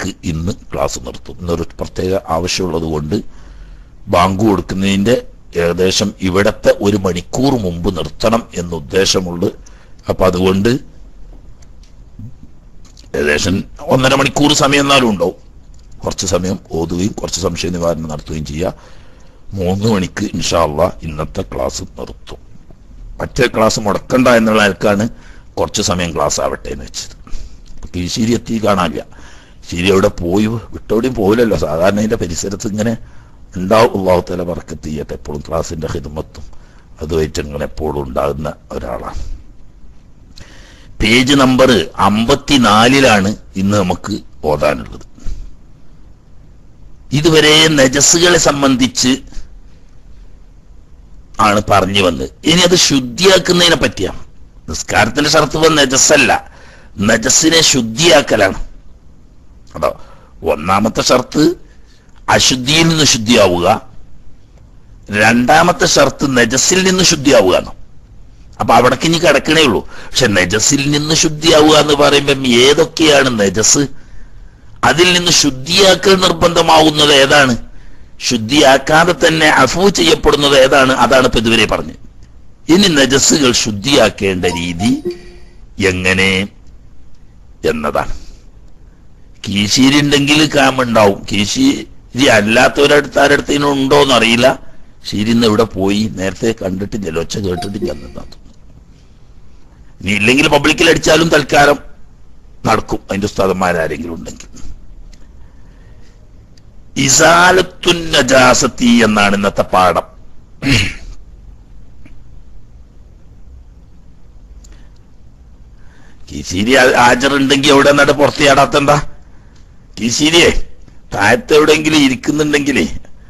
മണിക്ക് ഇന്ന് ക്ലാസ് നിർത്തും ഇന്നൊരു പ്രത്യേക ആവശ്യമുള്ളത് കൊണ്ട് ബാങ്ക് കൊടുക്കുന്നതിന്റെ ഏകദേശം ഇവിടത്തെ ഒരു മണിക്കൂർ മുമ്പ് നിർത്തണം എന്ന് ഉദ്ദേശമുള്ളു അപ്പൊ അതുകൊണ്ട് ഏകദേശം ഒന്നര മണിക്കൂർ സമയം എന്നാലും ഉണ്ടാവും കുറച്ച് സമയം ഓതുകയും കുറച്ച് സംശയ നിവാരണം നടത്തുകയും ചെയ്യുക മൂന്ന് മണിക്ക് ഇൻഷാല്ല ഇന്നത്തെ ക്ലാസ് നിർത്തും മറ്റേ ക്ലാസ് മുടക്കണ്ട എന്നുള്ള ആൾക്കാണ് കുറച്ച് സമയം ക്ലാസ് ആവട്ടെ എന്ന് വെച്ചത് കീശേരി എത്തി കാണാനില്ല ശരി അവിടെ പോയി വിട്ടോടെയും പോയില്ലല്ലോ സാധാരണ അതിന്റെ പരിസരത്ത് ഇങ്ങനെ ഉണ്ടാവും അള്ളാഹുത്തല പറക്കത്ത് ചെയ്യട്ടെ എപ്പോഴും ക്ലാസിന്റെ ഹിദമത്തും അതുമായിട്ട് ഇങ്ങനെ എപ്പോഴും ഉണ്ടാകുന്ന ഒരാളാണ് പേജ് നമ്പർ അമ്പത്തിനാലിലാണ് ഇന്ന് നമുക്ക് ഓതാനുള്ളത് ഇതുവരെ നജസ്സുകളെ സംബന്ധിച്ച് ആണ് പറഞ്ഞു വന്നത് ഇനി അത് ശുദ്ധിയാക്കുന്നതിനെ പറ്റിയാണ് നിസ്കാരത്തിന്റെ ഷർത്ത് നജസ്സല്ല നജസ്സിനെ ശുദ്ധിയാക്കലാണ് അതോ ഒന്നാമത്തെ ഷർത്ത് അശുദ്ധിയിൽ നിന്ന് ശുദ്ധിയാവുക രണ്ടാമത്തെ ഷർത്ത് നജസ്സിൽ നിന്ന് ശുദ്ധിയാവുക എന്ന് അപ്പൊ അവിടേക്ക് ഇനി കിടക്കണേ ഉള്ളൂ പക്ഷെ നജസ്സിൽ നിന്ന് ശുദ്ധിയാവുക എന്ന് പറയുമ്പം ഏതൊക്കെയാണ് നജസ് അതിൽ നിന്ന് ശുദ്ധിയാക്കൽ നിർബന്ധമാവുന്നത് ഏതാണ് ശുദ്ധിയാക്കാതെ തന്നെ അഫു ചെയ്യപ്പെടുന്നത് ഏതാണ് അതാണ് ഇപ്പൊ ഇതുവരെ പറഞ്ഞത് ഇനി നജസ്സുകൾ ശുദ്ധിയാക്കേണ്ട രീതി എങ്ങനെ എന്നതാണ് കീശീരി ഉണ്ടെങ്കിൽ കാമുണ്ടാവും കീശീരി അല്ലാത്തവരടുത്ത് ആരടുത്തേനും ഉണ്ടോ എന്നറിയില്ല ശീരിന്ന് ഇവിടെ പോയി നേരത്തെ കണ്ടിട്ട് ജലോച്ച കേട്ടിട്ട് ചെന്നെന്നാ ഇനി ഇല്ലെങ്കിൽ പബ്ലിക്കിൽ അടിച്ചാലും തൽക്കാലം നടക്കും അതിന്റെ ഉസ്താദന്മാരാരെങ്കിലും ഉണ്ടെങ്കിൽ ഇസാലത്തുൻ നജാസത്തി എന്നാണ് ഇന്നത്തെ പാഠം കിശീരി ഹാജർ ഉണ്ടെങ്കിൽ എവിടെ നട പുറത്ത് ചാടാത്തെന്താ കിശീരിയെ താഴത്ത് എവിടെയെങ്കിലും ഇരിക്കുന്നുണ്ടെങ്കിലേ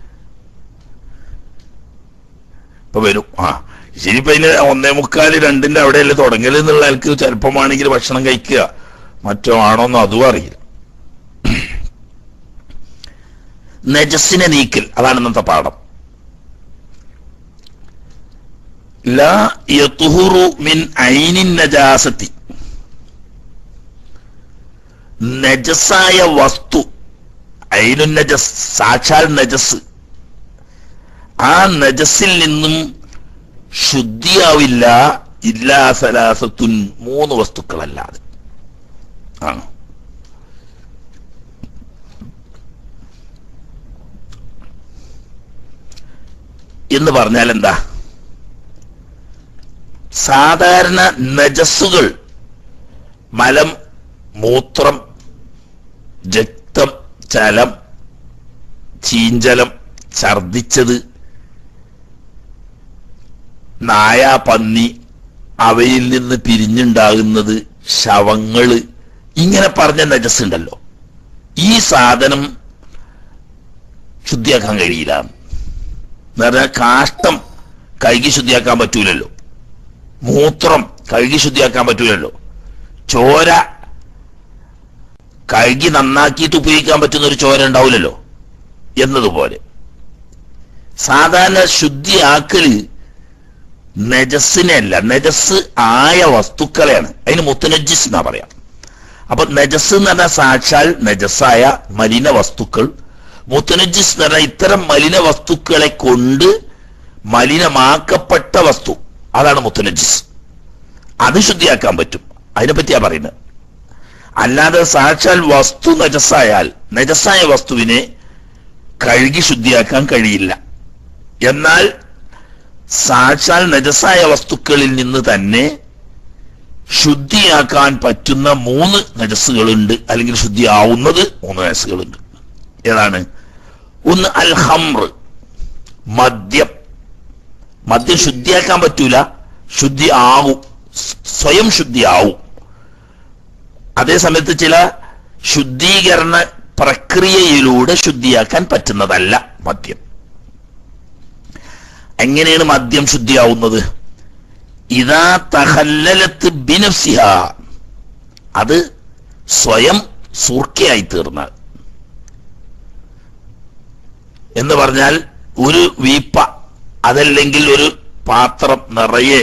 ഇപ്പൊ വരും ആ ശരി ഇപ്പൊ അതിന് ഒന്നേ മുക്കാല് രണ്ടിന്റെ അവിടെയല്ലേ തുടങ്ങല് എന്നുള്ള ആൾക്ക് ചിലപ്പമാണെങ്കിൽ ഭക്ഷണം കഴിക്കുക മറ്റോ ആണോന്നോ അതും അറിയില്ല നജസ്സിനെ നീക്കൽ അതാണ് ഇന്നത്തെ പാഠം ലാ യതുഹുറു മിൻ ഐനിൻ നജാസത്തി നജസായ വസ്തു ഐനുൻ നജസ് സാക്ഷാൽ നജസ് ആ നജസിൽ നിന്നും ശുദ്ധിയാവില്ല ഇല്ലാ സലാസത്തുൻ മൂന്ന് വസ്തുക്കളല്ലാതെ ആണ് എന്ന് പറഞ്ഞാൽ എന്താ സാധാരണ നജസ്സുകൾ മലം മൂത്രം രക്തം ചലം ചീഞ്ചലം ഛർദിച്ചത് നായ പന്നി അവയിൽ നിന്ന് പിരിഞ്ഞുണ്ടാകുന്നത് ശവങ്ങള് ഇങ്ങനെ പറഞ്ഞ നജസ് ഉണ്ടല്ലോ ഈ സാധനം ശുദ്ധിയാക്കാൻ കഴിയില്ല എന്ന് പറഞ്ഞാൽ കാഷ്ടം കഴുകി ശുദ്ധിയാക്കാൻ പറ്റൂലല്ലോ മൂത്രം കഴുകി ശുദ്ധിയാക്കാൻ പറ്റൂലല്ലോ ചോര കഴുകി നന്നാക്കിയിട്ട് ഉപയോഗിക്കാൻ പറ്റുന്ന ഒരു ചോര ഉണ്ടാവില്ലല്ലോ എന്നതുപോലെ സാധാരണ ശുദ്ധിയാക്കല് നജസ്സിനെയല്ല നജസ് ആയ വസ്തുക്കളെയാണ് അതിന് മുത്തനജിസ് എന്നാ പറയാം അപ്പൊ നജസ് എന്ന് പറഞ്ഞാൽ സാക്ഷാൽ നജസായ മലിന വസ്തുക്കൾ മുത്തനജിസ് എന്ന് പറഞ്ഞാൽ ഇത്തരം മലിന വസ്തുക്കളെ കൊണ്ട് മലിനമാക്കപ്പെട്ട വസ്തു അതാണ് മുത്തനജിസ് അത് ശുദ്ധിയാക്കാൻ പറ്റും അതിനെപ്പറ്റിയാ പറയുന്നത് അല്ലാതെ സാക്ഷാൽ വസ്തു നജസായാൽ നജസായ വസ്തുവിനെ കഴുകി ശുദ്ധിയാക്കാൻ കഴിയില്ല എന്നാൽ സാക്ഷാൽ നജസായ വസ്തുക്കളിൽ നിന്ന് തന്നെ ശുദ്ധിയാക്കാൻ പറ്റുന്ന മൂന്ന് നജസ്സുകളുണ്ട് അല്ലെങ്കിൽ ശുദ്ധിയാവുന്നത് മൂന്ന് നജസ്സുകളുണ്ട് ഏതാണ് ഒന്ന് അൽ ഹംർ മദ്യം മദ്യം ശുദ്ധിയാക്കാൻ പറ്റൂല ശുദ്ധി ആവും സ്വയം ശുദ്ധിയാവും അതേ സമയത്ത് ചില ശുദ്ധീകരണ പ്രക്രിയയിലൂടെ ശുദ്ധിയാക്കാൻ പറ്റുന്നതല്ല മദ്യം എങ്ങനെയാണ് മദ്യം ശുദ്ധിയാവുന്നത് ഇതാ തഹല്ലലത്ത് ബിനഫ്സിഹ അത് സ്വയം സൂർക്കയായി തീർന്നാൽ എന്ന് പറഞ്ഞാൽ ഒരു വീപ്പ അതല്ലെങ്കിൽ ഒരു പാത്രം നിറയെ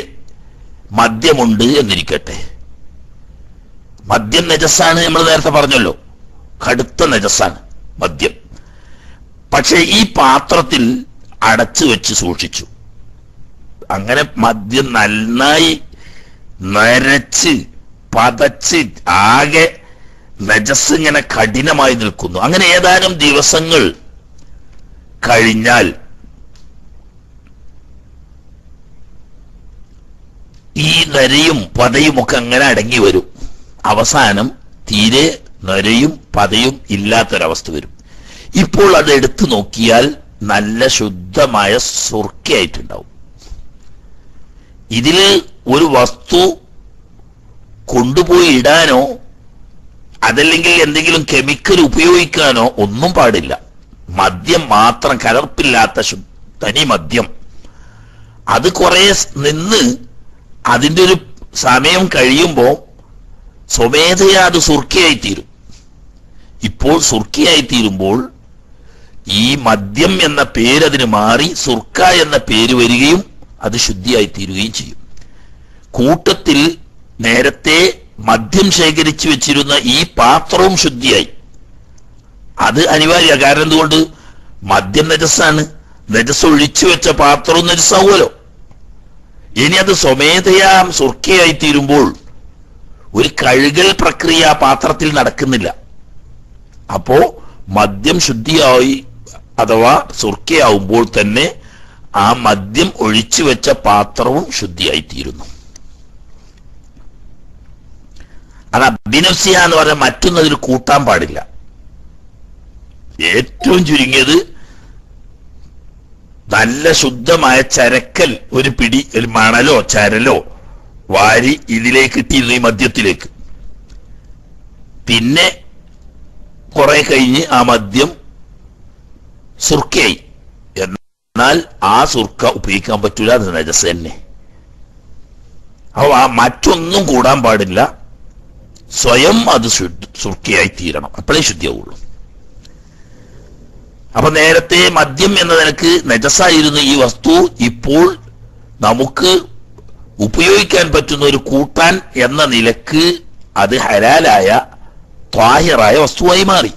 മദ്യമുണ്ട് എന്നിരിക്കട്ടെ മദ്യം നജസ്സാണ് നമ്മൾ നേരത്തെ പറഞ്ഞല്ലോ കടുത്ത നജസാണ് മദ്യം പക്ഷെ ഈ പാത്രത്തിൽ അടച്ചു വെച്ച് സൂക്ഷിച്ചു അങ്ങനെ മദ്യം നന്നായി നരച്ച് പതച്ച് ആകെ നജസ് ഇങ്ങനെ കഠിനമായി നിൽക്കുന്നു അങ്ങനെ ഏതാനും ദിവസങ്ങൾ കഴിഞ്ഞാൽ ഈ നരയും പതയും ഒക്കെ അങ്ങനെ അടങ്ങി വരും അവസാനം തീരെ നരയും പതയും ഇല്ലാത്തൊരവസ്ഥ വരും ഇപ്പോൾ അത് എടുത്തു നോക്കിയാൽ നല്ല ശുദ്ധമായ സുർക്കയായിട്ടുണ്ടാവും ഇതില് ഒരു വസ്തു കൊണ്ടുപോയി ഇടാനോ അതല്ലെങ്കിൽ എന്തെങ്കിലും കെമിക്കൽ ഉപയോഗിക്കാനോ ഒന്നും പാടില്ല മദ്യം മാത്രം കലർപ്പില്ലാത്ത ശു- തനി മദ്യം അത് കുറെ സ് നിന്ന് അതിന്റെ ഒരു സമയം കഴിയുമ്പോൾ സ്വമേധയാ അത് സുർക്കയായി തീരും ഇപ്പോൾ സുർക്കയായി തീരുമ്പോൾ ഈ മദ്യം എന്ന പേര് അതിന് മാറി സുർക്ക എന്ന പേര് വരികയും അത് ശുദ്ധിയായി തീരുകയും ചെയ്യും കൂട്ടത്തിൽ നേരത്തെ മദ്യം ശേഖരിച്ചു വെച്ചിരുന്ന ഈ പാത്രവും ശുദ്ധിയായി അത് അനിവാര്യ കാരണം എന്തുകൊണ്ട് മദ്യം നജസ്സാണ് നജസ് ഒഴിച്ചു വെച്ച പാത്രവും നജസ്സാവുമല്ലോ ഇനി അത് സ്വമേധയാ സുർക്കയായി തീരുമ്പോൾ ഒരു കഴുകൽ പ്രക്രിയ ആ പാത്രത്തിൽ നടക്കുന്നില്ല അപ്പോ മദ്യം ശുദ്ധിയായി അഥവാ സുർക്കയാവുമ്പോൾ തന്നെ ആ മദ്യം ഒഴിച്ചു വെച്ച പാത്രവും ശുദ്ധിയായി തീരുന്നു അത് അഭിനവ്സിയ എന്ന് പറഞ്ഞാൽ മറ്റൊന്നും അതിൽ കൂട്ടാൻ പാടില്ല ഏറ്റവും ചുരുങ്ങിയത് നല്ല ശുദ്ധമായ ചരക്കൽ ഒരു പിടി ഒരു മണലോ ചരലോ വാരി ഇതിലേക്ക് ഇട്ടിരുന്നു ഈ മദ്യത്തിലേക്ക് പിന്നെ കുറെ കഴിഞ്ഞ് ആ മദ്യം സുർക്കയായി എന്നാൽ ആ സുർക്ക ഉപയോഗിക്കാൻ പറ്റൂല അത് നജസ് തന്നെ അപ്പൊ ആ മറ്റൊന്നും കൂടാൻ പാടില്ല സ്വയം അത് ശുദ്ധ സുർക്കയായി തീരണം അപ്പോഴേ ശുദ്ധിയാവുള്ളൂ അപ്പൊ നേരത്തെ മദ്യം എന്ന നിലക്ക് നജസായിരുന്ന ഈ വസ്തു ഇപ്പോൾ നമുക്ക് ഉപയോഗിക്കാൻ പറ്റുന്ന ഒരു കൂട്ടാൻ എന്ന നിലക്ക് അത് ഹലാലായ ത്വാഹിറായ വസ്തുവായി മാറി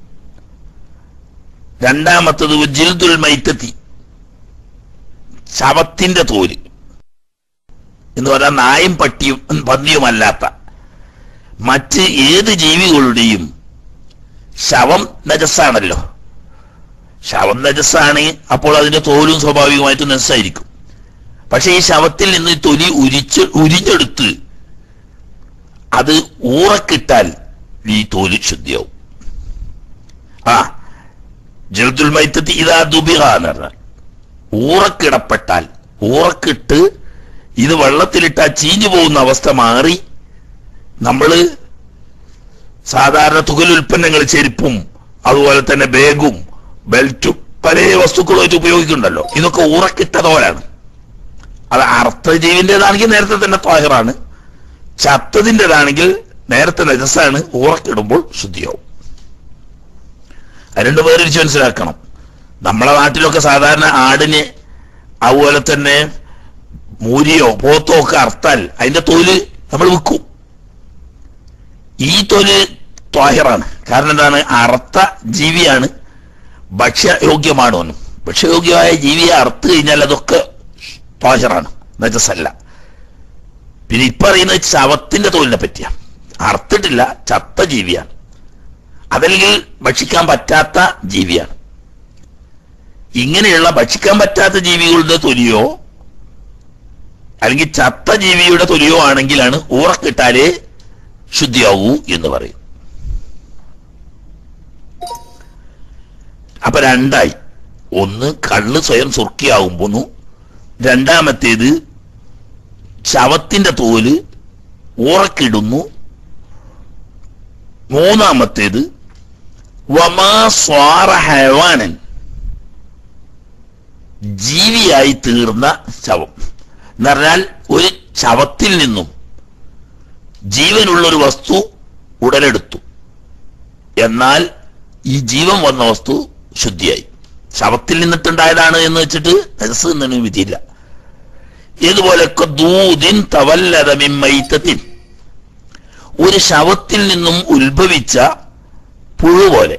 രണ്ടാമത്തത് ജിൽദുൽ മൈത്തത്തി ശവത്തിന്റെ തോല് എന്ന് പറഞ്ഞാൽ നായും പട്ടിയും പന്നിയുമല്ലാത്ത മറ്റ് ഏത് ജീവികളുടെയും ശവം നജസ്സാണല്ലോ ശവം നജസ്സാണ് അപ്പോൾ അതിന്റെ തോലും സ്വാഭാവികമായിട്ടും നജസ്സായിരിക്കും പക്ഷെ ഈ ശവത്തിൽ നിന്ന് ഈ തൊലി ഉരിച്ച് ഉരിഞ്ഞെടുത്ത് അത് ഊറക്കിട്ടാൽ ഈ തോല് ശുദ്ധിയാവും ആ ജൽദുൽ മൈത്തത്തി ഇതാ ദുബിഹ എന്ന് പറഞ്ഞാൽ ഊറക്കിടപ്പെട്ടാൽ ഊറക്കിട്ട് ഇത് വെള്ളത്തിലിട്ടാൽ ചീഞ്ഞു പോകുന്ന അവസ്ഥ മാറി നമ്മള് സാധാരണ തുകൽ ഉൽപ്പന്നങ്ങൾ ചെരുപ്പും അതുപോലെ തന്നെ ബാഗും ബെൽറ്റും പല വസ്തുക്കളുമായിട്ട് ഉപയോഗിക്കുന്നുണ്ടല്ലോ ഇതൊക്കെ ഊറക്കിട്ട തോലാണ് അത് അർത്ഥജീവിൻ്റെതാണെങ്കിൽ നേരത്തെ തന്നെ ത്വാഹിറാണ് ചത്തതിൻ്റെതാണെങ്കിൽ നേരത്തെ നജസ്സാണ് ഊറക്കിടുമ്പോൾ ശുദ്ധിയാവും അത് രണ്ടു പേരിച്ച് മനസ്സിലാക്കണം നമ്മളെ നാട്ടിലൊക്കെ സാധാരണ ആടിന് അതുപോലെ തന്നെ മൂരിയോ പോത്തോ ഒക്കെ അർത്താൽ അതിന്റെ തോല് നമ്മൾ വിൽക്കും ഈ തോല് ത്വാഹിറാണ് കാരണം എന്താണ് അറുത്ത ജീവിയാണ് ഭക്ഷ്യയോഗ്യമാണ് ഒന്നും ഭക്ഷ്യയോഗ്യമായ ജീവിയെ അറുത്ത് കഴിഞ്ഞാൽ അതൊക്കെ ത്വാഹിറാണ് നജസല്ല പിന്നെ ഇപ്പൊ അറിയുന്നത് ശവത്തിന്റെ തോലിനെ പറ്റിയ അറുത്തിട്ടില്ല ചത്ത ജീവിയാണ് അതല്ലെങ്കിൽ ഭക്ഷിക്കാൻ പറ്റാത്ത ജീവിയാണ് ഇങ്ങനെയുള്ള ഭക്ഷിക്കാൻ പറ്റാത്ത ജീവികളുടെ തൊലിയോ അല്ലെങ്കിൽ ചത്ത ജീവിയുടെ തൊലിയോ ആണെങ്കിലാണ് ഊറക്കിട്ടാലേ ശുദ്ധിയാവൂ എന്ന് പറയും അപ്പൊ രണ്ടായി ഒന്ന് കള്ള് സ്വയം സുർക്കിയാവുമ്പോന്നു രണ്ടാമത്തേത് ശവത്തിന്റെ തോല് ഊറക്കിടുന്നു മൂന്നാമത്തേത് വമാ സ്വാറ ഹൈവാനൻ ജീവിയായി തീർന്ന ശവം എന്ന് പറഞ്ഞാൽ ഒരു ശവത്തിൽ നിന്നും ജീവനുള്ള ഒരു വസ്തു ഉടലെടുത്തു എന്നാൽ ഈ ജീവൻ വന്ന വസ്തു ശുദ്ധിയായി ശവത്തിൽ നിന്നിട്ടുണ്ടായതാണ് എന്ന് വെച്ചിട്ട് രജസ് എന്നതിന് വിധിയില്ല ഇതുപോലൊക്കെ ദൂതിൻ തവല്ലതമിമ്മൈത്തത്തിൻ ഒരു ശവത്തിൽ നിന്നും ഉത്ഭവിച്ച പുഴു പോലെ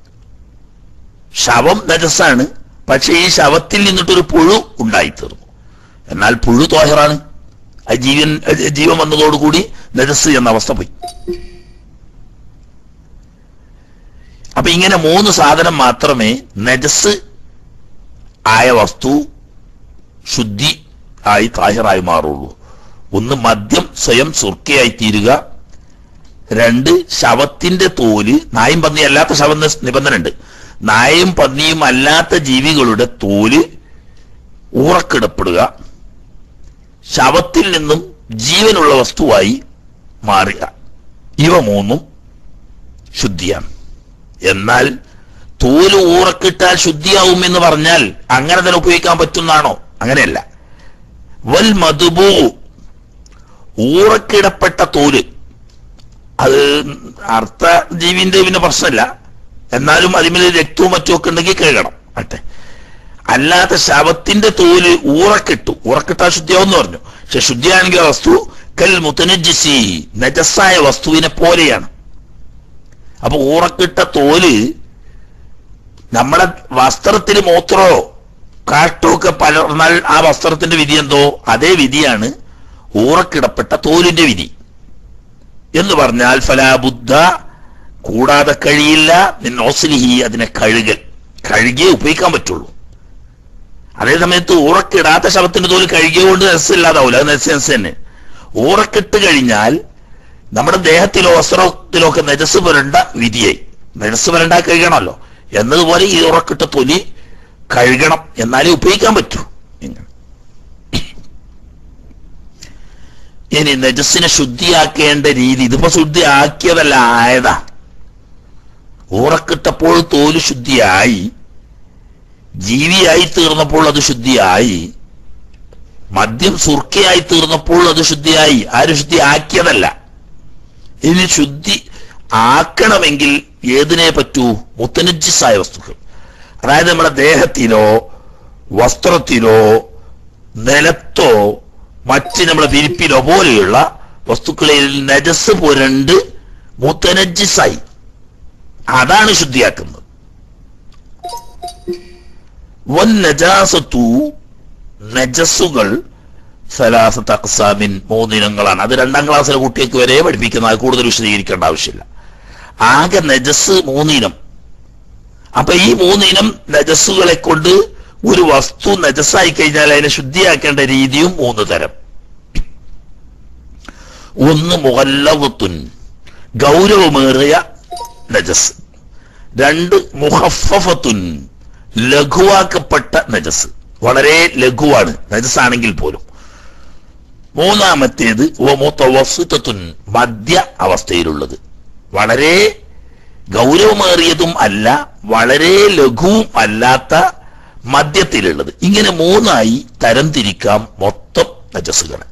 ശവം നജസ്സാണ് പക്ഷെ ഈ ശവത്തിൽ നിന്നിട്ടൊരു പുഴു ഉണ്ടായിത്തീർന്നു എന്നാൽ പുഴു തോഹറാണ് ആ ജീവൻ ജീവൻ വന്നതോടുകൂടി നജസ് എന്ന അവസ്ഥ പോയി അപ്പൊ ഇങ്ങനെ മൂന്ന് സാധനം മാത്രമേ നജസ് ആയ വസ്തു ശുദ്ധി ആയി താഹിറായി മാറുള്ളൂ ഒന്ന് മദ്യം സ്വയം സുർക്കയായി തീരുക രണ്ട് ശവത്തിന്റെ തോല് നായും പന്നി അല്ലാത്ത ശവം നിബന്ധന ഉണ്ട് നായും പന്നിയും അല്ലാത്ത ജീവികളുടെ തോല് ഊറക്കിടപ്പെടുക ശവത്തിൽ നിന്നും ജീവനുള്ള വസ്തുവായി മാറുക ഇവ മൂന്നും ശുദ്ധിയാണ് എന്നാൽ തോല് ഊറക്കിട്ടാൽ ശുദ്ധിയാവും എന്ന് പറഞ്ഞാൽ അങ്ങനെ തന്നെ ഉപയോഗിക്കാൻ പറ്റുന്നതാണോ അങ്ങനെയല്ല വൽ മധുബൂ ഊറക്കിടപ്പെട്ട തോല് അത് അർത്ഥ ജീവിന്റെ പിന്നെ പ്രശ്നമില്ല എന്നാലും അതിമേൽ രക്തവും മറ്റും ഒക്കെ ഉണ്ടെങ്കിൽ കഴുകണം അട്ടെ അല്ലാത്ത ശവത്തിന്റെ തോല് ഊറക്കിട്ടു ഊറക്കിട്ടാൽ ശുദ്ധിയാവെന്ന് പറഞ്ഞു പക്ഷെ ശുദ്ധിയാണെങ്കിൽ ആ വസ്തു കൽ മുത്തനജിസി നജസ്സായ വസ്തുവിനെ പോലെയാണ് അപ്പൊ ഊറക്കിട്ട തോല് നമ്മുടെ വസ്ത്രത്തിൽ മൂത്രോ കാട്ടോ ഒക്കെ പലർന്നാൽ ആ വസ്ത്രത്തിന്റെ വിധി എന്തോ അതേ വിധിയാണ് ഊറക്കിടപ്പെട്ട തോലിന്റെ വിധി എന്ന് പറഞ്ഞാൽ ഫലാബുദ്ധ കൂടാതെ കഴിയില്ല നിന്നോസ്ലിഹി അതിനെ കഴുകൽ കഴുകിയേ ഉപയോഗിക്കാൻ പറ്റുള്ളൂ അതേ സമയത്ത് ഊറക്കിടാത്ത ശവത്തിന്റെ തോല് കഴുകിയ കൊണ്ട് നെസ്സില്ലാതാവൂല അത് നെസ് തന്നെ ഊറക്കിട്ട് കഴിഞ്ഞാൽ നമ്മുടെ ദേഹത്തിലോ വസ്ത്രത്തിലോ ഒക്കെ നെജസ് പുരണ്ട വിധിയായി നെജസ് പുരണ്ട കഴുകണമല്ലോ എന്നതുപോലെ ഈ ഉറക്കിട്ട തൊലി കഴുകണം എന്നാലേ ഉപയോഗിക്കാൻ പറ്റൂ ഇങ്ങനെ ഇനി നജസ്സിനെ ശുദ്ധിയാക്കേണ്ട രീതി ഇതിപ്പോ ശുദ്ധിയാക്കിയതല്ല ആയതാ ഊറക്കിട്ടപ്പോൾ തോല് ശുദ്ധിയായി ജീവിയായി തീർന്നപ്പോൾ അത് ശുദ്ധിയായി മദ്യം സുർക്കയായി തീർന്നപ്പോൾ അത് ശുദ്ധിയായി ആരും ശുദ്ധി ആക്കിയതല്ല ഇനി ശുദ്ധി ആക്കണമെങ്കിൽ ഏതിനെ പറ്റൂ മുത്തനജിസായ വസ്തുക്കൾ അതായത് നമ്മുടെ ദേഹത്തിലോ വസ്ത്രത്തിലോ നിലത്തോ മറ്റ് നമ്മുടെ വിരിപ്പിലോ പോലെയുള്ള വസ്തുക്കളിൽ നജസ് പുരണ്ട് മുത്തനജിസായി അതാണ് ശുദ്ധിയാക്കുന്നത് വൻ നജാസത്തു നജസ്സുകൾ സലാസത്ത് അക്സാമിൻ മൂന്നിനങ്ങളാണ് അത് രണ്ടാം ക്ലാസ്സിലെ കുട്ടികൾക്ക് വരെ പഠിപ്പിക്കുന്ന അത് കൂടുതൽ വിശദീകരിക്കേണ്ട ആവശ്യമില്ല ആകെ നജസ് മൂന്നിനം അപ്പൊ ഈ മൂന്നിനം നജസ്സുകളെ കൊണ്ട് ഒരു വസ്തു നജസ്സായി കഴിഞ്ഞാൽ അതിനെ ശുദ്ധിയാക്കേണ്ട രീതിയും മൂന്ന് തരം ഒന്ന് മുഹല്ലവത്തുൻ ഗൗരവമേറിയ നജസ് രണ്ട് മുഹഫഫത്തുൻ ലഘുവാക്കപ്പെട്ട നജസ് വളരെ ലഘുവാണ് നജസാണെങ്കിൽ പോലും മൂന്നാമത്തേത് മുത്തവസ്തുത്തുൻ മധ്യ അവസ്ഥയിലുള്ളത് വളരെ ഗൗരവമേറിയതും അല്ല വളരെ ലഘുവും അല്ലാത്ത മധ്യത്തിലുള്ളത് ഇങ്ങനെ മൂന്നായി തരംതിരിക്കാം മൊത്തം നജസ്സുകളെ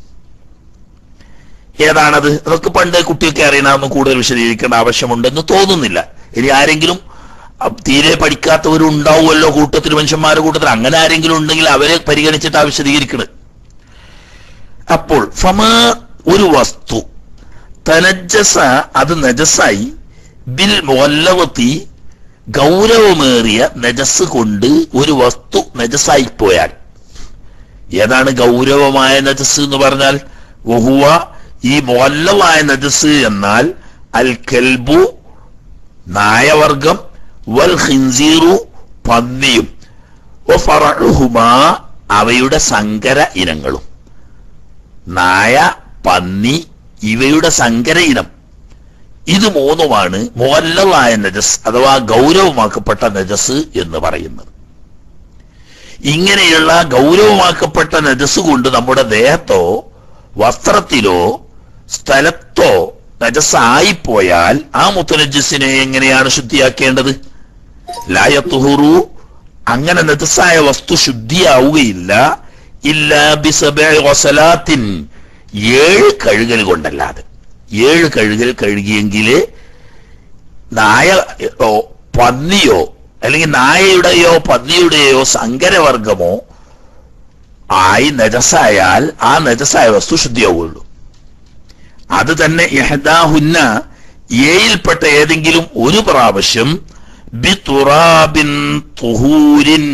ഏതാണത് അതൊക്കെ പണ്ട് കുട്ടിയൊക്കെ അറിയണമെന്ന് കൂടുതൽ വിശദീകരിക്കേണ്ട ആവശ്യമുണ്ടെന്ന് തോന്നുന്നില്ല ഇനി ആരെങ്കിലും അഹ് തീരെ പഠിക്കാത്തവരുണ്ടാവുമല്ലോ കൂട്ടത്തിൽ മനുഷ്യന്മാരുടെ കൂട്ടത്തിൽ അങ്ങനെ ആരെങ്കിലും ഉണ്ടെങ്കിൽ അവരെ പരിഗണിച്ചിട്ട് ആ വിശദീകരിക്കണത് അപ്പോൾ ഫമ ഒരു വസ്തു തനജസ അത് നജസായി ബിൽ മൊല്ലവത്തി ഗൗരവമേറിയ നജസ് കൊണ്ട് ഒരു വസ്തു നജസായി പോയാൽ ഏതാണ് ഗൗരവമായ നജസ് എന്ന് പറഞ്ഞാൽ വഹുവ ഈ മൊല്ലമായ നജസ് എന്നാൽ അൽ കെൽബു നായവർഗം വൽ ഖിൻസീറു പന്നിയും വഫറഉഹുമാ അവയുടെ സങ്കര ഇനങ്ങളും നായ പന്നി ഇവയുടെ സങ്കര ഇനം ഇത് മൂന്നുമാണ് മുവല്ലമായ നജസ് അഥവാ ഗൗരവമാക്കപ്പെട്ട നജസ് എന്ന് പറയുന്നത് ഇങ്ങനെയുള്ള ഗൗരവമാക്കപ്പെട്ട നജസ് കൊണ്ട് നമ്മുടെ ദേഹത്തോ വസ്ത്രത്തിലോ സ്ഥലത്തോ നജസായിപ്പോയാൽ ആ മുത്തനജസിനെ എങ്ങനെയാണ് ശുദ്ധിയാക്കേണ്ടത് ലായത്തുഹുറു അങ്ങനെ നജസായ വസ്തു ശുദ്ധിയാവുകയില്ല ഇല്ല ബിസബിൻ ഏഴ് കഴുകൽ കൊണ്ടല്ലാതെ ഏഴ് കഴുകൽ കഴുകിയെങ്കിലേ നായ ഓ, പന്നിയോ അല്ലെങ്കിൽ നായയുടെയോ പന്നിയുടെയോ സങ്കരവർഗമോ ആയി നജസായാൽ ആ നജസായ വസ്തു ശുദ്ധിയാവുകയുള്ളൂ അത് തന്നെ യഹദാഹുന്ന ഏയിൽപ്പെട്ട ഏതെങ്കിലും ഒരു പ്രാവശ്യം ബിതുറാബിൻ തുഹൂരിൻ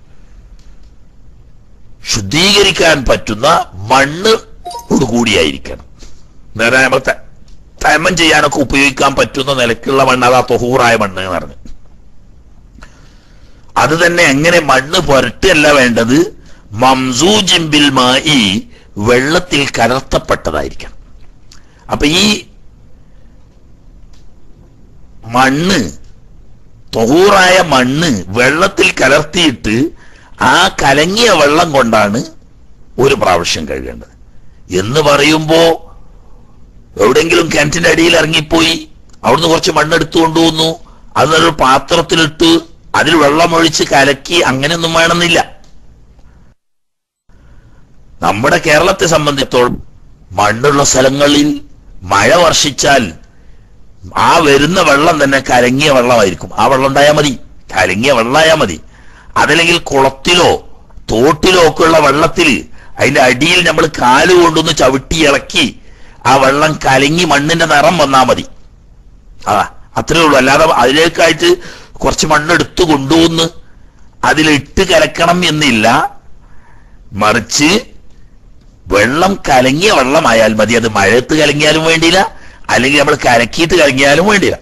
ശുദ്ധീകരിക്കാൻ പറ്റുന്ന മണ്ണ് കൂടിയായിരിക്കണം നേരെ നമ്മൾ ത- തയമം ചെയ്യാനൊക്കെ ഉപയോഗിക്കാൻ പറ്റുന്ന നിലക്കുള്ള മണ്ണ് അതാ തൊഹൂറായ മണ്ണ് എന്ന് പറഞ്ഞു അത് തന്നെ എങ്ങനെ മണ്ണ് പുരട്ടല്ല വേണ്ടത് മംസൂജിംബിൽ മായി വെള്ളത്തിൽ കലർത്തപ്പെട്ടതായിരിക്കണം അപ്പൊ ഈ മണ്ണ് തൊഹൂറായ മണ്ണ് വെള്ളത്തിൽ കലർത്തിയിട്ട് ആ കലങ്ങിയ വെള്ളം കൊണ്ടാണ് ഒരു പ്രാവശ്യം കഴുകേണ്ടത് എന്ന് പറയുമ്പോ എവിടെങ്കിലും കിണറ്റിന്റെ അടിയിൽ ഇറങ്ങിപ്പോയി അവിടുന്ന് കുറച്ച് മണ്ണെടുത്തു കൊണ്ടുവന്നു അതൊരു പാത്രത്തിലിട്ട് അതിൽ വെള്ളമൊഴിച്ച് കലക്കി അങ്ങനെയൊന്നും വേണമെന്നില്ല നമ്മുടെ കേരളത്തെ സംബന്ധിച്ചിടത്തോളം മണ്ണുള്ള സ്ഥലങ്ങളിൽ മഴ വർഷിച്ചാൽ ആ വരുന്ന വെള്ളം തന്നെ കലങ്ങിയ വെള്ളമായിരിക്കും ആ വെള്ളം ഉണ്ടായാൽ മതി കലങ്ങിയ വെള്ളമായാൽ മതി അതല്ലെങ്കിൽ കുളത്തിലോ തോട്ടിലോ ഒക്കെ ഉള്ള വെള്ളത്തിൽ അതിന്റെ അടിയിൽ നമ്മൾ കാല് കൊണ്ടൊന്ന് ചവിട്ടി ഇളക്കി ആ വെള്ളം കലങ്ങി മണ്ണിന്റെ നിറം വന്നാൽ മതി ആ അത്രേ ഉള്ളൂ അല്ലാതെ അതിലേക്കായിട്ട് കുറച്ച് മണ്ണെടുത്ത് കൊണ്ടുവന്ന് അതിലിട്ട് കലക്കണം എന്നില്ല മറിച്ച് വെള്ളം കലങ്ങിയ വെള്ളമായാൽ മതി അത് മഴയത്ത് കലങ്ങിയാലും വേണ്ടിയില്ല അല്ലെങ്കിൽ നമ്മൾ കലക്കിയിട്ട് കലങ്ങിയാലും വേണ്ടിയില്ല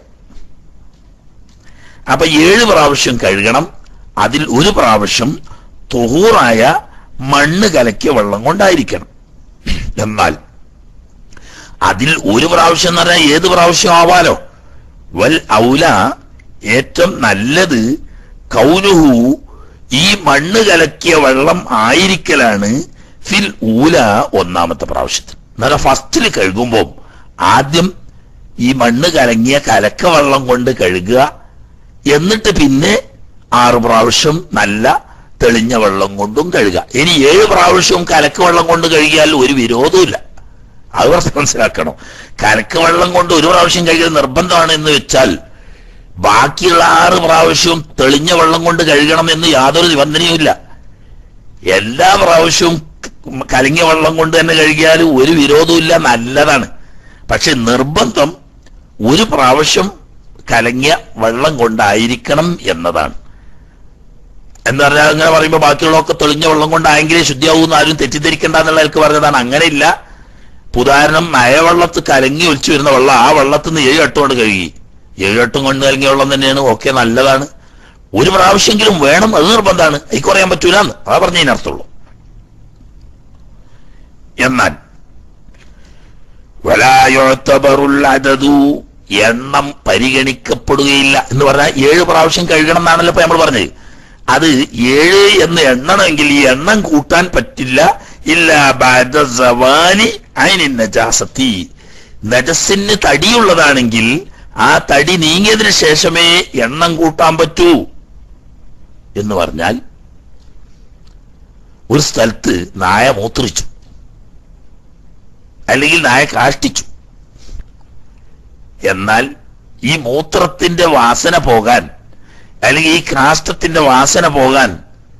അപ്പൊ ഏഴ് പ്രാവശ്യം കഴുകണം അതിൽ ഒരു പ്രാവശ്യം തൊഹൂറായ മണ്ണ് കലക്കിയ വെള്ളം കൊണ്ടായിരിക്കണം എന്നാൽ അതിൽ ഒരു പ്രാവശ്യം എന്ന് പറഞ്ഞാൽ ഏത് പ്രാവശ്യം ആവാലോ വൽ ഔല ഏറ്റവും നല്ലത് കൗനുഹു ഈ മണ്ണ് കലക്കിയ വെള്ളം ആയിരിക്കലാണ് ഫിൽ ഊല ഒന്നാമത്തെ പ്രാവശ്യത്തിൽ എന്നാൽ ഫസ്റ്റിൽ കഴുകുമ്പോൾ ആദ്യം ഈ മണ്ണ് കലങ്ങിയ കലക്ക വെള്ളം കൊണ്ട് കഴുകുക എന്നിട്ട് പിന്നെ ആറ് പ്രാവശ്യം നല്ല തെളിഞ്ഞ വെള്ളം കൊണ്ടും കഴുകുക ഇനി ഏഴ് പ്രാവശ്യവും കലക്ക വെള്ളം കൊണ്ട് കഴുകിയാൽ ഒരു വിരോധമില്ല അത് കുറച്ച് മനസ്സിലാക്കണം കലക്ക വെള്ളം കൊണ്ട് ഒരു പ്രാവശ്യം കഴുകൽ നിർബന്ധമാണ് എന്ന് വെച്ചാൽ ബാക്കിയുള്ള ആറ് പ്രാവശ്യവും തെളിഞ്ഞ വെള്ളം കൊണ്ട് കഴുകണം എന്ന് യാതൊരു നിബന്ധനയും ഇല്ല എല്ലാ പ്രാവശ്യവും കലങ്ങിയ വെള്ളം കൊണ്ട് തന്നെ കഴുകിയാൽ ഒരു വിരോധവും ഇല്ല നല്ലതാണ് പക്ഷെ നിർബന്ധം ഒരു പ്രാവശ്യം കലങ്ങിയ വെള്ളം കൊണ്ടായിരിക്കണം എന്നതാണ് എന്ന് പറഞ്ഞാൽ അങ്ങനെ പറയുമ്പോൾ ബാക്കിയുള്ളതൊക്കെ തെളിഞ്ഞ വെള്ളം കൊണ്ടായെങ്കിലേ ശുദ്ധിയാവൂന്ന് ആരും തെറ്റിദ്ധരിക്കേണ്ട എന്നുള്ള എനിക്ക് പറഞ്ഞതാണ് അങ്ങനെയില്ല ഉദാഹരണം മഴവെള്ളത്ത് കലങ്ങി ഒലിച്ചു വരുന്ന വെള്ളം ആ വെള്ളത്തിൽ നിന്ന് ഏഴ് എട്ടും കൊണ്ട് കഴുകി ഏഴ് എട്ടും കൊണ്ട് കലങ്ങിയ വെള്ളം തന്നെയാണ് ഓക്കെ നല്ലതാണ് ഒരു പ്രാവശ്യമെങ്കിലും വേണം അത് നിർബന്ധമാണ് എനിക്ക് പറയാൻ പറ്റൂല എന്ന് അതാ പറഞ്ഞതിനർത്ഥമുള്ളൂ എന്നാൽ വലായോത്തബറുൽ അതതു എണ്ണം പരിഗണിക്കപ്പെടുകയില്ല എന്ന് പറഞ്ഞാൽ ഏഴ് പ്രാവശ്യം കഴുകണം എന്നാണല്ലോ ഇപ്പൊ നമ്മൾ പറഞ്ഞത് അത് ഏഴ് എന്ന് എണ്ണണമെങ്കിൽ ഈ എണ്ണം കൂട്ടാൻ പറ്റില്ല ഇല്ല ബാദ സവാനി അയിനി നജാസത്തി നജസിന് തടിയുള്ളതാണെങ്കിൽ ആ തടി നീങ്ങിയതിന് ശേഷമേ എണ്ണം കൂട്ടാൻ പറ്റൂ എന്ന് പറഞ്ഞാൽ ഒരു സ്ഥലത്ത് നായ മൂത്രിച്ചു അല്ലെങ്കിൽ നായ കാഷ്ടിച്ചു എന്നാൽ ഈ മൂത്രത്തിന്റെ വാസന പോകാൻ അല്ലെങ്കിൽ ഈ കാഷ്ടത്തിന്റെ വാസന പോകാൻ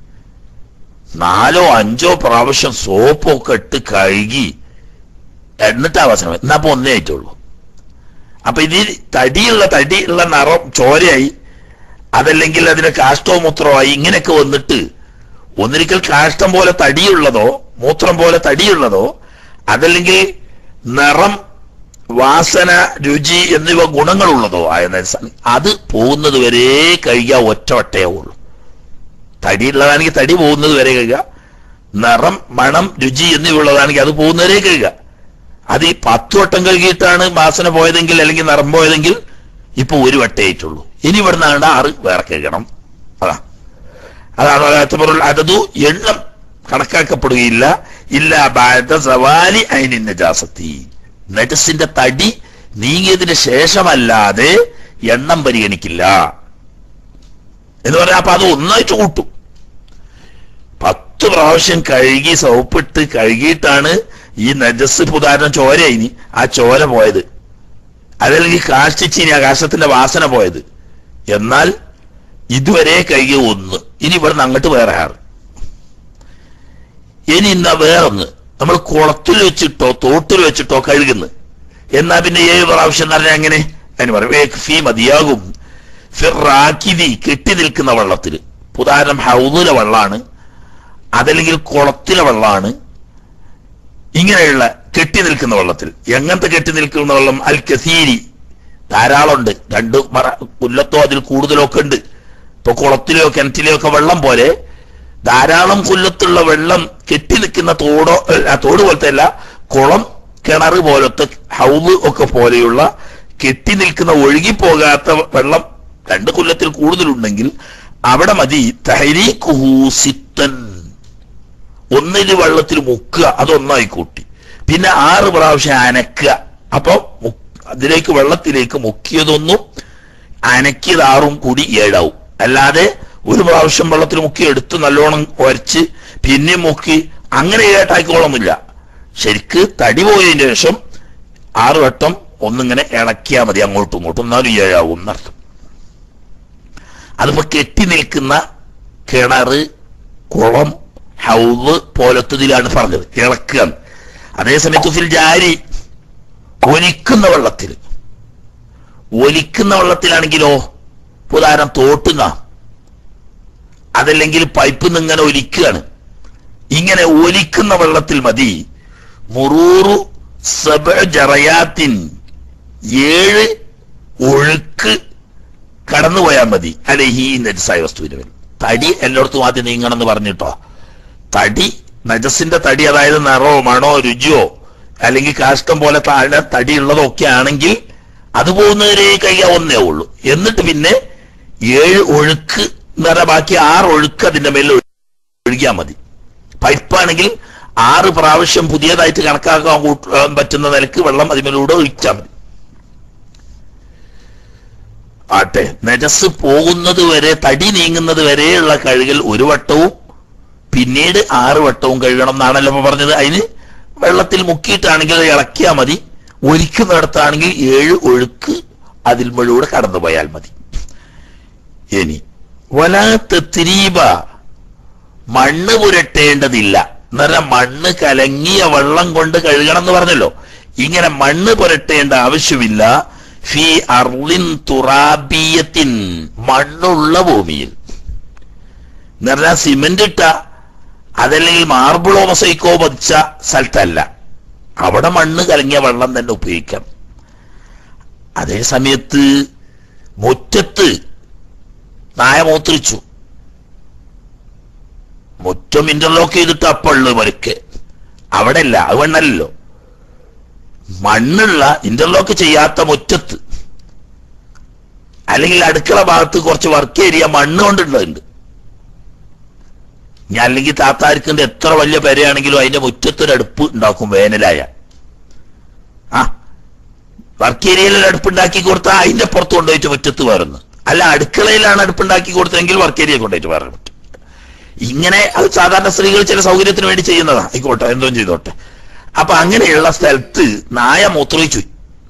നാലോ അഞ്ചോ പ്രാവശ്യം സോപ്പൊക്കെ ഇട്ട് കഴുകി എന്നിട്ടാ വാസന എന്നാ അപ്പൊ ഒന്നേ ആയിട്ടുള്ളൂ അപ്പൊ ഇതിൽ തടിയുള്ള തടിയുള്ള നിറം ചോരയായി അതല്ലെങ്കിൽ അതിന് കാഷ്ടോ മൂത്രമായി ഇങ്ങനെയൊക്കെ വന്നിട്ട് ഒന്നിരിക്കൽ കാഷ്ടം പോലെ തടിയുള്ളതോ മൂത്രം പോലെ തടിയുള്ളതോ അതല്ലെങ്കിൽ നിറം വാസന രുചി എന്നിവ ഗുണങ്ങളുള്ളതോ ആയ നജസാണ് അത് പോകുന്നത് വരെ കഴിയുക ഒറ്റ വട്ടയാവുള്ളൂ തടിയുള്ളതാണെങ്കിൽ തടി പോകുന്നത് വരെ കഴിയുക നിറം മണം രുചി എന്നിവ ഉള്ളതാണെങ്കിൽ അത് പോകുന്നവരെ കഴിയുക അത് ഈ പത്ത് വട്ടം കഴുകിയിട്ടാണ് വാസന പോയതെങ്കിൽ അല്ലെങ്കിൽ നിറം പോയതെങ്കിൽ ഇപ്പൊ ഒരു വട്ടയായിട്ടുള്ളൂ ഇനി ഇവിടുന്ന് ആണ്ട് ആറ് വേറെ കഴുകണം അതാ അതാണ് അലാത്തബറുൽ അതതു എണ്ണം കണക്കാക്കപ്പെടുകയില്ല ഇല്ല ബാധ സവാലി അയിനി നജാസത്തി നജസിന്റെ തടി നീങ്ങിയതിന് ശേഷമല്ലാതെ എണ്ണം പരിഗണിക്കില്ല എന്ന് പറഞ്ഞാൽ അപ്പൊ അത് ഒന്നായിട്ട് കൂട്ടും പത്ത് പ്രാവശ്യം കഴുകി സോപ്പിട്ട് കഴുകിയിട്ടാണ് ഈ നജസ് ഉദാഹരണം ചോരയിനി ആ ചോര പോയത് അതല്ലെങ്കിൽ കാഷ്ടിച്ചിനി ആ കാഷ്ടത്തിന്റെ വാസന പോയത് എന്നാൽ ഇതുവരെ കഴുകിയ ഒന്ന് ഇനി ഇവിടുന്ന് അങ്ങോട്ട് വേറെ ആറ് ഇനി ഇന്നാ വേറൊന്ന് നമ്മൾ കുളത്തിൽ വെച്ചിട്ടോ തോട്ടിൽ വെച്ചിട്ടോ കഴുകുന്നു എന്നാ പിന്നെ ഏഴ് പ്രാവശ്യം എന്ന് പറഞ്ഞാൽ എങ്ങനെ അതിന് പറയും ഫീ മതിയാകും ഫിറാക്കിതി കെട്ടി നിൽക്കുന്ന വെള്ളത്തിൽ ഉദാഹരണം ഹൗദിലെ വെള്ളമാണ് അതല്ലെങ്കിൽ കുളത്തിലെ വെള്ളമാണ് ഇങ്ങനെയുള്ള കെട്ടി നിൽക്കുന്ന വെള്ളത്തിൽ എങ്ങനത്തെ കെട്ടി നിൽക്കുന്ന വെള്ളം അൽ കസീരി ധാരാളമുണ്ട് രണ്ട് മറ കൊല്ലത്തോ അതിൽ കൂടുതലോ ഒക്കെ ഉണ്ട് ഇപ്പൊ കുളത്തിലെയോ കിണറ്റിലെയോ ഒക്കെ വെള്ളം പോലെ ധാരാളം കൊല്ലത്തുള്ള വെള്ളം കെട്ടി നിൽക്കുന്ന തോടോ ആ തോട് പോലത്തെ അല്ല കുളം കിണർ പോലത്തെ ഹൗദ് ഒക്കെ പോലെയുള്ള കെട്ടി നിൽക്കുന്ന ഒഴുകിപ്പോകാത്ത വെള്ളം രണ്ട് കൊല്ലത്തിൽ കൂടുതലുണ്ടെങ്കിൽ അവിടെ മതി തഹരീഖുഹു സിത്തൻ ഒന്നിന് വെള്ളത്തിൽ മുക്കുക അതൊന്നായി കൂട്ടി പിന്നെ ആറ് പ്രാവശ്യം അനക്കുക അപ്പൊ മു- അതിലേക്ക് വെള്ളത്തിലേക്ക് മുക്കിയതൊന്നും അനക്കിയത് ആറും കൂടി ഏഴാവും അല്ലാതെ ഒരു പ്രാവശ്യം വെള്ളത്തിൽ മുക്കി എടുത്ത് നല്ലോണം ഒരച്ച് പിന്നെ മുക്കി അങ്ങനെ ഏട്ടായിക്കോളൊന്നുമില്ല ശരിക്ക് തടി പോയതിന് ശേഷം ആറ് വട്ടം ഒന്നിങ്ങനെ ഇളക്കിയാൽ മതി അങ്ങോട്ടും ഇങ്ങോട്ടും എന്നാലും ഏഴാവും എന്നർത്ഥം അതിപ്പോ കെട്ടി നിൽക്കുന്ന കിണറ് കുളം ഹൗദ് പോലത്തതിലാണ് പറഞ്ഞത് ഇളക്കുക അതേസമയത്ത് ഫിൽ ജാരി ഒലിക്കുന്ന വെള്ളത്തിൽ ഒലിക്കുന്ന വെള്ളത്തിലാണെങ്കിലോ ഉദാഹരണം തോട്ടുന്ന അതല്ലെങ്കിൽ പൈപ്പിൽ നിന്ന് ഇങ്ങനെ ഒലിക്കുകയാണ് ഇങ്ങനെ ഒലിക്കുന്ന വെള്ളത്തിൽ മതി മുറൂറു സബ ജറയാത്തിൻ ഏഴ് ഒഴുക്ക് കടന്നുപോയാൽ മതി അല്ലെ ഈ നജസായ വസ്തുവിന് മേൽ തടി എല്ലായിടത്തും ആദ്യം നീങ്ങണം എന്ന് പറഞ്ഞിട്ടോ തടി നജസിന്റെ തടി അതായത് നിറോ മണോ രുചിയോ അല്ലെങ്കിൽ കാഷ്ടം പോലെ താഴെ തടി ഉള്ളതൊക്കെ ആണെങ്കിൽ അത് പോകുന്നവരെ കഴിയാവുന്നേ ഉള്ളൂ എന്നിട്ട് പിന്നെ ഏഴ് ഒഴുക്ക് നിറ ബാക്കി ആറ് ഒഴുക്ക് അതിന്റെ മേലിൽ ഒഴുകിയാൽ മതി പൈപ്പാണെങ്കിൽ ആറ് പ്രാവശ്യം പുതിയതായിട്ട് കണക്കാക്കാൻ കൂട്ടാൻ പറ്റുന്ന നിലക്ക് വെള്ളം അതിമേലൂടെ ഒഴിച്ചാൽ മതി ആട്ടെ നജസ് പോകുന്നത് വരെ തടി നീങ്ങുന്നത് വരെയുള്ള കഴുകൽ ഒരു വട്ടവും പിന്നീട് ആറ് വട്ടവും കഴുകണം എന്നാണല്ലോ ഇപ്പൊ പറഞ്ഞത് അതിന് വെള്ളത്തിൽ മുക്കിയിട്ടാണെങ്കിൽ അത് ഇളക്കിയാൽ മതി ഒരിക്കുന്നിടത്താണെങ്കിൽ ഏഴ് ഒഴുക്ക് അതിൽ മുഴുവൻ കടന്നുപോയാൽ മതി ഇനി വലാത്ത തിരീബ മണ്ണ് പുരട്ടേണ്ടതില്ല എന്നല്ല മണ്ണ് കലങ്ങിയ വെള്ളം കൊണ്ട് കഴുകണം എന്ന് പറഞ്ഞല്ലോ ഇങ്ങനെ മണ്ണ് പുരട്ടേണ്ട ആവശ്യമില്ല ഫി അർലിൻ തുറാബിയത്തിൻ മണ്ണുള്ള ഭൂമിയിൽ എന്ന് പറഞ്ഞാൽ സിമെന്റ് ഇട്ട അതല്ലെങ്കിൽ മാർബിളോ മൊസൈക്കോ പതിച്ച സ്ഥലത്തല്ല അവിടെ മണ്ണ് കലങ്ങിയ വെള്ളം തന്നെ ഉപയോഗിക്കാം അതേ സമയത്ത് മുറ്റത്ത് നായ മൂത്രിച്ചു മുറ്റം ഇന്റർലോക്ക് ചെയ്തിട്ട് അപ്പള്ളു മരുക്ക് അവിടെ അല്ല അത് മണ്ണല്ലോ മണ്ണുള്ള ഇന്റർലോക്ക് ചെയ്യാത്ത മുറ്റത്ത് അല്ലെങ്കിൽ അടുക്കള ഭാഗത്ത് കുറച്ച് വർക്ക് ഏരിയ മണ്ണ് കൊണ്ടുള്ളതുണ്ട് ഞാൻ അല്ലെങ്കിൽ താത്താരിക്കിന്റെ എത്ര വലിയ പെരയാണെങ്കിലും അതിന്റെ മുറ്റത്തൊരു അടുപ്പ് ഉണ്ടാക്കും വേനലായ ആ വർക്ക് ഏരിയയിൽ ഒരു അടുപ്പുണ്ടാക്കി കൊടുത്താൽ അതിന്റെ പുറത്ത് കൊണ്ടുപോയിട്ട് മുറ്റത്ത് വേറുന്നു അല്ല അടുക്കളയിലാണ് അടുപ്പുണ്ടാക്കി കൊടുത്തതെങ്കിൽ വർക്ക് ഏരിയ കൊണ്ടുപോയിട്ട് വേറെ പറ്റും ഇങ്ങനെ അത് സാധാരണ സ്ത്രീകൾ ചില സൗകര്യത്തിന് വേണ്ടി ചെയ്യുന്നതാ ആയിക്കോട്ടെ എന്തോ ചെയ്തോട്ടെ അപ്പൊ അങ്ങനെയുള്ള സ്ഥലത്ത് നായ മൂത്രയിച്ചു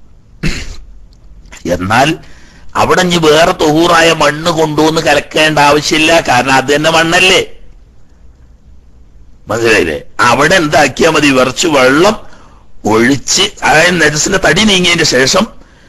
എന്നാൽ അവിടെ ഇനി വേറെ തൊഹൂറായ മണ്ണ് കൊണ്ടുവന്ന് കലക്കേണ്ട ആവശ്യമില്ല കാരണം അത് തന്നെ മണ്ണല്ലേ മനസ്സിലായില്ലേ അവിടെ എന്താക്കിയാ മതി വിറച്ച് വെള്ളം ഒഴിച്ച് അതായത് നെജസിന്റെ തടി നീങ്ങിയതിന്റെ ശേഷം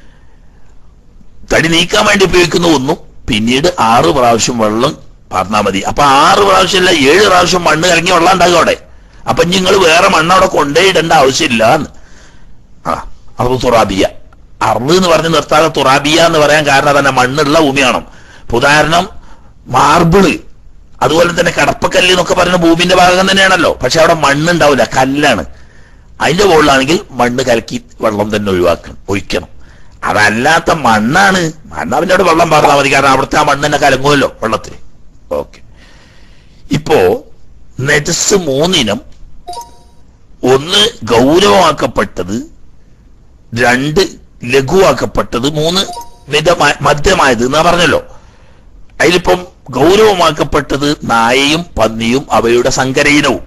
തടി നീക്കാൻ വേണ്ടി ഉപയോഗിക്കുന്ന ഒന്നും പിന്നീട് ആറ് പ്രാവശ്യം വെള്ളം പറഞ്ഞാൽ മതി അപ്പൊ ആറ് പ്രാവശ്യമല്ല ഏഴ് പ്രാവശ്യം മണ്ണ് കലങ്ങിയ വെള്ളം ഉണ്ടാകും അവിടെ അപ്പൊ നിങ്ങൾ വേറെ മണ്ണ് അവിടെ കൊണ്ടുപോയിടേണ്ട ആവശ്യമില്ല എന്ന് ആ അത് തുറാബിയ അർള് എന്ന് പറഞ്ഞ് നിർത്താതെ തുറാബിയ എന്ന് പറയാൻ കാരണം തന്നെ മണ്ണുള്ള ഭൂമിയാണ് ഇപ്പൊ ഉദാഹരണം മാർബിള് അതുപോലെ തന്നെ കടപ്പക്കല്ല് എന്നൊക്കെ പറയുന്ന ഭൂമിന്റെ ഭാഗം തന്നെയാണല്ലോ പക്ഷെ അവിടെ മണ്ണുണ്ടാവില്ല കല്ലാണ് അതിന്റെ മുകളിലാണെങ്കിൽ മണ്ണ് കലക്കി വെള്ളം തന്നെ ഒഴിവാക്കണം ഒഴിക്കണം അതല്ലാത്ത മണ്ണാണ് മണ്ണ് അവന്റെ അവിടെ വെള്ളം പറഞ്ഞാൽ മതി കാരണം അവിടുത്തെ ആ മണ്ണ് തന്നെ കലങ്ങുമല്ലോ വെള്ളത്തിൽ ഓക്കെ ഇപ്പോ നെജസ് മൂന്നിനം ഒന്ന് ഗൗരവമാക്കപ്പെട്ടത് രണ്ട് ലഘുവാക്കപ്പെട്ടത് മൂന്ന് മിതമായ മധ്യമായത് എന്നാ പറഞ്ഞല്ലോ അതിലിപ്പം ഗൗരവമാക്കപ്പെട്ടത് നായയും പന്നിയും അവയുടെ സങ്കരയിനവും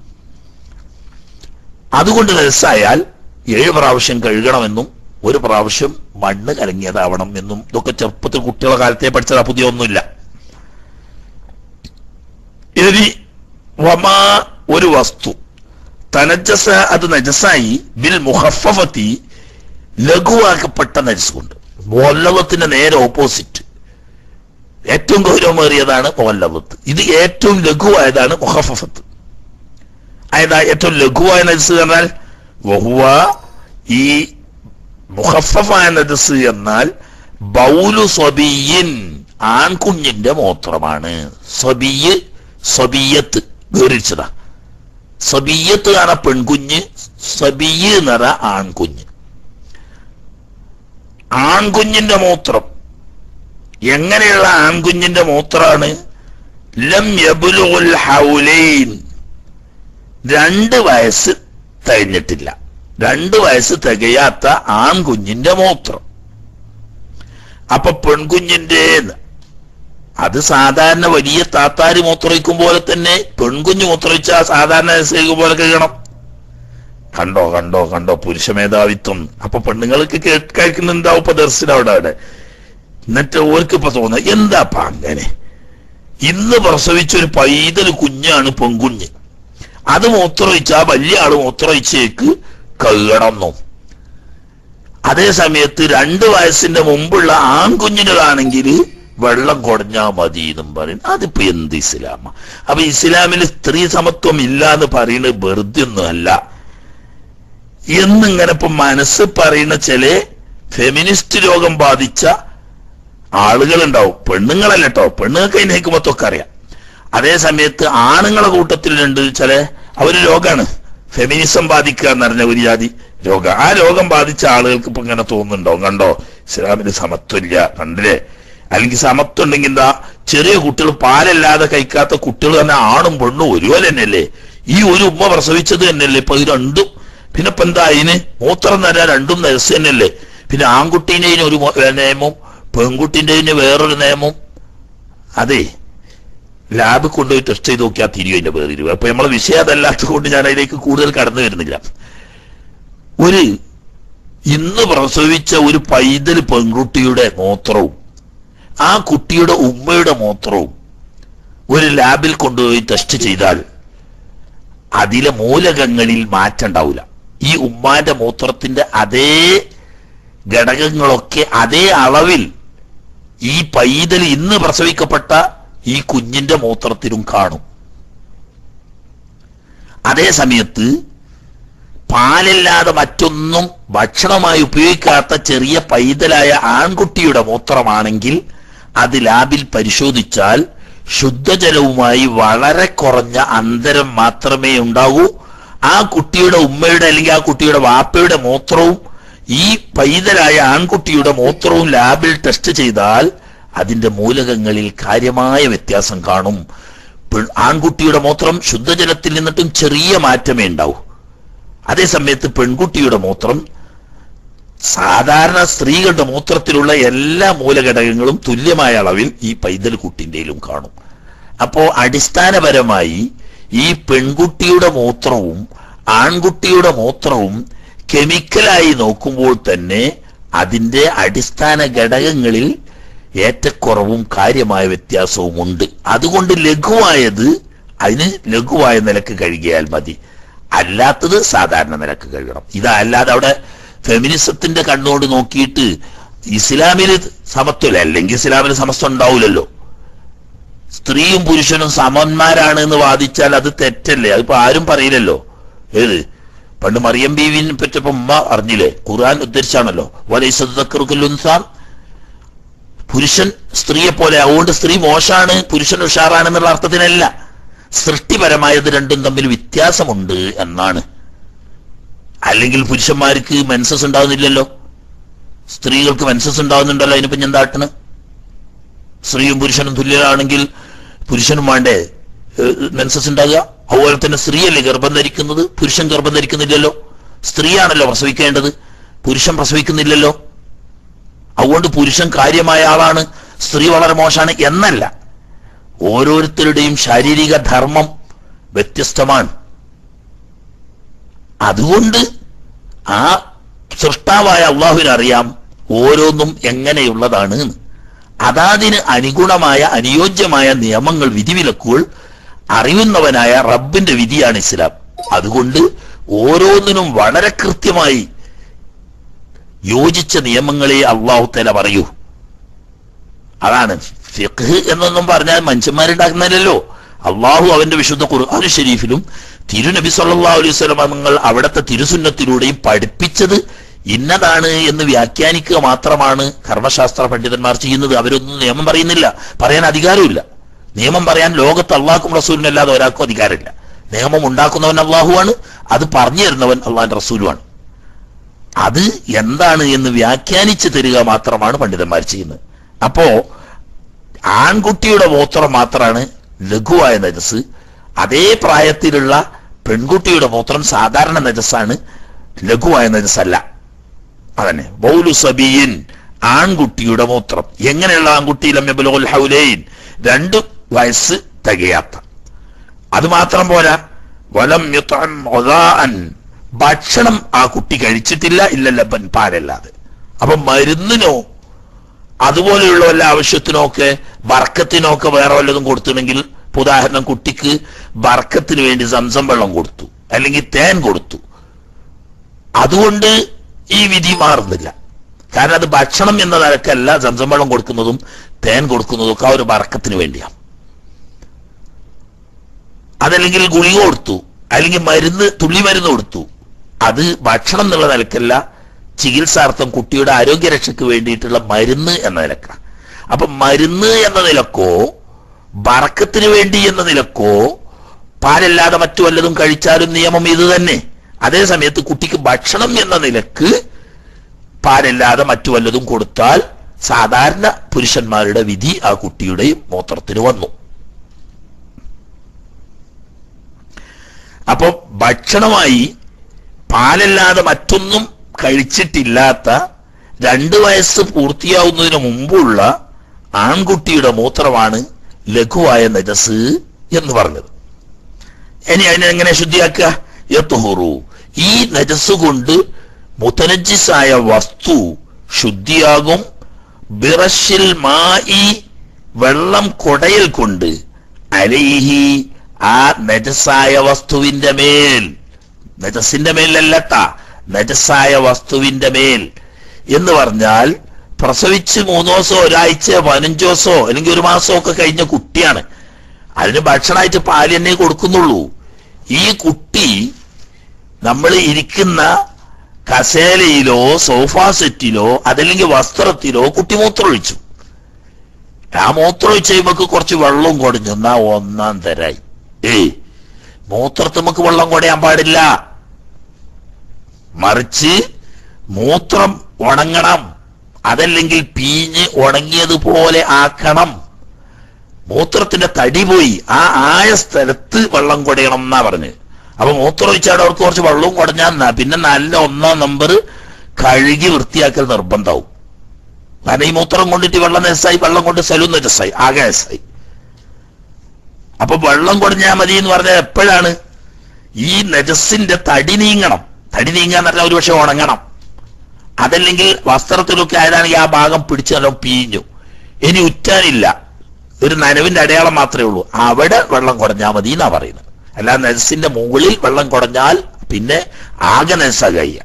അതുകൊണ്ട് രസായാൽ ഏഴ് പ്രാവശ്യം കഴുകണമെന്നും ഒരു പ്രാവശ്യം മണ്ണ് കലങ്ങിയതാവണം എന്നും ഇതൊക്കെ ചെറുപ്പത്തിൽ കുട്ടികളെ കാലത്തെ പഠിച്ചതാ പുതിയ ഒന്നുമില്ല ഇനി വമാ ഒരു വസ്തു തനജസ അത് നജസായി ബിൽ മുഹഫഫത്തി ലഘുവാക്കപ്പെട്ട നജസ് കൊണ്ട് മുല്ലവത്തിന്റെ നേരെ ഓപ്പോസിറ്റ് ഏറ്റവും ഗൗരവമേറിയതാണ് മുല്ലവത്ത് ഇത് ഏറ്റവും ലഘുവായതാണ് മുഹഫഫത്ത് അതായത് ഏറ്റവും ലഘുവായ നജസ് എന്നാൽ വഹുവ ഈ മുഹഫഫായ നജസ് എന്നാൽ ബൗലു സ്വബിയിൻ ആൺകുഞ്ഞിന്റെ മൂത്രമാണ് സ്വബിയ് സ്വബിയത്ത് വിവരിച്ചതാ സ്വബിയത്ത് ആണ് പെൺകുഞ്ഞ് സ്വബിയ് എന്ന് പറഞ്ഞ ആൺകുഞ്ഞ് ആൺകുഞ്ഞിന്റെ മൂത്രം എങ്ങനെയുള്ള ആൺകുഞ്ഞിന്റെ മൂത്രാണ് ലം യബുലുൽ ഹൗലൈൻ രണ്ട് വയസ്സ് തികഞ്ഞിട്ടില്ല രണ്ട് വയസ്സ് തികയാത്ത ആൺകുഞ്ഞിന്റെ മൂത്രം അപ്പൊ പെൺകുഞ്ഞിന്റെ അത് സാധാരണ വലിയ താത്താരി മൂത്രയിക്കും പോലെ തന്നെ പെൺകുഞ്ഞ് മൂത്രയിച്ച സാധാരണ വയസ്സേക്കും പോലെ കഴിയണം കണ്ടോ കണ്ടോ കണ്ടോ പുരുഷ മേധാവിത്വം അപ്പൊ പെണ്ണുങ്ങൾക്ക് കേൾക്കുന്നുണ്ടാവും ഇപ്പൊ ദർശനം അവിടെ അവിടെ എന്നിട്ട് ഓർക്ക് ഇപ്പൊ തോന്നുന്നത് എന്താപ്പ അങ്ങനെ ഇന്ന് പ്രസവിച്ച ഒരു പൈതൽ കുഞ്ഞാണ് പെൺകുഞ്ഞ് അത് മൂത്രമൊഴിച്ച ആ വലിയ ആള് മൂത്രമൊഴിച്ചേക്ക് കഴുകണമെന്നും അതേ സമയത്ത് രണ്ട് വയസ്സിന്റെ മുമ്പുള്ള ആൺകുഞ്ഞിനാണെങ്കിൽ വെള്ളം കുടഞ്ഞാ മതി എന്നും പറയും അതിപ്പോ എന്ത് ഇസ്ലാമ അപ്പൊ ഇസ്ലാമിൽ സ്ത്രീ സമത്വം ഇല്ല എന്ന് പറയുന്നത് വെറുതെ ഒന്നുമല്ല എന്നിങ്ങനെ ഇപ്പൊ മനസ്സ് പറയുന്ന ചില ഫെമിനിസ്റ്റ് രോഗം ബാധിച്ച ആളുകളുണ്ടാവും പെണ്ണുങ്ങളല്ല കേട്ടോ പെണ്ണുങ്ങൾക്ക് അതിന് ഹെക്കുമത്തൊക്കെ അറിയാം അതേ സമയത്ത് ആണുങ്ങളെ കൂട്ടത്തിലുണ്ട് ചില അവര് രോഗാണ് ഫെമിനിസം ബാധിക്കുക എന്ന് പറഞ്ഞ ഒരു ജാതി രോഗം ആ രോഗം ബാധിച്ച ആളുകൾക്ക് ഇപ്പൊ ഇങ്ങനെ തോന്നുന്നുണ്ടാവും കണ്ടോ ഇസ്ലാമിന് സമത്വമില്ല കണ്ടില്ലേ അല്ലെങ്കിൽ സമത്വം ഉണ്ടെങ്കിൽ എന്താ ചെറിയ കുട്ടികൾ പാലല്ലാതെ കഴിക്കാത്ത കുട്ടികൾ തന്നെ ആണും പെണ്ണും ഒരുപോലെ തന്നെയല്ലേ ഈ ഒരു ഉമ്മ പ്രസവിച്ചത് തന്നെയല്ലേ ഇപ്പൊ ഇത് രണ്ടും പിന്നെ ഇപ്പൊ എന്താ അതിന് മൂത്രം തരാൻ രണ്ടും നരസ് തന്നെയല്ലേ പിന്നെ ആൺകുട്ടീനെ ഒരു മോ- നിയമം പെൺകുട്ടിന്റെ വേറൊരു നിയമം അതെ ലാബ് കൊണ്ടുപോയി ടെസ്റ്റ് ചെയ്ത് നോക്കിയാൽ തിരിയും അതിന്റെ പേരിൽ അപ്പൊ നമ്മളെ വിഷയം അതല്ലാത്തത് കൊണ്ട് ഞാൻ അതിലേക്ക് കൂടുതൽ കടന്നു വരുന്നില്ല ഒരു ഇന്ന് പ്രസവിച്ച ഒരു പൈതൽ പെൺകുട്ടിയുടെ മൂത്രവും ആ കുട്ടിയുടെ ഉമ്മയുടെ മൂത്രവും ഒരു ലാബിൽ കൊണ്ടുപോയി ടെസ്റ്റ് ചെയ്താൽ അതിലെ മൂലകങ്ങളിൽ മാറ്റം ഉണ്ടാവില്ല ഈ ഉമ്മാന്റെ മൂത്രത്തിന്റെ അതേ ഘടകങ്ങളൊക്കെ അതേ അളവിൽ ഈ പൈതൽ ഇന്ന് പ്രസവിക്കപ്പെട്ട ഈ കുഞ്ഞിന്റെ മൂത്രത്തിലും കാണും അതേ സമയത്ത് പാലില്ലാതെ മറ്റൊന്നും ഭക്ഷണമായി ഉപയോഗിക്കാത്ത ചെറിയ പൈതലായ ആൺകുട്ടിയുടെ മൂത്രമാണെങ്കിൽ അത് ലാബിൽ പരിശോധിച്ചാൽ ശുദ്ധജലവുമായി വളരെ കുറഞ്ഞ അന്തരം മാത്രമേ ഉണ്ടാകൂ ആ കുട്ടിയുടെ ഉമ്മയുടെ അല്ലെങ്കിൽ ആ കുട്ടിയുടെ വാപ്പയുടെ മൂത്രവും ഈ പൈതലായ ആൺകുട്ടിയുടെ മൂത്രവും ലാബിൽ ടെസ്റ്റ് ചെയ്താൽ അതിന്റെ മൂലകങ്ങളിൽ കാര്യമായ വ്യത്യാസം കാണും പെ- ആൺകുട്ടിയുടെ മൂത്രം ശുദ്ധജലത്തിൽ നിന്നിട്ടും ചെറിയ മാറ്റമേ ഉണ്ടാവൂ അതേസമയത്ത് പെൺകുട്ടിയുടെ മൂത്രം സാധാരണ സ്ത്രീകളുടെ മൂത്രത്തിലുള്ള എല്ലാ മൂലഘടകങ്ങളും തുല്യമായ അളവിൽ ഈ പൈതൽ കുട്ടിന്റെയിലും കാണും അപ്പോ അടിസ്ഥാനപരമായി ഈ പെൺകുട്ടിയുടെ മൂത്രവും ആൺകുട്ടിയുടെ മൂത്രവും കെമിക്കലായി നോക്കുമ്പോൾ തന്നെ അതിന്റെ അടിസ്ഥാന ഘടകങ്ങളിൽ ഏറ്റക്കുറവും കാര്യമായ വ്യത്യാസവും ഉണ്ട് അതുകൊണ്ട് ലഘുവായത് അതിന് ലഘുവായ നിലക്ക് കഴുകിയാൽ മതി അല്ലാത്തത് സാധാരണ നിലക്ക് കഴുകണം ഇതല്ലാതെ അവിടെ ഫെമിനിസത്തിന്റെ കണ്ണുകൊണ്ട് നോക്കിയിട്ട് ഇസ്ലാമിൽ സമത്വമില്ല അല്ലെങ്കിൽ ഇസ്ലാമിൽ സമത്വം ഉണ്ടാവില്ലല്ലോ സ്ത്രീയും പുരുഷനും സമന്മാരാണ് എന്ന് വാദിച്ചാൽ അത് തെറ്റല്ലേ അതിപ്പോ ആരും പറയില്ലല്ലോ ഏത് പണ്ട് മറിയം ബീവിനെ പറ്റപ്പോ ഉമ്മ അറിഞ്ഞില്ലേ ഖുർആൻ ഉദ്ധരിച്ചാണല്ലോ വലൈസാൻ പുരുഷൻ സ്ത്രീയെ പോലെ അതുകൊണ്ട് സ്ത്രീ മോശാണ് പുരുഷൻ ഉഷാറാണെന്നുള്ള അർത്ഥത്തിനല്ല സൃഷ്ടിപരമായത് രണ്ടും തമ്മിൽ വ്യത്യാസമുണ്ട് എന്നാണ് അല്ലെങ്കിൽ പുരുഷന്മാർക്ക് മെൻസസ് ഉണ്ടാവുന്നില്ലല്ലോ സ്ത്രീകൾക്ക് മെൻസസ് ഉണ്ടാവുന്നുണ്ടല്ലോ അതിനിപ്പോ ഞാൻ എന്താട്ടണ് സ്ത്രീയും പുരുഷനും തുല്യരാണെങ്കിൽ പുരുഷനും വേണ്ടേ മെൻസസ് ഉണ്ടാകുക അതുപോലെ തന്നെ സ്ത്രീയല്ലേ ഗർഭം ധരിക്കുന്നത് പുരുഷൻ ഗർഭം ധരിക്കുന്നില്ലല്ലോ സ്ത്രീയാണല്ലോ പ്രസവിക്കേണ്ടത് പുരുഷൻ പ്രസവിക്കുന്നില്ലല്ലോ അതുകൊണ്ട് പുരുഷൻ കാര്യമായ ആളാണ് സ്ത്രീ വളരെ മോശമാണ് എന്നല്ല ഓരോരുത്തരുടെയും ശാരീരിക ധർമ്മം വ്യത്യസ്തമാണ് അതുകൊണ്ട് ആ സൃഷ്ടാവായ അള്ളാഹുവിന് അറിയാം ഓരോന്നും എങ്ങനെയുള്ളതാണ് എന്ന്. അതാതിന് അനുഗുണമായ അനുയോജ്യമായ നിയമങ്ങൾ വിധിവിലക്കുകൾ അറിയുന്നവനായ റബ്ബിന്റെ വിധിയാണ് ഇസ്ലാം അതുകൊണ്ട് ഓരോന്നിനും വളരെ കൃത്യമായി യോജിച്ച നിയമങ്ങളെ അള്ളാഹു തല പറയൂ അതാണ് ഫിഖ് എന്നൊന്നും പറഞ്ഞാൽ മനുഷ്യന്മാരുണ്ടാക്കുന്നതല്ലോ അള്ളാഹു അവന്റെ വിശുദ്ധ ഖുർആൻ ഷരീഫിലും തിരുനബി സല്ലല്ലാഹു അലൈഹി വസല്ലം നിങ്ങൾ അവിടുത്തെ തിരുസുന്നത്തിലൂടെയും പഠിപ്പിച്ചത് ഇന്നതാണ് എന്ന് വ്യാഖ്യാനിക്കുക മാത്രമാണ് കർമ്മശാസ്ത്ര പണ്ഡിതന്മാർ ചെയ്യുന്നത് അവരൊന്നും നിയമം പറയുന്നില്ല പറയാൻ അധികാരമില്ല നിയമം പറയാൻ ലോകത്ത് അള്ളാഹും റസൂലിനും അല്ലാതെ ഒരാൾക്കും അധികാരമില്ല നിയമം ഉണ്ടാക്കുന്നവൻ അള്ളാഹുവാണ് അത് പറഞ്ഞു തരുന്നവൻ അള്ളാഹിന്റെ റസൂലുമാണ് അത് എന്താണ് എന്ന് വ്യാഖ്യാനിച്ച് തരിക മാത്രമാണ് പണ്ഡിതന്മാർ ചെയ്യുന്നത് അപ്പോ ആൺകുട്ടിയുടെ മൂത്രം മാത്രമാണ് ലഘുവായ നജസ് അതേ പ്രായത്തിലുള്ള പെൺകുട്ടിയുടെ മൂത്രം സാധാരണ നജസ്സാണ് ലഘുവായ നജസ്സല്ല അതന്നെ ബൗലു സബിയിൻ ആൺകുട്ടിയുടെ മൂത്രം എങ്ങനെയുള്ള ആൺകുട്ടി ലമ്യബുൽ ഹൗലൈൻ രണ്ട് വയസ്സ് തികയാത്ത അത് മാത്രം പോരാ വലം യുത്അം ഉദാഅൻ ഭക്ഷണം ആ കുട്ടി കഴിച്ചിട്ടില്ല ഇല്ല ലബൻ പാലല്ലാതെ അപ്പൊ മരുന്നിനോ അതുപോലെയുള്ള വല്ല ആവശ്യത്തിനോ ഒക്കെ ബർക്കത്തിനോ ഒക്കെ വേറെ വല്ലതും കൊടുത്തിട്ടുണ്ടെങ്കിൽ ഇപ്പൊ ഉദാഹരണം കുട്ടിക്ക് ബർക്കത്തിന് വേണ്ടി സംസം വെള്ളം കൊടുത്തു അല്ലെങ്കിൽ തേൻ കൊടുത്തു അതുകൊണ്ട് ഈ വിധി മാറുന്നില്ല കാരണം അത് ഭക്ഷണം എന്ന നിലക്കല്ല സംസം വെള്ളം കൊടുക്കുന്നതും തേൻ കൊടുക്കുന്നതും ഒക്കെ ആ ഒരു ബർക്കത്തിന് വേണ്ടിയാണ് അതല്ലെങ്കിൽ ഗുളിക കൊടുത്തു അല്ലെങ്കിൽ മരുന്ന് തുള്ളി മരുന്ന് കൊടുത്തു അത് ഭക്ഷണം എന്നുള്ള നിലക്കല്ല ചികിത്സാർത്ഥം കുട്ടിയുടെ ആരോഗ്യരക്ഷയ്ക്ക് വേണ്ടിയിട്ടുള്ള മരുന്ന് എന്ന നിലക്ക അപ്പൊ മരുന്ന് എന്ന നിലക്കോ ബറക്കത്തിന് വേണ്ടി എന്ന നിലക്കോ പാലല്ലാതെ മറ്റു വല്ലതും കഴിച്ചാലും നിയമം ഇത് തന്നെ അതേ സമയത്ത് കുട്ടിക്ക് ഭക്ഷണം എന്ന നിലക്ക് പാലല്ലാതെ മറ്റു വല്ലതും കൊടുത്താൽ സാധാരണ പുരുഷന്മാരുടെ വിധി ആ കുട്ടിയുടെയും മൂത്രത്തിന് വന്നു അപ്പൊ ഭക്ഷണമായി പാലല്ലാതെ മറ്റൊന്നും കഴിച്ചിട്ടില്ലാത്ത രണ്ട് വയസ്സ് പൂർത്തിയാവുന്നതിന് മുമ്പുള്ള ആൺകുട്ടിയുടെ മൂത്രമാണ് ലഘുവായ നജസ് എന്ന് പറഞ്ഞത് ഇനി അതിനെ എങ്ങനെ ശുദ്ധിയാക്കുക യത്തുഹുറു ഈ നജസ് കൊണ്ട് മുത്തനജിസായ വസ്തു ശുദ്ധിയാകും ബിറഷിൽ മായി വെള്ളം കൊടയിൽ കൊണ്ട് അലൈഹി ആ നജസായ വസ്തുവിന്റെ മേൽ നജസിന്റെ മേലല്ലട്ട നജസായ വസ്തുവിന്റെ മേൽ എന്ന് പറഞ്ഞാൽ പ്രസവിച്ച് മൂന്ന് ദിവസമോ ഒരാഴ്ച പതിനഞ്ച് ദിവസമോ അല്ലെങ്കിൽ ഒരു മാസമോ ഒക്കെ കഴിഞ്ഞ കുട്ടിയാണ് അതിന് ഭക്ഷണമായിട്ട് പാല് തന്നെ കൊടുക്കുന്നുള്ളൂ ഈ കുട്ടി നമ്മൾ ഇരിക്കുന്ന കസേലയിലോ സോഫാ സെറ്റിലോ അതല്ലെങ്കിൽ വസ്ത്രത്തിലോ കുട്ടി മൂത്രമൊഴിച്ചു ആ മൂത്രമൊഴിച്ച് കഴിയുമ്പോ കുറച്ച് വെള്ളവും കൊടഞ്ഞു എന്നാ ഒന്നാം തരായി ഏയ് മൂത്രത്തിൽ നമുക്ക് വെള്ളം കൊടയാൻ പാടില്ല മറിച്ച് മൂത്രം ഉണങ്ങണം അതല്ലെങ്കിൽ പീഞ്ഞ് ഉണങ്ങിയതുപോലെ ആക്കണം മൂത്രത്തിന്റെ തടി പോയി ആ ആയ സ്ഥലത്ത് വെള്ളം കൊടയണം എന്നാ പറഞ്ഞ് അപ്പൊ മൂത്രം ഒഴിച്ചാൽ അവർക്ക് കുറച്ച് വെള്ളവും കുടഞ്ഞാൽ എന്നാ പിന്നെ നല്ല ഒന്നാം നമ്പർ കഴുകി വൃത്തിയാക്കൽ നിർബന്ധമാവും കാരണം ഈ മൂത്രം കൊണ്ടിട്ട് വെള്ളം നെസ്സായി വെള്ളം കൊണ്ട് സലൂന്ന് രസായി ആകെ നെസ്സായി അപ്പൊ വെള്ളം കുടഞ്ഞാൽ മതി എന്ന് പറഞ്ഞാൽ എപ്പോഴാണ് ഈ നജസിന്റെ തടി നീങ്ങണം തടി നീങ്ങാന്ന് പറഞ്ഞാൽ ഒരുപക്ഷെ ഉണങ്ങണം അതല്ലെങ്കിൽ വസ്ത്രത്തിലൊക്കെ ആയതാണെങ്കിൽ ആ ഭാഗം പിടിച്ച് നല്ല പീഞ്ഞു ഇനി ഉറ്റാനില്ല ഒരു നനവിന്റെ അടയാളം മാത്രമേ ഉള്ളൂ അവിടെ വെള്ളം കുടഞ്ഞാൽ മതി എന്നാ പറയുന്നത് അല്ല നെജസിന്റെ മുകളിൽ വെള്ളം കുടഞ്ഞാൽ പിന്നെ ആകെ നെസ കഴിയ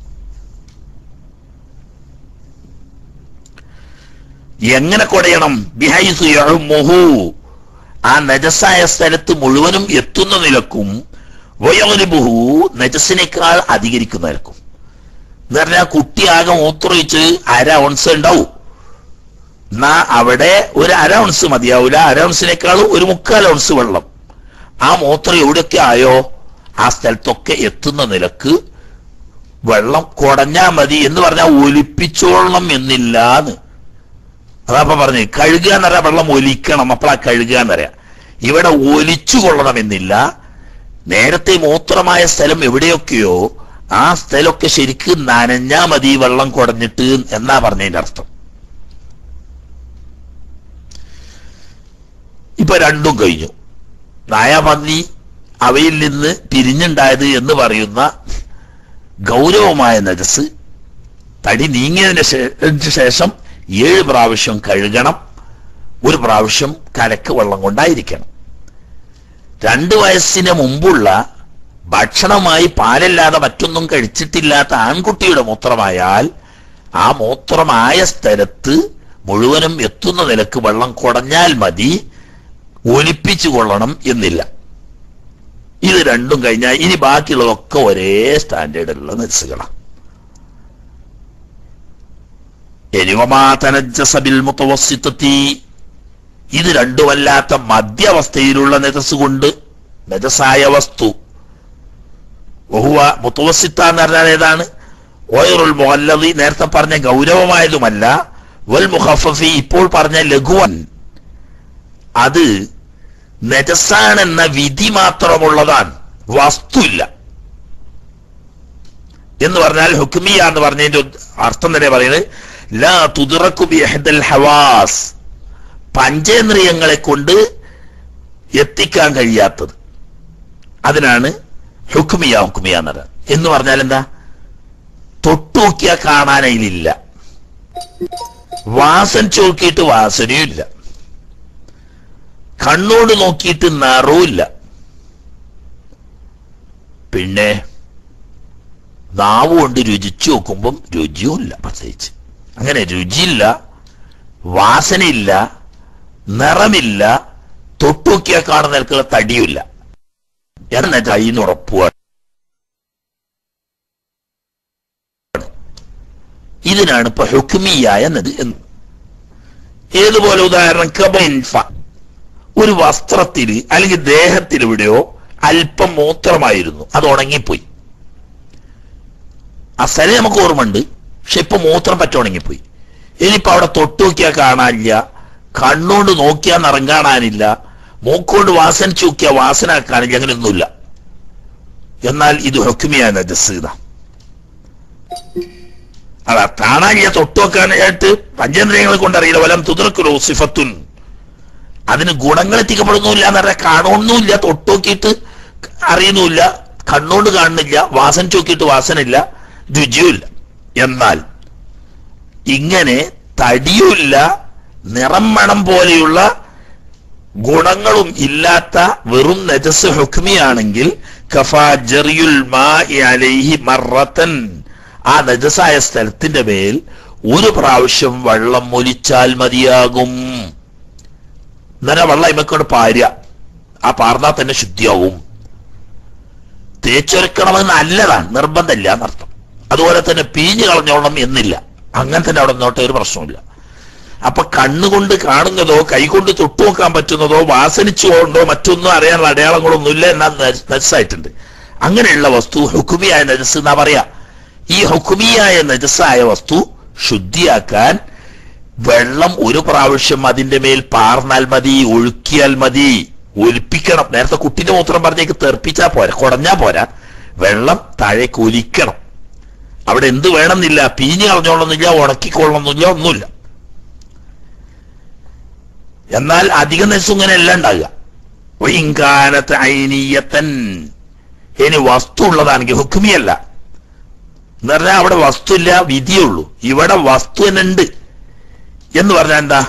എങ്ങനെ കുടയണം ബിഹൈസു യഅ്മുഹു ആ നജസായ സ്ഥലത്ത് മുഴുവനും എത്തുന്ന നിലക്കും വയോലിബുഹു നജസിനേക്കാൾ അധികരിക്കുന്ന നിലക്കും എന്ന് പറഞ്ഞാൽ കുട്ടി ആകെ മൂത്രമൊഴിച്ച് അര ഔൺസ് ഉണ്ടാവും എന്നാ അവിടെ ഒരു അര ഔൺസ് മതിയാവൂല അര ഔൺസിനേക്കാളും ഒരു മുക്കാൽ ഔൺസ് വെള്ളം ആ മൂത്രം എവിടെയൊക്കെ ആയോ ആ സ്ഥലത്തൊക്കെ എത്തുന്ന നിലക്ക് വെള്ളം കുടഞ്ഞാ മതി എന്ന് പറഞ്ഞാൽ ഒലിപ്പിച്ചോളണം എന്നില്ലാന്ന് അതാപ്പ പറഞ്ഞു കഴുകുക എന്ന് പറയാ വെള്ളം ഒലിക്കണം അപ്പോഴാ കഴുകുക എന്ന് പറയാ ഇവിടെ ഒലിച്ചു കൊള്ളണമെന്നില്ല നേരത്തെ മൂത്രമായ സ്ഥലം എവിടെയൊക്കെയോ ആ സ്ഥലമൊക്കെ ശരിക്കും നനഞ്ഞാ മതി വെള്ളം കുടഞ്ഞിട്ട് എന്നാ പറഞ്ഞതിന്റെ അർത്ഥം ഇപ്പൊ രണ്ടും കഴിഞ്ഞു നായാപന്നി അവയിൽ നിന്ന് പിരിഞ്ഞുണ്ടായത് എന്ന് പറയുന്ന ഗൗരവമായ നജസ് തടി നീങ്ങിയതിന് ശേ- ശേഷം ഏഴ് പ്രാവശ്യം കഴുകണം ഒരു പ്രാവശ്യം കലക്ക് വെള്ളം കൊണ്ടായിരിക്കണം രണ്ട് വയസ്സിന് മുമ്പുള്ള ഭക്ഷണമായി പാലല്ലാതെ മറ്റൊന്നും കഴിച്ചിട്ടില്ലാത്ത ആൺകുട്ടിയുടെ മൂത്രമായാൽ ആ മൂത്രമായ സ്ഥലത്ത് മുഴുവനും എത്തുന്ന നിലക്ക് വെള്ളം കുടഞ്ഞാൽ മതി ഒലിപ്പിച്ചു കൊള്ളണം എന്നില്ല ഇത് രണ്ടും കഴിഞ്ഞാൽ ഇനി ബാക്കിയുള്ളതൊക്കെ ഒരേ സ്റ്റാൻഡേർഡിലുള്ള നെസ്സുകളാണ് എനിവമാതനജസബിൽ മുത്തവസിത്തത്തി ഇത് രണ്ടുമല്ലാത്ത മധ്യവസ്ഥയിലുള്ള നെജസ് കൊണ്ട് നെജസായ വസ്തു ബഹുവ മുത്തവസിത്ത എന്ന് പറഞ്ഞാൽ ഏതാണ് ഓയറുൽ മുഹല്ലതി നേരത്തെ പറഞ്ഞ ഗൗരവമായതുമല്ല വൽ മുഹഫഫി ഇപ്പോൾ പറഞ്ഞ ലഘുവൻ അത് നെജസാണെന്ന വിധി മാത്രമുള്ളതാണ് വസ്തുല്ല എന്ന് പറഞ്ഞാൽ ഹുക്മിയ എന്ന് പറഞ്ഞതിന്റെ അർത്ഥം തന്നെ പറയുന്നത് ലാ തുതിറക്കു ബിഹദൽ ഹവാസ് പഞ്ചേന്ദ്രിയങ്ങളെ കൊണ്ട് എത്തിക്കാൻ കഴിയാത്തത് അതിനാണ് ഹുക്മിയ ഹുക്മിയ എന്ന് പറയുന്നത് എന്ന് പറഞ്ഞാൽ എന്താ തൊട്ടുനോക്കിയാ കാണാൻ അതിലില്ല വാസൻ ചോക്കിയിട്ട് വാസനയും ഇല്ല കണ്ണോട് നോക്കിയിട്ട് നിറവുമില്ല പിന്നെ നാവ് കൊണ്ട് രുചിച്ചു നോക്കുമ്പം രുചിയും ഇല്ല പ്രത്യേകിച്ച് അങ്ങനെ രുചിയില്ല വാസനയില്ല നിറമില്ല തൊട്ടുനോക്കിയാൽ കാണുന്ന നിലക്കുള്ള തടിയുമില്ല എന്ന കയ്യിന്ന് ഉറപ്പുവാണ് ഇതിനാണ് ഇപ്പൊ ഹുക്മിയായ നദി എന്ന് ഏതുപോലെ ഉദാഹരണം കബൈൻഫ ഒരു വസ്ത്രത്തിൽ അല്ലെങ്കിൽ ദേഹത്തിൽ എവിടെയോ അല്പം മൂത്രമായിരുന്നു അത് ഉണങ്ങിപ്പോയി ആ സ്ഥലം നമുക്ക് ഓർമ്മയുണ്ട് പക്ഷെ ഇപ്പൊ മൂത്രം പറ്റ ഉണങ്ങിപ്പോയി ഇനിയിപ്പോ അവിടെ തൊട്ടു നോക്കിയാൽ കാണാനില്ല കണ്ണുകൊണ്ട് നോക്കിയാൽ നിറം കാണാനില്ല മൂക്കുകൊണ്ട് വാസനിച്ച് നോക്കിയാൽ വാസന കാണില്ല അങ്ങനെയൊന്നുമില്ല എന്നാൽ ഇത് ഹുക്കുമിയ നജസ് ഇതാ അതാ കാണാനില്ല തൊട്ടു നോക്കാനായിട്ട് പഞ്ചേന്ദ്രിയങ്ങളെ കൊണ്ടറിയില്ല വലം തുതിർക്കുലോ സിഫത്തുൻ അതിന് ഗുണങ്ങൾ എത്തിക്കപ്പെടുന്നുമില്ല എന്ന് പറഞ്ഞാൽ കാണുന്നുമില്ല തൊട്ട് നോക്കിയിട്ട് അറിയുന്നുമില്ല കണ്ണുകൊണ്ട് കാണുന്നില്ല വാസന ചോക്കിയിട്ട് വാസനയില്ല രുചിയുമില്ല എന്നാൽ ഇങ്ങനെ തടിയുമില്ല നിറം മണം പോലെയുള്ള ഗുണങ്ങളും ഇല്ലാത്ത വെറും നജസ് ഹുക്മിയാണെങ്കിൽ കഫാ ജറിയുൽ മാഇ അലൈഹി മറത്തൻ ആ നജസായ സ്ഥലത്തിന്റെ മേൽ ഒരു പ്രാവശ്യം വെള്ളം ഒലിച്ചാൽ മതിയാകും എന്നാൽ ആ വെള്ളം ഇമക്കൊണ്ട് പാരുക ആ പാർന്നാൽ തന്നെ ശുദ്ധിയാവും തേച്ചൊരക്കണമെന്ന് നല്ലതാണ് നിർബന്ധമില്ല എന്നർത്ഥം അതുപോലെ തന്നെ പീഞ്ഞു കളഞ്ഞോളണം എന്നില്ല അങ്ങനെ തന്നെ അവിടെ നിന്നോട്ടെ ഒരു പ്രശ്നമില്ല അപ്പൊ കണ്ണുകൊണ്ട് കാണുന്നതോ കൈകൊണ്ട് തൊട്ടു നോക്കാൻ പറ്റുന്നതോ വാസനിച്ചുകൊണ്ടോ മറ്റൊന്നും അറിയാനുള്ള അടയാളങ്ങളൊന്നുമില്ല എന്നാൽ നജസായിട്ടുണ്ട് അങ്ങനെയുള്ള വസ്തു ഹുക്കുമിയായ നജസ് എന്നാ പറയാ ഈ ഹുക്കുമിയായ നജസായ വസ്തു ശുദ്ധിയാക്കാൻ വെള്ളം ഒരു പ്രാവശ്യം അതിന്റെ മേൽ പാർന്നാൽ മതി ഒഴുക്കിയാൽ മതി ഒലിപ്പിക്കണം നേരത്തെ കുട്ടിന്റെ മൂത്രം പറഞ്ഞേക്ക് തെറിപ്പിച്ചാ പോരാ കുടഞ്ഞാ പോരാ വെള്ളം താഴേക്ക് ഒലിക്കണം അവിടെ എന്ത് വേണമെന്നില്ല പീഞ്ഞു കളഞ്ഞോളന്നില്ല ഉണക്കിക്കൊള്ളണമെന്നില്ല ഒന്നുമില്ല എന്നാൽ അധിക നെസ്സും ഇങ്ങനെ എല്ലാം ഉണ്ടാകുക വൈകാനത്ത് ഐനീയത്തൻ ഇനി വസ്തു ഉള്ളതാണെങ്കിൽ ഹുക്കുമിയല്ല എന്ന് പറഞ്ഞാൽ അവിടെ വസ്തുല്ല വിധിയുള്ളൂ ഇവിടെ വസ്തു തന്നെ ഉണ്ട് എന്ന് പറഞ്ഞാൽ എന്താ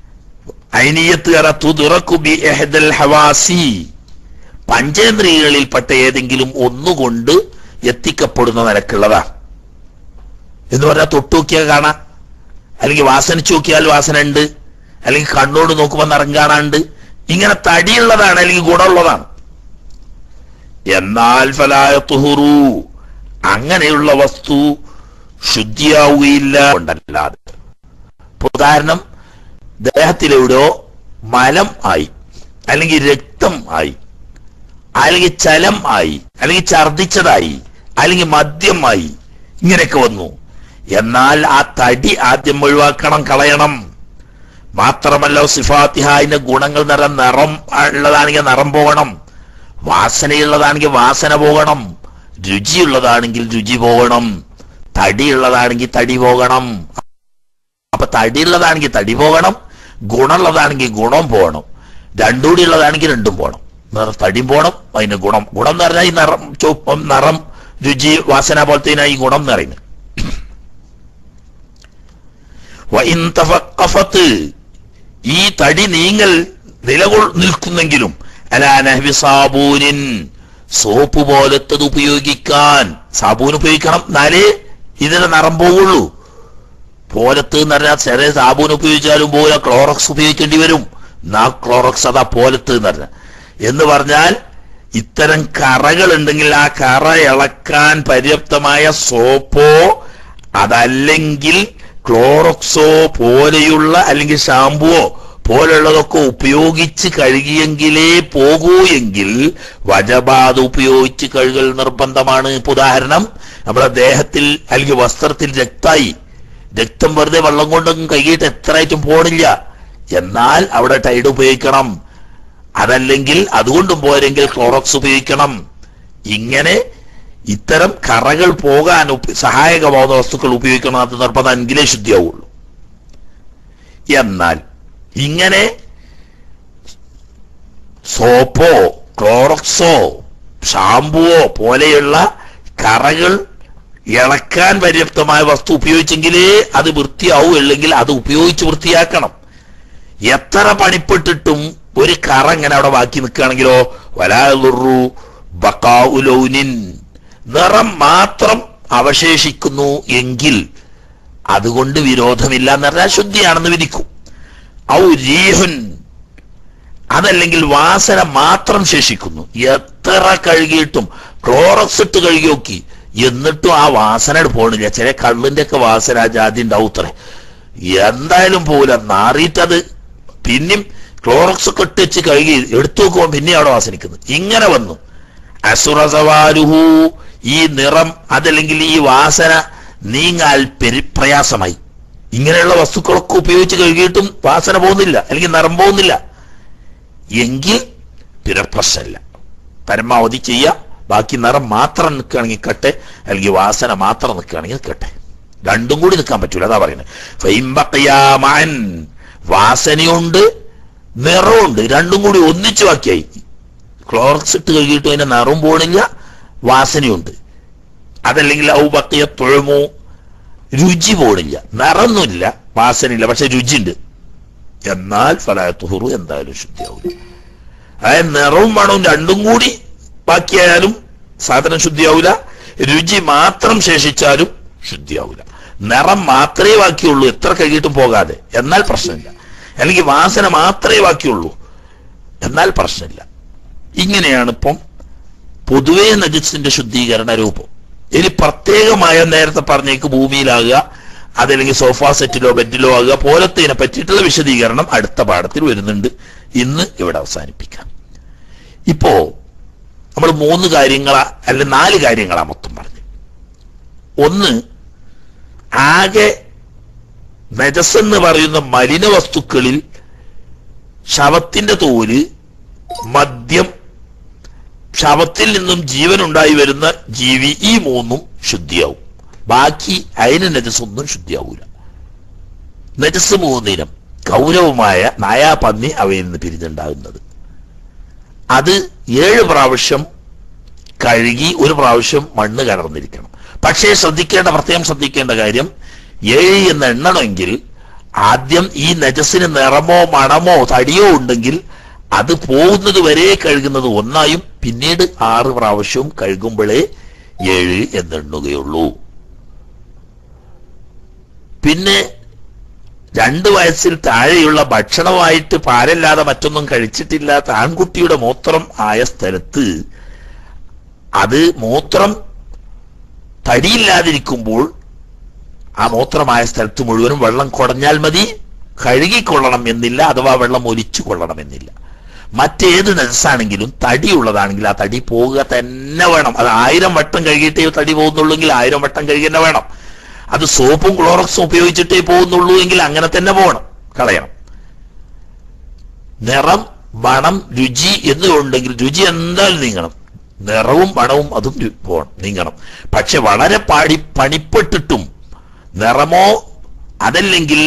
ഐനീയത്ത് ഹവാസി പഞ്ചേന്ദ്രിയകളിൽപ്പെട്ട ഏതെങ്കിലും ഒന്നുകൊണ്ട് എത്തിക്കപ്പെടുന്ന നിലക്കുള്ളതാ എന്ന് പറഞ്ഞാൽ തൊട്ടുനോക്കിയാൽ കാണാം അല്ലെങ്കിൽ വാസനിച്ചു നോക്കിയാൽ വാസന ഉണ്ട് അല്ലെങ്കിൽ കണ്ണോട് നോക്കുമ്പോൾ നിറം കാണാണ്ട് ഇങ്ങനെ തടിയുള്ളതാണ് അല്ലെങ്കിൽ ഗുണമുള്ളതാണ് എന്നാൽ ഫലായത്തുഹുറു അങ്ങനെയുള്ള വസ്തു ശുദ്ധിയാവുകയില്ല കൊണ്ടല്ലാതെ ഇപ്പൊ ഉദാഹരണം ദേഹത്തിലെവിടെയോ മലം ആയി അല്ലെങ്കിൽ രക്തം ആയി അല്ലെങ്കിൽ ചലം ആയി അല്ലെങ്കിൽ ഛർദിച്ചതായി അല്ലെങ്കിൽ മദ്യമായി ഇങ്ങനെയൊക്കെ വന്നു എന്നാൽ ആ തടി ആദ്യം ഒഴിവാക്കണം കളയണം മാത്രമല്ല സിഫാത്തിഹായിന്റെ ഗുണങ്ങൾ നിറം നിറം ഉള്ളതാണെങ്കിൽ നിറം പോകണം വാസനയുള്ളതാണെങ്കിൽ വാസന പോകണം രുചിയുള്ളതാണെങ്കിൽ രുചി പോകണം തടിയുള്ളതാണെങ്കിൽ തടി പോകണം അപ്പൊ തടിയുള്ളതാണെങ്കിൽ തടി പോകണം ഗുണമുള്ളതാണെങ്കിൽ ഗുണം പോകണം രണ്ടുകൂടി ഉള്ളതാണെങ്കിൽ രണ്ടും പോകണം നിറ- തടിയും പോകണം അതിന് ഗുണം ഗുണം എന്ന് പറഞ്ഞാൽ ഈ നിറം ചുവപ്പം നിറം രുചി വാസന പോലത്തേനാ ഈ ഗുണം എന്ന് പറയുന്നത് വഇൻ തഫഖഫത്ത് ഈ തടി നീങ്ങൽ നിലകൊൾ നിൽക്കുന്നെങ്കിലും അലാ നഹ്വി സാബൂനിൻ സോപ്പ് പോലത്തത് ഉപയോഗിക്കാൻ സാബൂൻ ഉപയോഗിക്കണം എന്നാലേ ഇതിന്റെ നിറം പോവുള്ളൂ പോലത്ത് എന്ന് പറഞ്ഞാൽ ചെറിയ സാബൂൻ ഉപയോഗിച്ചാലും പോലെ ക്ലോറക്സ് ഉപയോഗിക്കേണ്ടി വരും നാ ക്ലോറക്സ് അതാ പോലത്ത് എന്ന് പറഞ്ഞ എന്ന് പറഞ്ഞാൽ ഇത്തരം കറകൾ ഉണ്ടെങ്കിൽ ആ കറ ഇളക്കാൻ പര്യാപ്തമായ സോപ്പോ അതല്ലെങ്കിൽ ക്ലോറക്സോ പോലെയുള്ള അല്ലെങ്കിൽ ഷാമ്പുവോ പോലുള്ളതൊക്കെ ഉപയോഗിച്ച് കഴുകിയെങ്കിലേ പോകൂ എങ്കിൽ വജബാത് ഉപയോഗിച്ച് കഴുകൽ നിർബന്ധമാണ് ഇപ്പൊ ഉദാഹരണം നമ്മുടെ ദേഹത്തിൽ അല്ലെങ്കിൽ വസ്ത്രത്തിൽ രക്തായി രക്തം വെറുതെ വെള്ളം കൊണ്ടൊന്നും കഴുകിയിട്ട് എത്രയായിട്ടും പോണില്ല എന്നാൽ അവിടെ ടൈഡ് ഉപയോഗിക്കണം അതല്ലെങ്കിൽ അതുകൊണ്ടും പോരെങ്കിൽ ക്ലോറക്സ് ഉപയോഗിക്കണം ഇങ്ങനെ ഇത്തരം കറകൾ പോകാൻ ഉപ- സഹായകമാവുന്ന വസ്തുക്കൾ ഉപയോഗിക്കണം അത് നിർബന്ധം എങ്കിലേ ശുദ്ധിയാവുള്ളൂ എന്നാൽ ഇങ്ങനെ സോപ്പോ ക്ലോറക്സോ ഷാമ്പുവോ പോലെയുള്ള കറകൾ ഇളക്കാൻ പര്യാപ്തമായ വസ്തു ഉപയോഗിച്ചെങ്കിലേ അത് വൃത്തിയാവൂ അല്ലെങ്കിൽ അത് ഉപയോഗിച്ച് വൃത്തിയാക്കണം എത്ര പണിപ്പെട്ടിട്ടും ഒരു കറ ഇങ്ങനെ അവിടെ ബാക്കി നിൽക്കുകയാണെങ്കിലോ വലാറുറു ബക്കാഉലൗനിൻ നിറം മാത്രം അവശേഷിക്കുന്നു എങ്കിൽ അതുകൊണ്ട് വിരോധമില്ല എന്ന് പറഞ്ഞാൽ ശുദ്ധിയാണെന്ന് വിധിക്കും ഔ രീഹുൻ അതല്ലെങ്കിൽ വാസന മാത്രം ശേഷിക്കുന്നു എത്ര കഴുകിയിട്ടും ക്ലോറക്സ് ഇട്ട് കഴുകി നോക്കി എന്നിട്ടും ആ വാസന പോണില്ല ചില കള്ളിന്റെ ഒക്കെ വാസന ആ ജാതി ഉണ്ടാവൂത്രേ എന്തായാലും പോല നാറിയിട്ടത് പിന്നെയും ക്ലോറക്സ് ഒക്കെ ഇട്ട് വെച്ച് കഴുകി എടുത്തു നോക്കുമ്പോൾ പിന്നെ അവിടെ വാസനിക്കുന്നു ഇങ്ങനെ വന്നു അസുറസവാരുഹു ഈ നിറം അതല്ലെങ്കിൽ ഈ വാസന നീങ്ങാൽ പെരി പ്രയാസമായി ഇങ്ങനെയുള്ള വസ്തുക്കളൊക്കെ ഉപയോഗിച്ച് കഴുകിയിട്ടും വാസന പോകുന്നില്ല അല്ലെങ്കിൽ നിറം പോകുന്നില്ല എങ്കിൽ പിന്നെ പ്രശ്നമില്ല പരമാവധി ചെയ്യാം ബാക്കി നിറം മാത്രം നിൽക്കുകയാണെങ്കിൽ കട്ടെ അല്ലെങ്കിൽ വാസന മാത്രം നിൽക്കുകയാണെങ്കിൽ കട്ടെ രണ്ടും കൂടി നിൽക്കാൻ പറ്റൂല അതാ പറയുന്നത് ഫൈംബക്കയാമൻ വാസനയുണ്ട് നിറമുണ്ട് രണ്ടും കൂടി ഒന്നിച്ചു ബാക്കിയായി ക്ലോറക്സ് ഇട്ട് കഴുകിയിട്ട് അതിന്റെ നിറവും പോണില്ല വാസനയുണ്ട് അതല്ലെങ്കിൽ ഔബക്കിയ തുഴമോ രുചി പോണില്ല നിറൊന്നുമില്ല വാസനയില്ല പക്ഷെ രുചിയുണ്ട് എന്നാൽ ഫലാത്തുഹുറു എന്തായാലും ശുദ്ധിയാവില്ല അതായത് നിറവും മണവും രണ്ടും കൂടി ബാക്കിയായാലും സാധനം ശുദ്ധിയാവില്ല രുചി മാത്രം ശേഷിച്ചാലും ശുദ്ധിയാവില്ല നിറം മാത്രമേ ബാക്കിയുള്ളൂ എത്ര കഴുകിയിട്ടും പോകാതെ എന്നാൽ പ്രശ്നമില്ല അല്ലെങ്കിൽ വാസന മാത്രമേ ബാക്കിയുള്ളൂ എന്നാൽ പ്രശ്നമില്ല ഇങ്ങനെയാണ് ഇപ്പം പൊതുവേ നജസിന്റെ ശുദ്ധീകരണ രൂപം ഇനി പ്രത്യേകമായ നേരത്തെ പറഞ്ഞേക്ക് ഭൂമിയിലാകുക അതല്ലെങ്കിൽ സോഫ സെറ്റിലോ ബെഡിലോ ആകുക പോലത്തതിനെ പറ്റിയിട്ടുള്ള വിശദീകരണം അടുത്ത പാഠത്തിൽ വരുന്നുണ്ട് ഇന്ന് ഇവിടെ അവസാനിപ്പിക്കാം ഇപ്പോ നമ്മൾ മൂന്ന് കാര്യങ്ങളാ അല്ല നാല് കാര്യങ്ങളാ മൊത്തം പറഞ്ഞു ഒന്ന് ആകെ നജസ് എന്ന് പറയുന്ന മലിന വസ്തുക്കളിൽ ശവത്തിന്റെ തോല് മദ്യം ശവത്തിൽ നിന്നും ജീവൻ ഉണ്ടായി വരുന്ന ജീവി ഈ മൂന്നും ശുദ്ധിയാവും ബാക്കി അതിന് നജസ് ഒന്നും ശുദ്ധിയാവൂല നജസ് മൂന്നിനം ഗൗരവമായ നായാ പന്നി അവയിൽ നിന്ന് പിരിഞ്ഞുണ്ടാകുന്നത് അത് ഏഴ് പ്രാവശ്യം കഴുകി ഒരു പ്രാവശ്യം മണ്ണ് കലർന്നിരിക്കണം പക്ഷേ ശ്രദ്ധിക്കേണ്ട പ്രത്യേകം ശ്രദ്ധിക്കേണ്ട കാര്യം ഏഴ് എന്ന് എണ്ണണമെങ്കിൽ ആദ്യം ഈ നജസിന് നിറമോ മണമോ തടിയോ ഉണ്ടെങ്കിൽ അത് പോകുന്നത് വരെ കഴുകുന്നത് ഒന്നായും പിന്നീട് ആറ് പ്രാവശ്യവും കഴുകുമ്പോഴേ ഏഴ് എന്നെണ്ണുകയുള്ളൂ പിന്നെ രണ്ട് വയസ്സിൽ താഴെയുള്ള ഭക്ഷണമായിട്ട് പാലല്ലാതെ മറ്റൊന്നും കഴിച്ചിട്ടില്ലാത്ത ആൺകുട്ടിയുടെ മൂത്രം ആയ സ്ഥലത്ത് അത് മൂത്രം തടിയില്ലാതിരിക്കുമ്പോൾ ആ മൂത്രമായ സ്ഥലത്ത് മുഴുവനും വെള്ളം കുടഞ്ഞാൽ മതി കഴുകിക്കൊള്ളണം എന്നില്ല അഥവാ വെള്ളം ഒലിച്ചു കൊള്ളണം എന്നില്ല മറ്റേത് നജസാണെങ്കിലും തടിയുള്ളതാണെങ്കിൽ ആ തടി പോവുക തന്നെ വേണം അത് ആയിരം വട്ടം കഴുകിയിട്ടേ തടി പോകുന്നുള്ളൂങ്കിൽ ആയിരം വട്ടം കഴുകി തന്നെ വേണം അത് സോപ്പും ക്ലോറക്സും ഉപയോഗിച്ചിട്ടേ പോകുന്നുള്ളൂ എങ്കിൽ അങ്ങനെ തന്നെ പോകണം കളയണം നിറം മണം രുചി എന്നുണ്ടെങ്കിൽ രുചി എന്തായാലും നീങ്ങണം നിറവും മണവും അതും രു- പോകണം നീങ്ങണം പക്ഷെ വളരെ പാടി പണിപ്പെട്ടിട്ടും നിറമോ അതല്ലെങ്കിൽ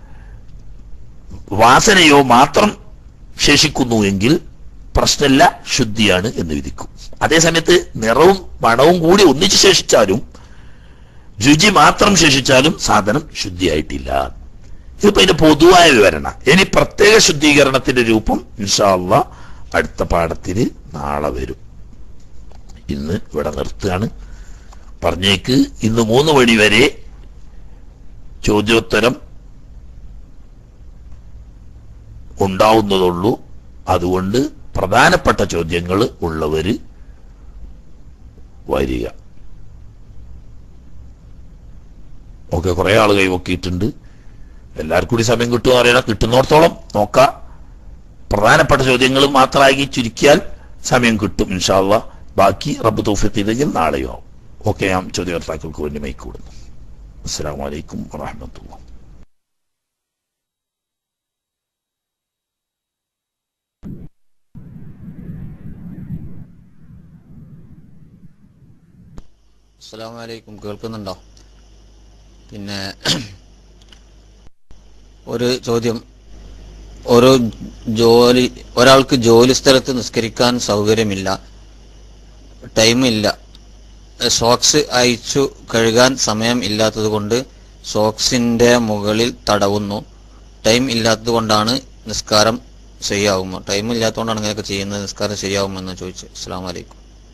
വാസനയോ മാത്രം ശേഷിക്കുന്നു എങ്കിൽ പ്രശ്നമില്ല ശുദ്ധിയാണ് എന്ന് വിധിക്കും അതേസമയത്ത് നിറവും മണവും കൂടി ഒന്നിച്ച് ശേഷിച്ചാലും രുചി മാത്രം ശേഷിച്ചാലും സാധനം ശുദ്ധിയായിട്ടില്ല ഇതിപ്പോ ഇതിന്റെ പൊതുവായ വിവരണ ഇനി പ്രത്യേക ശുദ്ധീകരണത്തിന്റെ രൂപം ഇൻഷാല്ല അടുത്ത പാഠത്തിന് നാളെ വരും ഇന്ന് ഇവിടെ നിർത്തുകയാണ് പറഞ്ഞേക്ക് ഇന്ന് മൂന്ന് മണി വരെ ചോദ്യോത്തരം ഉണ്ടാവുന്നതുള്ളൂ അതുകൊണ്ട് പ്രധാനപ്പെട്ട ചോദ്യങ്ങൾ ഉള്ളവര് വരിക ഓക്കെ കുറെ ആൾ കൈവക്കിയിട്ടുണ്ട് എല്ലാവർക്കും കൂടി സമയം കിട്ടുമോ അറിയണം കിട്ടുന്നിടത്തോളം നോക്കാം പ്രധാനപ്പെട്ട ചോദ്യങ്ങൾ മാത്രമായി ചുരുക്കിയാൽ സമയം കിട്ടും ഇൻഷാല്ല ബാക്കി റബ്ബ് തൗഫീഖ് ചെയ്തെങ്കിൽ നാളെയോ ആവും ഓക്കെ ഞാൻ ചോദ്യകർത്താക്കൾക്ക് വേണ്ടി മൈക്ക് കൊടുന്നു അസ്സാം വലൈക്കും വാഹമത്തുള്ള അസ്സാം വലൈക്കും കേൾക്കുന്നുണ്ടോ പിന്നെ ഒരു ചോദ്യം ഓരോ ജോലി ഒരാൾക്ക് ജോലി സ്ഥലത്ത് നിസ്കരിക്കാൻ സൗകര്യമില്ല ടൈമില്ല സോക്സ് അയച്ചു കഴുകാൻ സമയം ഇല്ലാത്തത് കൊണ്ട് സോക്സിന്റെ മുകളിൽ തടവുന്നു ടൈം ഇല്ലാത്തത് കൊണ്ടാണ് നിസ്കാരം ശരിയാവുമോ ടൈം ഇല്ലാത്തതുകൊണ്ടാണ് ഇങ്ങനെയൊക്കെ ചെയ്യുന്നത് നിസ്കാരം ശരിയാവുമെന്ന് ചോദിച്ചു അസ്സാം വലൈക്കും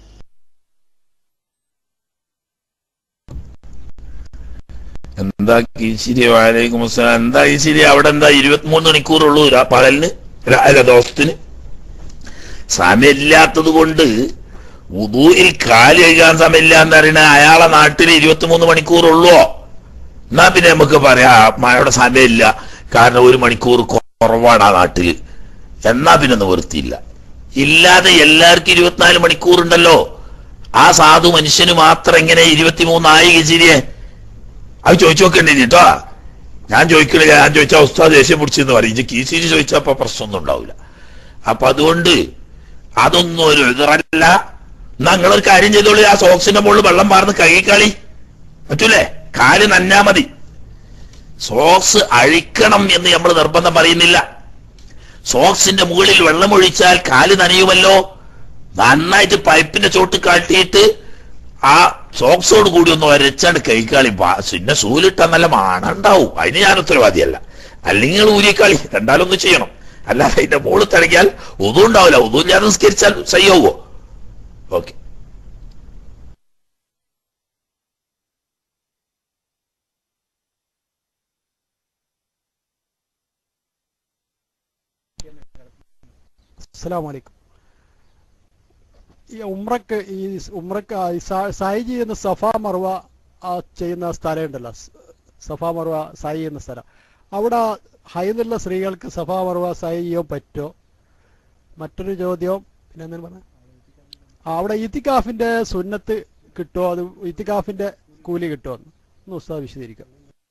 എന്താ കീശിരി വാലേക്കും അസ്സലാം എന്താ കീശിരി അവിടെ എന്താ ഇരുപത്തിമൂന്ന് മണിക്കൂറുള്ളൂ രാ- പകലിന് ര- അല്ല ദിവസത്തിന് സമയമില്ലാത്തത് കൊണ്ട് ഉദൂയിൽ കാല് കഴുകാൻ സമയമില്ല എന്ന് പറയുന്ന അയാളെ നാട്ടിൽ ഇരുപത്തിമൂന്ന് മണിക്കൂറുള്ളോ എന്നാ പിന്നെ നമുക്ക് പറയാം മഴയുടെ സമയമില്ല കാരണം ഒരു മണിക്കൂർ കുറവാണ് ആ നാട്ടിൽ എന്നാ പിന്നെ നിവൃത്തിയില്ല ഇല്ലാതെ എല്ലാവർക്കും ഇരുപത്തിനാല് മണിക്കൂർ ഉണ്ടല്ലോ ആ സാധു മനുഷ്യന് മാത്രം എങ്ങനെ ഇരുപത്തിമൂന്നായി ഗിജിരിയെ അത് ചോദിച്ചു നോക്കണ്ടേ കേട്ടോ ഞാൻ ചോദിക്കണില്ല ഞാൻ ചോദിച്ചാൽ ഉസ്താദ് ദേഷ്യം പിടിച്ചെന്ന് പറയും ഇത് കീസിരി ചോദിച്ചപ്പോ പ്രശ്നമൊന്നും ഉണ്ടാവില്ല അപ്പൊ അതുകൊണ്ട് അതൊന്നും ഒരു എതിറല്ല ഞങ്ങളൊരു കാര്യം ചെയ്തോളൂ ആ സോക്സിന്റെ മുകളിൽ വെള്ളം പാർന്ന് കഴുകിക്കളി പറ്റൂലേ കാല് നന്നാ മതി സോക്സ് അഴിക്കണം എന്ന് നമ്മൾ നിർബന്ധം പറയുന്നില്ല സോക്സിന്റെ മുകളിൽ വെള്ളം ഒഴിച്ചാൽ കാല് നനയുമല്ലോ നന്നായിട്ട് പൈപ്പിന്റെ ചോട്ട് കാട്ടിയിട്ട് ആ സോക്സോട് കൂടി ഒന്ന് വരച്ചാണ് കൈക്കാളി പിന്നെ സൂലിട്ടാ നല്ല മാണുണ്ടാവും അതിന് ഞാൻ ഉത്തരവാദിയല്ല അല്ലെങ്കിൽ നിങ്ങൾ ഊരിക്കളി രണ്ടാലൊന്നും ചെയ്യണം അല്ലാതെ അതിന്റെ മുകളിൽ തിളങ്ങിയാൽ ഒന്നും ഉണ്ടാവില്ല ഒന്നും ഇല്ലാതെ നിസ്കരിച്ചാൽ സയ്യാവോ ഓക്കെ അസ്സലാമു അലൈക്കും ഈ ഉമ്രക്ക് ഈ ഉമ്രക്ക് ആ ഈ സ- സായി ചെയ്യുന്ന സഫ മർവ ആ ചെയ്യുന്ന സ്ഥലം ഉണ്ടല്ലോ സ്- സഫ മർവ സായി ചെയ്യുന്ന സ്ഥലം അവിടെ ഹൈദുള്ള സ്ത്രീകൾക്ക് സഫ മർവ സായി ചെയ്യാൻ പറ്റുമോ മറ്റൊരു ചോദ്യം പിന്നെ എന്താണ് പറഞ്ഞത് ആ അവിടെ ഇത്തിക്കാഫിന്റെ സുന്നത്ത് കിട്ടുമോ അത് ഇത്തിക്കാഫിന്റെ കൂലി കിട്ടുമോ എന്ന് ഒന്ന് ഉസ്താദ് വിശദീകരിക്കാം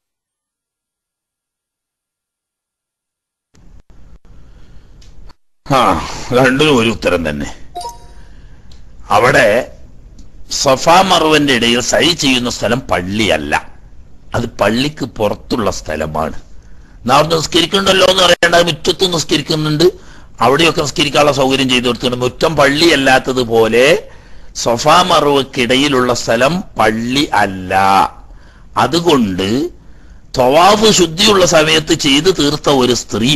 ആ രണ്ടിനും ഒരു ഉത്തരം തന്നെ അവിടെ സഫാ മറുവന്റെ ഇടയിൽ സൈ ചെയ്യുന്ന സ്ഥലം പള്ളിയല്ല അത് പള്ളിക്ക് പുറത്തുള്ള സ്ഥലമാണ് നാം അവിടെ നിസ്കരിക്കണ്ടല്ലോ എന്ന് പറയേണ്ട മുറ്റത്ത് നിസ്കരിക്കുന്നുണ്ട് അവിടെയൊക്കെ നിസ്കരിക്കാനുള്ള സൗകര്യം ചെയ്തു കൊടുത്തിട്ടുണ്ട് മുറ്റം പള്ളിയല്ലാത്തതുപോലെ സഫാ മറുവക്കിടയിലുള്ള സ്ഥലം പള്ളി അല്ല അതുകൊണ്ട് തൊവാഫ് ശുദ്ധിയുള്ള സമയത്ത് ചെയ്തു തീർത്ത ഒരു സ്ത്രീ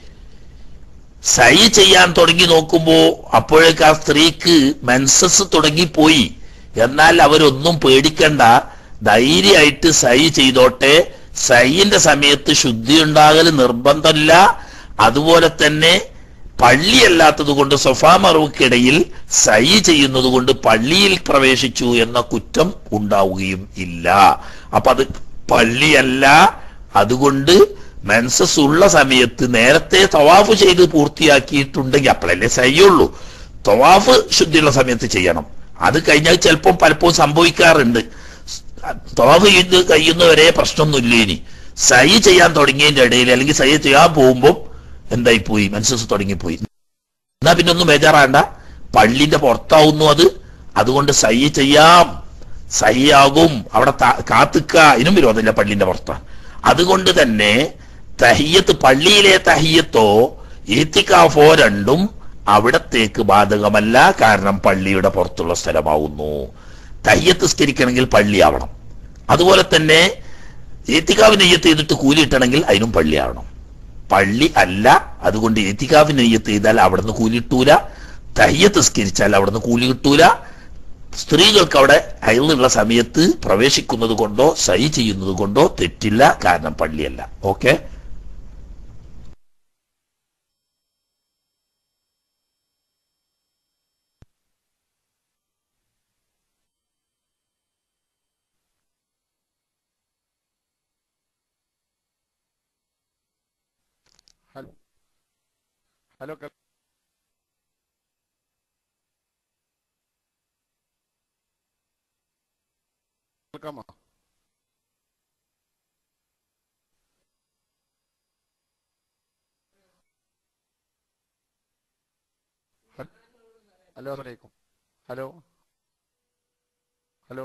സൈ ചെയ്യാൻ തുടങ്ങി നോക്കുമ്പോ അപ്പോഴേക്ക് ആ സ്ത്രീക്ക് മെൻസസ് തുടങ്ങിപ്പോയി എന്നാൽ അവരൊന്നും പേടിക്കണ്ട ധൈര്യമായിട്ട് സൈ ചെയ്തോട്ടെ സൈന്റെ സമയത്ത് ശുദ്ധി ഉണ്ടാകൽ നിർബന്ധമില്ല അതുപോലെ തന്നെ പള്ളിയല്ലാത്തത് കൊണ്ട് സൊഫാമറുക്കിടയിൽ സൈ ചെയ്യുന്നത് കൊണ്ട് പള്ളിയിൽ പ്രവേശിച്ചു എന്ന കുറ്റം ഉണ്ടാവുകയും ഇല്ല അപ്പൊ അത് പള്ളിയല്ല അതുകൊണ്ട് മെൻസസ് ഉള്ള സമയത്ത് നേരത്തെ തവാഫ് ചെയ്ത് പൂർത്തിയാക്കിയിട്ടുണ്ടെങ്കിൽ അപ്പോഴല്ലേ സയ്യുള്ളൂ തവാഫ് ശുദ്ധിയുള്ള സമയത്ത് ചെയ്യണം അത് കഴിഞ്ഞാൽ ചിലപ്പോൾ പലപ്പോഴും സംഭവിക്കാറുണ്ട് തവാഫ് ചെയ്ത് കഴിയുന്നവരെ പ്രശ്നമൊന്നുമില്ല ഇനി സൈ ചെയ്യാൻ തുടങ്ങിയതിന്റെ ഇടയിൽ അല്ലെങ്കിൽ സൈ ചെയ്യാൻ പോകുമ്പോൾ എന്തായി പോയി മെൻസസ് തുടങ്ങിപ്പോയി എന്നാ പിന്നെ ഒന്നും ബേജാറാണ്ട പള്ളിന്റെ പുറത്താവുന്നു അത് അതുകൊണ്ട് സൈ ചെയ്യാം സൈ ആകും അവിടെ താ- കാത്തുക്ക ഇതിനും വിരോധമില്ല പള്ളിന്റെ പുറത്താണ് അതുകൊണ്ട് തന്നെ തഹിയത്ത് പള്ളിയിലെ തഹിയത്തോ ഈത്തിക്കാഫോ രണ്ടും അവിടത്തേക്ക് ബാധകമല്ല കാരണം പള്ളിയുടെ പുറത്തുള്ള സ്ഥലമാവുന്നു തയ്യത്ത് സ്കരിക്കണമെങ്കിൽ പള്ളിയാവണം അതുപോലെ തന്നെ ഏത്തിക്കാവ് നെയ്യത്ത് ചെയ്തിട്ട് കൂലി കിട്ടണമെങ്കിൽ അതിനും പള്ളിയാവണം പള്ളി അല്ല അതുകൊണ്ട് ഏത്തിക്കാവ് നെയ്യത്ത് ചെയ്താൽ അവിടുന്ന് കൂലി കിട്ടൂല തയ്യത്ത് സ്കരിച്ചാൽ അവിടുന്ന് കൂലി കിട്ടൂല സ്ത്രീകൾക്ക് അവിടെ അയലുള്ള സമയത്ത് പ്രവേശിക്കുന്നത് കൊണ്ടോ സൈ ചെയ്യുന്നത് കൊണ്ടോ തെറ്റില്ല കാരണം പള്ളിയല്ല ഓക്കെ ഹലോ ഹലോ കേ- കേൾക്കാമോ ഹൽ- ഹലോ അസ്സലാമലൈക്കും ഹലോ ഹലോ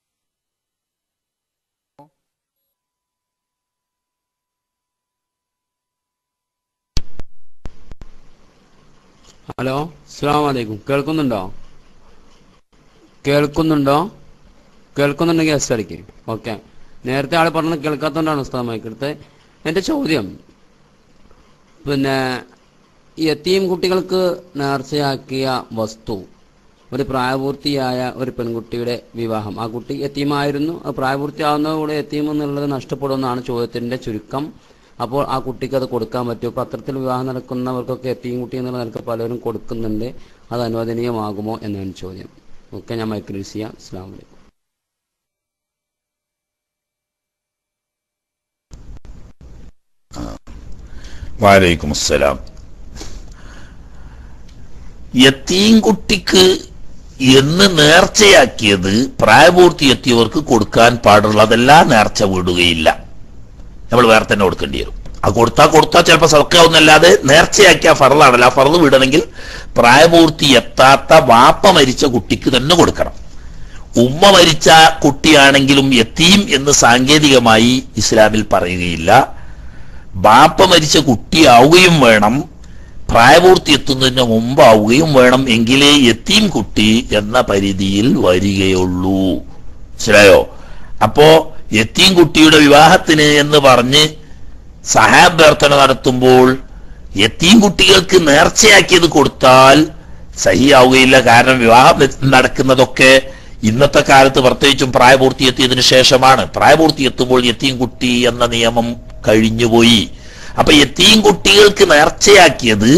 ഹലോ അസ്സാം വലൈക്കും കേൾക്കുന്നുണ്ടോ കേൾക്കുന്നുണ്ടോ കേൾക്കുന്നുണ്ടെങ്കിൽ എസ് അടിക്ക് ഓക്കെ നേരത്തെ ആൾ പറഞ്ഞത് കേൾക്കാത്തതുകൊണ്ടാണ് ഉസ്താദ് മൈക്കെടുത്ത് എൻ്റെ ചോദ്യം പിന്നെ യത്തീം കുട്ടികൾക്ക് നേർച്ചയാക്കിയ വസ്തു ഒരു പ്രായപൂർത്തിയായ ഒരു പെൺകുട്ടിയുടെ വിവാഹം ആ കുട്ടി യത്തീമായിരുന്നു അത് പ്രായപൂർത്തിയാവുന്നതോടെ യത്തീം എന്നുള്ളത് നഷ്ടപ്പെടുമെന്നാണ് ചോദ്യത്തിന്റെ ചുരുക്കം അപ്പോൾ ആ കുട്ടിക്ക് അത് കൊടുക്കാൻ പറ്റുമോ ഇപ്പൊ അത്തരത്തിൽ വിവാഹം നടക്കുന്നവർക്കൊക്കെ യത്തീം കുട്ടി എന്നുള്ള നിലക്ക് പലരും കൊടുക്കുന്നുണ്ട് അത് അനുവദനീയമാകുമോ എന്നാണ് ചോദ്യം ഓക്കെ ഞാൻ മൈക്കിൾ ചെയ്യാം അസ്സാം വലൈക്കും വാലൈക്കും അസ്സലാം യത്തീം കുട്ടിക്ക് എന്ന് നേർച്ചയാക്കിയത് പ്രായപൂർത്തി എത്തിയവർക്ക് കൊടുക്കാൻ പാടുള്ളതല്ല നേർച്ച വിടുകയില്ല നമ്മൾ വേറെ തന്നെ കൊടുക്കേണ്ടി വരും അത് കൊടുത്താൽ കൊടുത്താൽ ചിലപ്പോൾ സൗക്കാവുന്നല്ലാതെ നേർച്ചയാക്കിയ ഫറലാണല്ലോ ആ ഫറല് വിടണമെങ്കിൽ പ്രായപൂർത്തി എത്താത്ത വാപ്പ മരിച്ച കുട്ടിക്ക് തന്നെ കൊടുക്കണം ഉമ്മ മരിച്ച കുട്ടിയാണെങ്കിലും എത്തീം എന്ന് സാങ്കേതികമായി ഇസ്ലാമിൽ പറയുകയില്ല ബാപ്പ മരിച്ച കുട്ടിയാവുകയും വേണം പ്രായപൂർത്തി എത്തുന്നതിന് മുമ്പാവുകയും വേണം എങ്കിലേ എത്തീം കുട്ടി എന്ന പരിധിയിൽ വരികയുള്ളൂ മനസ്സിലായോ അപ്പോ എത്തീം കുട്ടിയുടെ വിവാഹത്തിന് എന്ന് പറഞ്ഞ് സഹാഭ്യർത്ഥന നടത്തുമ്പോൾ എത്തീം കുട്ടികൾക്ക് നേർച്ചയാക്കിയത് കൊടുത്താൽ സഹിയാവുകയില്ല കാരണം വിവാഹം നടക്കുന്നതൊക്കെ ഇന്നത്തെ കാലത്ത് പ്രത്യേകിച്ചും പ്രായപൂർത്തി എത്തിയതിനു ശേഷമാണ് പ്രായപൂർത്തി എത്തുമ്പോൾ എത്തീം കുട്ടി എന്ന നിയമം കഴിഞ്ഞുപോയി അപ്പൊ എത്തീം കുട്ടികൾക്ക് നേർച്ചയാക്കിയത്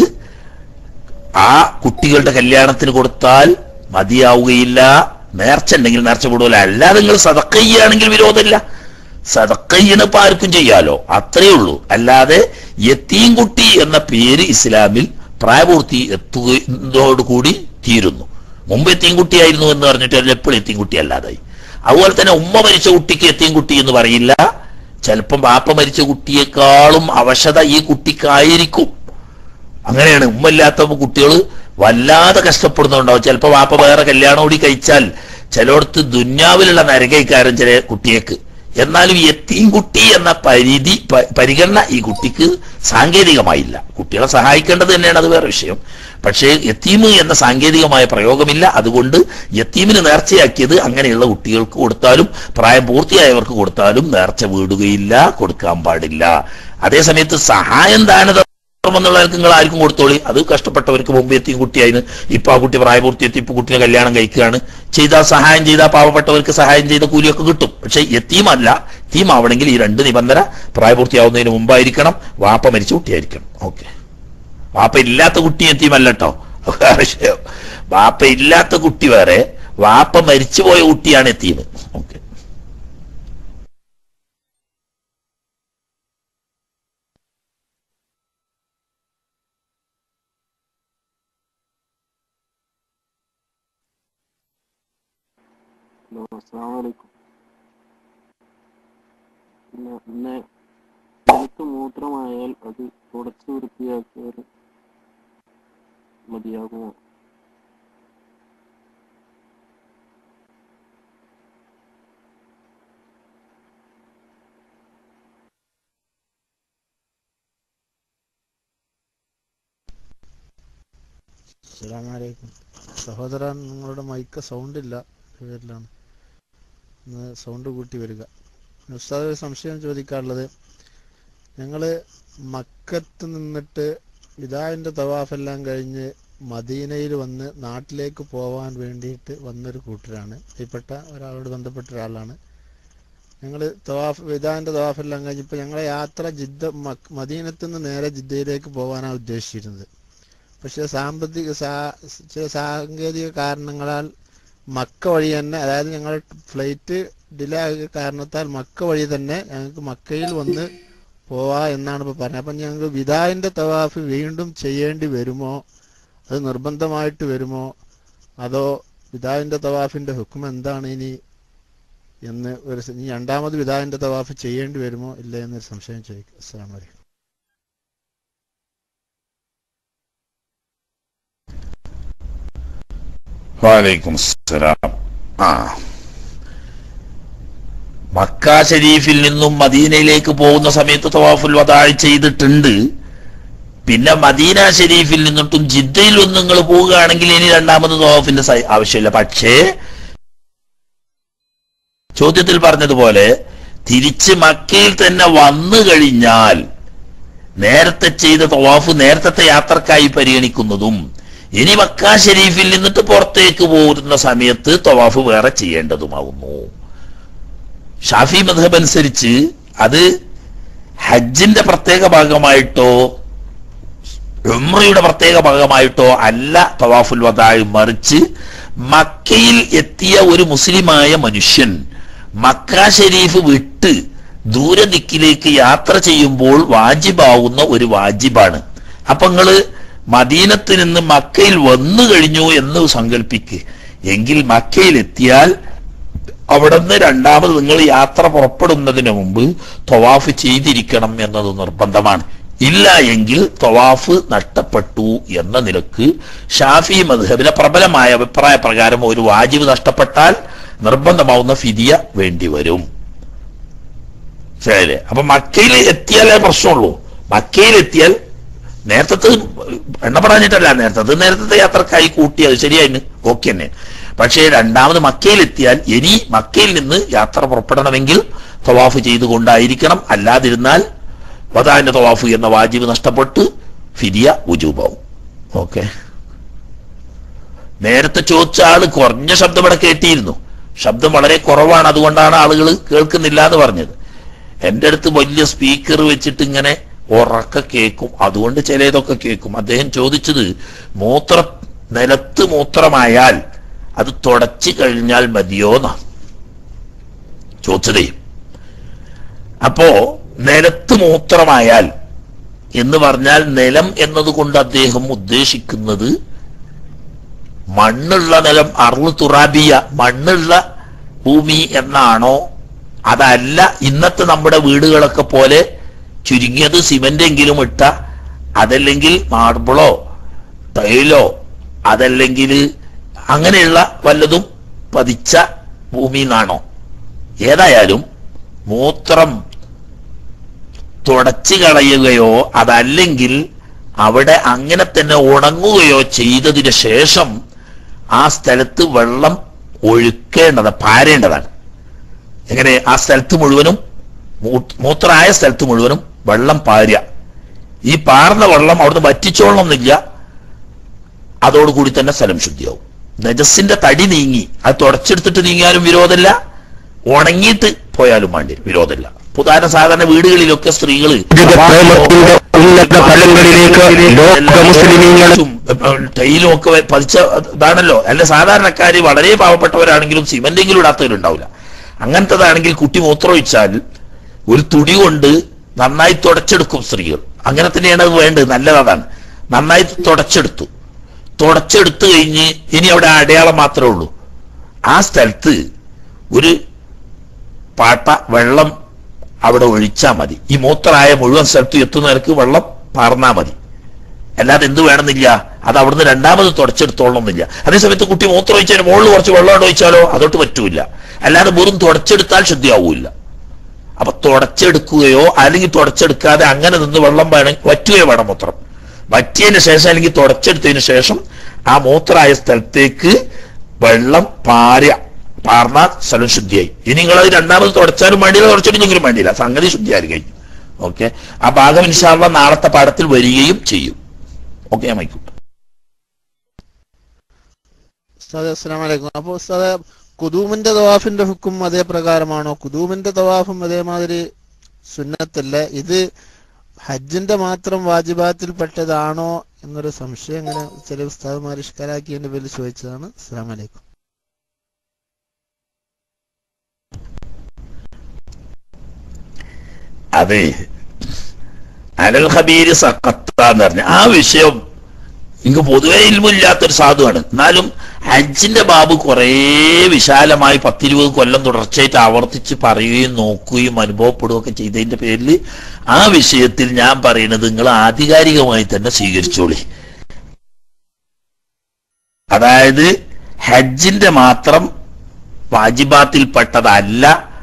ആ കുട്ടികളുടെ കല്യാണത്തിന് കൊടുത്താൽ മതിയാവുകയില്ല നേർച്ച ഉണ്ടെങ്കിൽ നേർച്ച വിടൂല അല്ലാതെ നിങ്ങൾ സതക്കയ്യാണെങ്കിൽ വിരോധമില്ല സതക്കയ്യന് ഇപ്പൊ ആർക്കും ചെയ്യാലോ അത്രയേ ഉള്ളൂ അല്ലാതെ യത്തീം കുട്ടി എന്ന പേര് ഇസ്ലാമിൽ പ്രായപൂർത്തി എത്തുന്നതോടുകൂടി തീരുന്നു മുമ്പ് എത്തീം കുട്ടിയായിരുന്നു എന്ന് പറഞ്ഞിട്ട് അതിൽ എപ്പോഴും എത്തീം കുട്ടി അല്ലാതായി അതുപോലെ തന്നെ ഉമ്മ മരിച്ച കുട്ടിക്ക് എത്തീം കുട്ടി എന്ന് പറയില്ല ചിലപ്പം ബാപ്പ മരിച്ച കുട്ടിയെക്കാളും അവശത ഈ കുട്ടിക്കായിരിക്കും അങ്ങനെയാണ് ഉമ്മയില്ലാത്ത കുട്ടികൾ വല്ലാതെ കഷ്ടപ്പെടുന്നുണ്ടാവും ചിലപ്പോൾ വാപ്പ വേറെ കല്യാണം കൂടി കഴിച്ചാൽ ചിലയിടത്ത് ദുന്യാവിലുള്ള നരകൈക്കാരൻ ചില കുട്ടിയേക്ക് എന്നാലും എത്തീം കുട്ടി എന്ന പരിധി പ- പരിഗണന ഈ കുട്ടിക്ക് സാങ്കേതികമായില്ല കുട്ടികളെ സഹായിക്കേണ്ടത് തന്നെയാണ് അത് വേറെ വിഷയം പക്ഷേ യത്തീമ് എന്ന സാങ്കേതികമായ പ്രയോഗമില്ല അതുകൊണ്ട് യത്തീമിന് നേർച്ചയാക്കിയത് അങ്ങനെയുള്ള കുട്ടികൾക്ക് കൊടുത്താലും പ്രായം പൂർത്തിയായവർക്ക് കൊടുത്താലും നേർച്ച വീടുകയില്ല കൊടുക്കാൻ പാടില്ല അതേസമയത്ത് സഹായം ദാനത എന്നുള്ള നിങ്ങൾ ആർക്കും കൊടുത്തോളി അത് കഷ്ടപ്പെട്ടവർക്ക് മുമ്പ് എത്തിയും കുട്ടിയായിരുന്നു ഇപ്പൊ ആ കുട്ടി പ്രായപൂർത്തി എത്തി ഇപ്പൊ കുട്ടിയെ കല്യാണം കഴിക്കുകയാണ് ചെയ്താൽ സഹായം ചെയ്താൽ പാവപ്പെട്ടവർക്ക് സഹായം ചെയ്ത കൂലിയൊക്കെ കിട്ടും പക്ഷെ എത്തീമല്ല എത്തീമാവണമെങ്കിൽ ഈ രണ്ട് നിബന്ധന പ്രായപൂർത്തിയാവുന്നതിന് മുമ്പായിരിക്കണം വാപ്പ മരിച്ച കുട്ടിയായിരിക്കണം ഓക്കെ വാപ്പ ഇല്ലാത്ത കുട്ടി എത്തീമല്ല കേട്ടോ വേറെ വിഷയം വാപ്പ ഇല്ലാത്ത കുട്ടി വേറെ വാപ്പ മരിച്ചുപോയ കുട്ടിയാണ് എത്തീമ് ഓക്കെ ഹലോ അസ്സാം വലൈക്കും പിന്നെ പിന്നെ എനിക്ക് മൂത്രമായാൽ അത് തുടച്ച് വൃത്തിയാക്കിയാൽ മതിയാകുമോ അസ്സലാമലൈക്കും സഹോദരൻ നിങ്ങളുടെ മൈക്ക് സൗണ്ട് ഇല്ല പേരിലാണ് ഒന്ന് സൗണ്ട് കൂട്ടി വരിക ഉസ്താദ് ഒരു സംശയം ചോദിക്കാനുള്ളത് ഞങ്ങൾ മക്കത്ത് നിന്നിട്ട് വിദായിൻ്റെ തവാഫെല്ലാം കഴിഞ്ഞ് മദീനയിൽ വന്ന് നാട്ടിലേക്ക് പോവാൻ വേണ്ടിയിട്ട് വന്നൊരു കൂട്ടരാണ് ഇപ്പെട്ട ഒരാളോട് ബന്ധപ്പെട്ട ഒരാളാണ് ഞങ്ങൾ തവാഫ് വിധാൻ്റെ തവാഫെല്ലാം കഴിഞ്ഞപ്പോൾ ഞങ്ങളെ യാത്ര ജിദ്ദ മക്ക് മദീനത്തു നിന്ന് നേരെ ജിദ്ദയിലേക്ക് പോകാനാണ് ഉദ്ദേശിച്ചിരുന്നത് പക്ഷേ സാമ്പത്തിക സാ ചില സാങ്കേതിക കാരണങ്ങളാൽ മക്ക വഴി തന്നെ അതായത് ഞങ്ങൾ ഫ്ലൈറ്റ് ഡിലേ ആയ കാരണത്താൽ മക്ക വഴി തന്നെ ഞങ്ങൾക്ക് മക്കയിൽ വന്ന് പോവാ എന്നാണ് ഇപ്പോൾ പറഞ്ഞത് അപ്പം ഞങ്ങൾക്ക് വിദായിൻ്റെ തവാഫ് വീണ്ടും ചെയ്യേണ്ടി വരുമോ അത് നിർബന്ധമായിട്ട് വരുമോ അതോ വിദായിൻ്റെ തവാഫിൻ്റെ ഹുക്കും എന്താണ് ഇനി എന്ന് ഒരു സ- ഇനി രണ്ടാമത് വിദായിൻ്റെ തവാഫ് ചെയ്യേണ്ടി വരുമോ ഇല്ല എന്നൊരു സംശയം ചോദിക്കും അസ്സാം വലൈക്കും വാലൈക്കും സലാം ആ മക്ക ഷരീഫിൽ നിന്നും മദീനയിലേക്ക് പോകുന്ന സമയത്ത് തവാഫുൽ വദാഴ് ചെയ്തിട്ടുണ്ട് പിന്നെ മദീന ഷരീഫിൽ നിന്നിട്ടും ജിദ്ദയിൽ ഒന്ന് നിങ്ങൾ പോവുകയാണെങ്കിൽ ഇനി രണ്ടാമത് തവാഫിന്റെ സൈ- ആവശ്യമില്ല പക്ഷേ ചോദ്യത്തിൽ പറഞ്ഞതുപോലെ തിരിച്ച് മക്കയിൽ തന്നെ വന്നു കഴിഞ്ഞാൽ നേരത്തെ ചെയ്ത തവാഫ് നേരത്തെ യാത്രക്കായി പരിഗണിക്കുന്നതും ഇനി മക്ക ഷരീഫിൽ നിന്നിട്ട് പുറത്തേക്ക് പോകുന്ന സമയത്ത് തവാഫ് വേറെ ചെയ്യേണ്ടതുമാകുന്നു ഷാഫി മധബ് അനുസരിച്ച് അത് ഹജ്ജിന്റെ പ്രത്യേക ഭാഗമായിട്ടോ ഉംറയുടെ പ്രത്യേക ഭാഗമായിട്ടോ അല്ല തവാഫുൽ വദാഴ് മറിച്ച് മക്കയിൽ എത്തിയ ഒരു മുസ്ലിമായ മനുഷ്യൻ മക്ക ഷരീഫ് വിട്ട് ദൂരദിക്കിലേക്ക് യാത്ര ചെയ്യുമ്പോൾ വാജിബാവുന്ന ഒരു വാജിബാണ് അപ്പൊ നിങ്ങള് മദീനത്ത് നിന്ന് മക്കയിൽ വന്നു കഴിഞ്ഞു എന്ന് സങ്കല്പിക്ക് എങ്കിൽ മക്കയിൽ എത്തിയാൽ അവിടുന്ന് രണ്ടാമത് നിങ്ങൾ യാത്ര പുറപ്പെടുന്നതിന് മുമ്പ് തൊവാഫ് ചെയ്തിരിക്കണം എന്നത് നിർബന്ധമാണ് ഇല്ല എങ്കിൽ തൊവാഫ് നഷ്ടപ്പെട്ടു എന്ന നിലക്ക് ഷാഫി മദ്ഹബിലെ പ്രബലമായ അഭിപ്രായ പ്രകാരം ഒരു വാജിബ് നഷ്ടപ്പെട്ടാൽ നിർബന്ധമാവുന്ന ഫിദിയ വേണ്ടി വരും ശരി അപ്പൊ മക്കയിൽ എത്തിയാലേ പ്രശ്നമുള്ളൂ മക്കയിൽ എത്തിയാൽ നേരത്തെ എണ്ണപ്പെടാഞ്ഞിട്ടല്ല നേരത്തെ നേരത്തെ യാത്രക്കായി കൂട്ടി അത് ശരിയായിരുന്നു ഓക്കെ തന്നെ പക്ഷേ രണ്ടാമത് മക്കയിൽ എത്തിയാൽ ഇനി മക്കയിൽ നിന്ന് യാത്ര പുറപ്പെടണമെങ്കിൽ തവാഫ് ചെയ്തുകൊണ്ടായിരിക്കണം അല്ലാതിരുന്നാൽ വദാന്റെ തവാഫ് എന്ന വാജിബ് നഷ്ടപ്പെട്ട് ഫിദിയ ഉജൂബാവും ഓക്കെ നേരത്തെ ചോദിച്ച ആള് കുറഞ്ഞ ശബ്ദം ഇവിടെ കേട്ടിയിരുന്നു ശബ്ദം വളരെ കുറവാണ് അതുകൊണ്ടാണ് ആളുകൾ കേൾക്കുന്നില്ല എന്ന് പറഞ്ഞത് എന്റെ അടുത്ത് വലിയ സ്പീക്കർ വെച്ചിട്ട് ഇങ്ങനെ ഉറക്ക കേൾക്കും അതുകൊണ്ട് ചിലതൊക്കെ കേൾക്കും അദ്ദേഹം ചോദിച്ചത് മൂത്ര നിലത്ത് മൂത്രമായാൽ അത് തുടച്ചു കഴിഞ്ഞാൽ മതിയോന്നാ ചോദിച്ചതേ അപ്പോ നിലത്ത് മൂത്രമായാൽ എന്ന് പറഞ്ഞാൽ നിലം എന്നതുകൊണ്ട് അദ്ദേഹം ഉദ്ദേശിക്കുന്നത് മണ്ണുള്ള നിലം അറുള് തുറാബിയ മണ്ണുള്ള ഭൂമി എന്നാണോ അതല്ല ഇന്നത്തെ നമ്മുടെ വീടുകളൊക്കെ പോലെ ചുരുങ്ങിയത് സിമന്റ് എങ്കിലും ഇട്ട അതല്ലെങ്കിൽ മാർബിളോ ടൈലോ അതല്ലെങ്കിൽ അങ്ങനെയുള്ള വല്ലതും പതിച്ച ഭൂമി എന്നാണോ ഏതായാലും മൂത്രം തുടച്ചു കളയുകയോ അതല്ലെങ്കിൽ അവിടെ അങ്ങനെ തന്നെ ഉണങ്ങുകയോ ചെയ്തതിന് ശേഷം ആ സ്ഥലത്ത് വെള്ളം ഒഴുക്കേണ്ടത് പാരേണ്ടതാണ് എങ്ങനെ ആ സ്ഥലത്ത് മുഴുവനും മൂ- മൂത്രമായ സ്ഥലത്ത് മുഴുവനും വെള്ളം പാരുക ഈ പാർന്ന വെള്ളം അവിടുന്ന് വറ്റിച്ചോളണമെന്നില്ല അതോടുകൂടി തന്നെ സ്ഥലം ശുദ്ധിയാവും നജസിന്റെ തടി നീങ്ങി അത് തുടച്ചെടുത്തിട്ട് നീങ്ങിയാലും വിരോധമില്ല ഉണങ്ങിയിട്ട് പോയാലും വേണ്ടി വരും. വിരോധമില്ല ഉദാഹരണം സാധാരണ വീടുകളിലൊക്കെ സ്ത്രീകൾ പ്രേമത്തിന്റെ ഉന്നത തലങ്ങളിലേക്ക് ലോക മുസ്ലിമീങ്ങൾ ടൈലും ഒക്കെ വെ- പതിച്ച ഇതാണല്ലോ അല്ല സാധാരണക്കാര് വളരെ പാവപ്പെട്ടവരാണെങ്കിലും സിമെന്റെങ്കിലും ഇടാത്തവരുണ്ടാവില്ല അങ്ങനത്തതാണെങ്കിൽ കുട്ടി മൂത്രമൊഴിച്ചാൽ ഒരു തുണി കൊണ്ട് നന്നായി തുടച്ചെടുക്കും സ്ത്രീകൾ അങ്ങനെ തന്നെയാണ് അത് വേണ്ടത് നല്ലത് അതാണ് നന്നായി തുടച്ചെടുത്തു തുടച്ചെടുത്തു കഴിഞ്ഞ് ഇനി അവിടെ അടയാളം മാത്രമേ ഉള്ളൂ ആ സ്ഥലത്ത് ഒരു പാട്ട വെള്ളം അവിടെ ഒഴിച്ചാൽ മതി ഈ മൂത്രമായ മുഴുവൻ സ്ഥലത്തും എത്തുന്നവർക്ക് വെള്ളം പാർന്നാ മതി അല്ലാതെ എന്ത് വേണമെന്നില്ല അത് അവിടുന്ന് രണ്ടാമത് തുടച്ചെടുത്തോളണമെന്നില്ല അതേസമയത്ത് കുട്ടി മൂത്രം ഒഴിച്ചതിന് മുകളിൽ കുറച്ച് വെള്ളം അവിടെ ഒഴിച്ചാലോ അതൊട്ട് പറ്റൂല അല്ലാതെ വെറും തുടച്ചെടുത്താൽ ശുദ്ധിയാവൂല അപ്പൊ തുടച്ചെടുക്കുകയോ അല്ലെങ്കിൽ തുടച്ചെടുക്കാതെ അങ്ങനെ നിന്ന് വെള്ളം വേണം വറ്റുകയോ വേണം മൂത്രം വറ്റിയതിന് ശേഷം അല്ലെങ്കിൽ തുടച്ചെടുത്തതിന് ശേഷം ആ മൂത്രമായ സ്ഥലത്തേക്ക് വെള്ളം പാര പാർന്ന സ്ഥലം ശുദ്ധിയായി ഇനി നിങ്ങൾ അത് രണ്ടാമത് തുടച്ചാലും വേണ്ടിയില്ല തുടച്ചിട്ടെങ്കിലും വേണ്ടിയില്ല സംഗതി ശുദ്ധിയായി കഴിഞ്ഞു ഓക്കെ ആ ഭാഗം ഇൻഷാള്ള നാളത്തെ പാഠത്തിൽ വരികയും ചെയ്യും ഓക്കെ മൈക്കു ഉസ്താദ് അസ്സലാം വലൈക്കും അപ്പോൾ ഉസ്താദ് കുതൂമിന്റെ തവാഫിന്റെ ഹുക്കും അതേ പ്രകാരമാണോ കുതൂമിന്റെ തവാഫും അതേമാതിരി സുന്നത്തല്ല ഇത് ഹജ്ജിന്റെ മാത്രം വാജിബാത്തിൽ പെട്ടതാണോ എന്നൊരു സംശയം ഇങ്ങനെ ചില ഉസ്താദ്മാർ ഇഷ്കലാക്കിയതിന്റെ പേരിൽ ചോദിച്ചതാണ് അസ്സലാം വലൈക്കും അതെ അലൽ ഖബീര് സഖത്താന്ന് പറഞ്ഞ ആ വിഷയം എനിക്ക് പൊതുവെ ഇൽമില്ലാത്തൊരു സാധുവാണ് എന്നാലും ഹജ്ജിന്റെ ബാബ് കുറേ വിശാലമായി പത്തിരുപത് കൊല്ലം തുടർച്ചയായിട്ട് ആവർത്തിച്ച് പറയുകയും നോക്കുകയും അനുഭവപ്പെടുകയൊക്കെ ചെയ്തതിന്റെ പേരിൽ ആ വിഷയത്തിൽ ഞാൻ പറയുന്നത് നിങ്ങൾ ആധികാരികമായി തന്നെ സ്വീകരിച്ചോളി അതായത് ഹജ്ജിന്റെ മാത്രം വാജിബാത്തിൽപ്പെട്ടതല്ല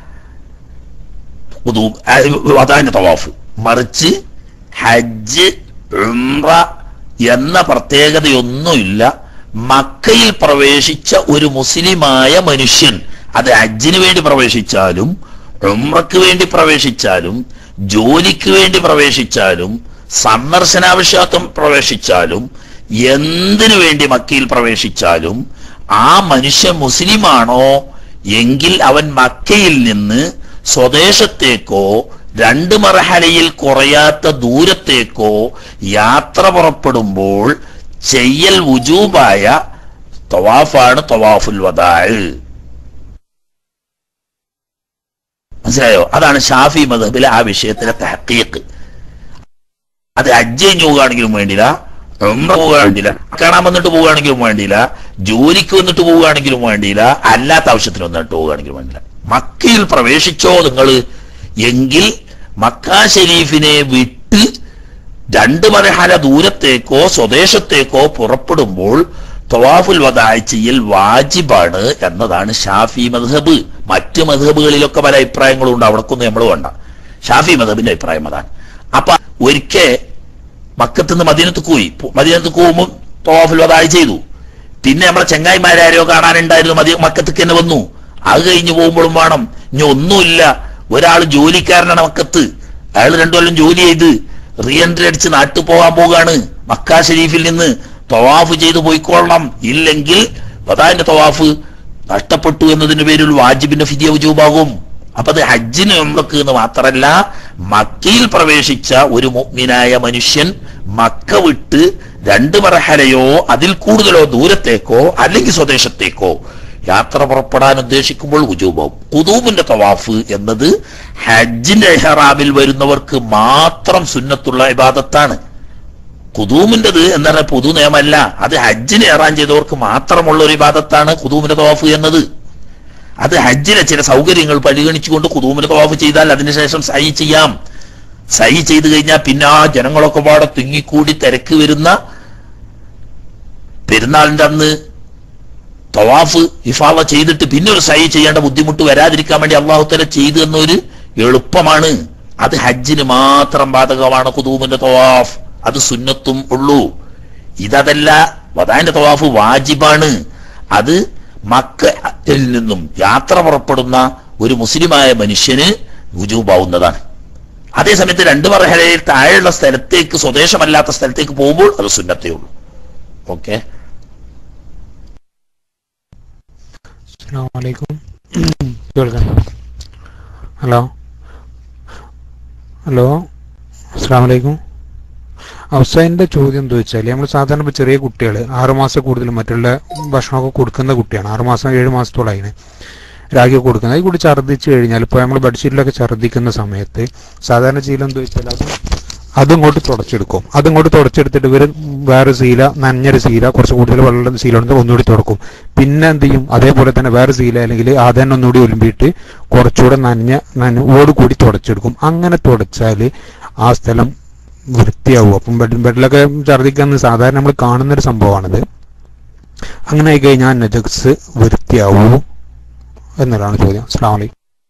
ഉദൂ- ആ, അതാണ് തവാഫ് മറിച്ച് ഹജ്ജ് ഉംറ എന്ന പ്രത്യേകതയൊന്നുമില്ല മക്കയിൽ പ്രവേശിച്ച ഒരു മുസ്ലിമായ മനുഷ്യൻ അത് ഹജ്ജിന് വേണ്ടി പ്രവേശിച്ചാലും ഉംറക്ക് വേണ്ടി പ്രവേശിച്ചാലും ജോലിക്ക് വേണ്ടി പ്രവേശിച്ചാലും സന്ദർശനാവശ്യാർത്ഥം പ്രവേശിച്ചാലും എന്തിനു വേണ്ടി മക്കയിൽ പ്രവേശിച്ചാലും ആ മനുഷ്യൻ മുസ്ലിമാണോ എങ്കിൽ അവൻ മക്കയിൽ നിന്ന് സ്വദേശത്തേക്കോ രണ്ട് മറഹലയിൽ കുറയാത്ത ദൂരത്തേക്കോ യാത്ര പുറപ്പെടുമ്പോൾ ചെയ്യൽ വുജൂബായ തവാഫാണ് തവാഫുൽ വദാഴ് മനസ്സിലായോ അതാണ് ഷാഫി മദബിലെ ആ വിഷയത്തിലെ തഹക്കീക്ക് അത് ഹജ്ജ് കഴിഞ്ഞ് പോവുകയാണെങ്കിലും വേണ്ടില്ല ഉംറ പോവുക വേണ്ടില്ല കാണാൻ വന്നിട്ട് പോവുകയാണെങ്കിലും വേണ്ടിയില്ല ജോലിക്ക് വന്നിട്ട് പോവുകയാണെങ്കിലും വേണ്ടിയില്ല അല്ലാത്ത ആവശ്യത്തിന് വന്നിട്ട് പോവുകയാണെങ്കിലും വേണ്ടില്ല മക്കയിൽ പ്രവേശിച്ചോ നിങ്ങൾ എങ്കിൽ മക്ക ഷെരീഫിനെ വിട്ട് രണ്ട് മരഹല ദൂരത്തേക്കോ സ്വദേശത്തേക്കോ പുറപ്പെടുമ്പോൾ തവാഫുൽ വദായ് ചെയ്യൽ വാജിബാണ് എന്നതാണ് ഷാഫി മദ്ഹബ് മറ്റ് മദ്ഹബുകളിലൊക്കെ പല അഭിപ്രായങ്ങളും ഉണ്ട് അവിടക്കൊന്നും നമ്മൾ വേണ്ട ഷാഫി മദ്ഹബിന്റെ അഭിപ്രായം അതാണ് അപ്പൊ ഒരിക്കൽ മക്കത്തുനിന്ന് മദീനത്ത് പോയി പോ- മദീനത്ത് പോകുമ്പോൾ തവാഫുൽ വദായ് ചെയ്തു പിന്നെ നമ്മളെ ചെങ്ങായിമാരാരോ കാണാനുണ്ടായിരുന്നു മതി മക്കത്തേക്ക് തന്നെ വന്നു അത് കഴിഞ്ഞ് പോകുമ്പോഴും വേണം ഇനി ഒന്നുമില്ല ഒരാൾ ജോലിക്കാരനാണ് മക്കത്ത് അയാൾ രണ്ടു കൊല്ലം ജോലി ചെയ്ത് റീ എൻട്രി അടിച്ച് നാട്ടിൽ പോകാൻ പോകാണ് മക്ക ഷരീഫിൽ നിന്ന് തവാഫ് ചെയ്ത് പോയിക്കൊള്ളണം ഇല്ലെങ്കിൽ വദാന്റെ തവാഫ് നഷ്ടപ്പെട്ടു എന്നതിന്റെ പേരിൽ വാജിബിന്റെ ഫിദിയ ഉജൂബാകും അപ്പൊ അത് ഹജ്ജിന് ഉംറക്ക് എന്ന് മാത്രമല്ല മക്കയിൽ പ്രവേശിച്ച ഒരു മുഅ്മിനായ മനുഷ്യൻ മക്ക വിട്ട് രണ്ട് മറഹലയോ അതിൽ കൂടുതലോ ദൂരത്തേക്കോ അല്ലെങ്കിൽ സ്വദേശത്തേക്കോ യാത്ര പുറപ്പെടാൻ ഉദ്ദേശിക്കുമ്പോൾ ഉജൂബാവും കുതൂബിന്റെ തവാഫ് എന്നത് ഹജ്ജിന്റെ എഹ്റാമിൽ വരുന്നവർക്ക് മാത്രം സുന്നത്തുള്ള ഇബാദത്താണ് കുതൂമിന്റേത് എന്ന് പറഞ്ഞാൽ പൊതു നിയമമല്ല അത് ഹജ്ജിന് ഏറാൻ ചെയ്തവർക്ക് മാത്രമുള്ള ഒരു ഇബാദത്താണ് കുതൂമിന്റെ തവാഫ് എന്നത് അത് ഹജ്ജിലെ ചില സൗകര്യങ്ങൾ പരിഗണിച്ചുകൊണ്ട് കുതൂമിന്റെ തവാഫ് ചെയ്താൽ അതിനുശേഷം സൈ ചെയ്യാം സൈ ചെയ്തു കഴിഞ്ഞാൽ പിന്നെ ആ ജനങ്ങളൊക്കെ പാടെ തിങ്ങിക്കൂടി തിരക്ക് വരുന്ന പെരുന്നാളിന്റെ അന്ന് തവാഫ് ഇഫാവ ചെയ്തിട്ട് പിന്നെ ഒരു സൈ ചെയ്യേണ്ട ബുദ്ധിമുട്ട് വരാതിരിക്കാൻ വേണ്ടി അള്ളാഹുത്തല ചെയ്തു എന്നൊരു എളുപ്പമാണ് അത് ഹജ്ജിന് മാത്രം ബാധകമാണ് കുതൂമിന്റെ തവാഫ് അത് സുന്നത്തും ഉള്ളൂ ഇതല്ല വദാന്റെ തവാഫ് വാജിബാണ് അത് മക്കയിൽ നിന്നും യാത്ര പുറപ്പെടുന്ന ഒരു മുസ്ലിമായ മനുഷ്യന് വുജൂബാവുന്നതാണ് അതേസമയത്ത് രണ്ട് മറഹലയിൽ താഴെയുള്ള സ്ഥലത്തേക്ക് സ്വദേശമല്ലാത്ത സ്ഥലത്തേക്ക് പോകുമ്പോൾ അത് സുന്നത്തേ ഉള്ളൂ ഓക്കെ അസ്സലാമലൈക്കും കേൾക്കണ്ട ഹലോ ഹലോ അസ്സലാമലൈക്കും അവസാനന്റെ ചോദ്യം എന്താ വെച്ചാൽ നമ്മൾ സാധാരണ ഇപ്പോൾ ചെറിയ കുട്ടികൾ ആറുമാസം കൂടുതൽ മറ്റുള്ള ഭക്ഷണമൊക്കെ കൊടുക്കുന്ന കുട്ടിയാണ് ആറുമാസം ഏഴ് മാസത്തോളായിന് രാഗി കൊടുക്കുന്നത് അത് കൂടി ഛർദ്ദിച്ചു കഴിഞ്ഞാൽ ഇപ്പോൾ നമ്മൾ ബെഡ്ഷീറ്റിലൊക്കെ ഛർദ്ദിക്കുന്ന സമയത്ത് സാധാരണ ശീലം എന്താ വെച്ചാൽ അത് അതിങ്ങോട്ട് തുടച്ചെടുക്കും അതിങ്ങോട്ട് തുടച്ചെടുത്തിട്ട് ഇവർ വേറെ ശീല നനഞ്ഞൊരു ശീല കുറച്ച് കൂടുതൽ വെള്ളം ശീല ഉണ്ടെങ്കിൽ ഒന്നുകൂടി തുടക്കും പിന്നെ എന്ത് ചെയ്യും അതേപോലെ തന്നെ വേറെ ശീല അല്ലെങ്കിൽ ആദ്യം ഒന്നുകൂടി ഒലിമ്പിയിട്ട് കുറച്ചുകൂടെ നനഞ്ഞ നനവോട് കൂടി തുടച്ചെടുക്കും അങ്ങനെ തുടച്ചാൽ ആ സ്ഥലം വൃത്തിയാവും അപ്പം ബെഡ് ബെഡിലൊക്കെ ഛർദ്ദിക്കുന്ന സാധാരണ നമ്മൾ കാണുന്നൊരു സംഭവമാണിത് അങ്ങനെ ആയി കഴിഞ്ഞാൽ നജക്സ് വൃത്തിയാവൂ എന്നുള്ളതാണ് ചോദ്യം അസ്സാം വലൈക്കും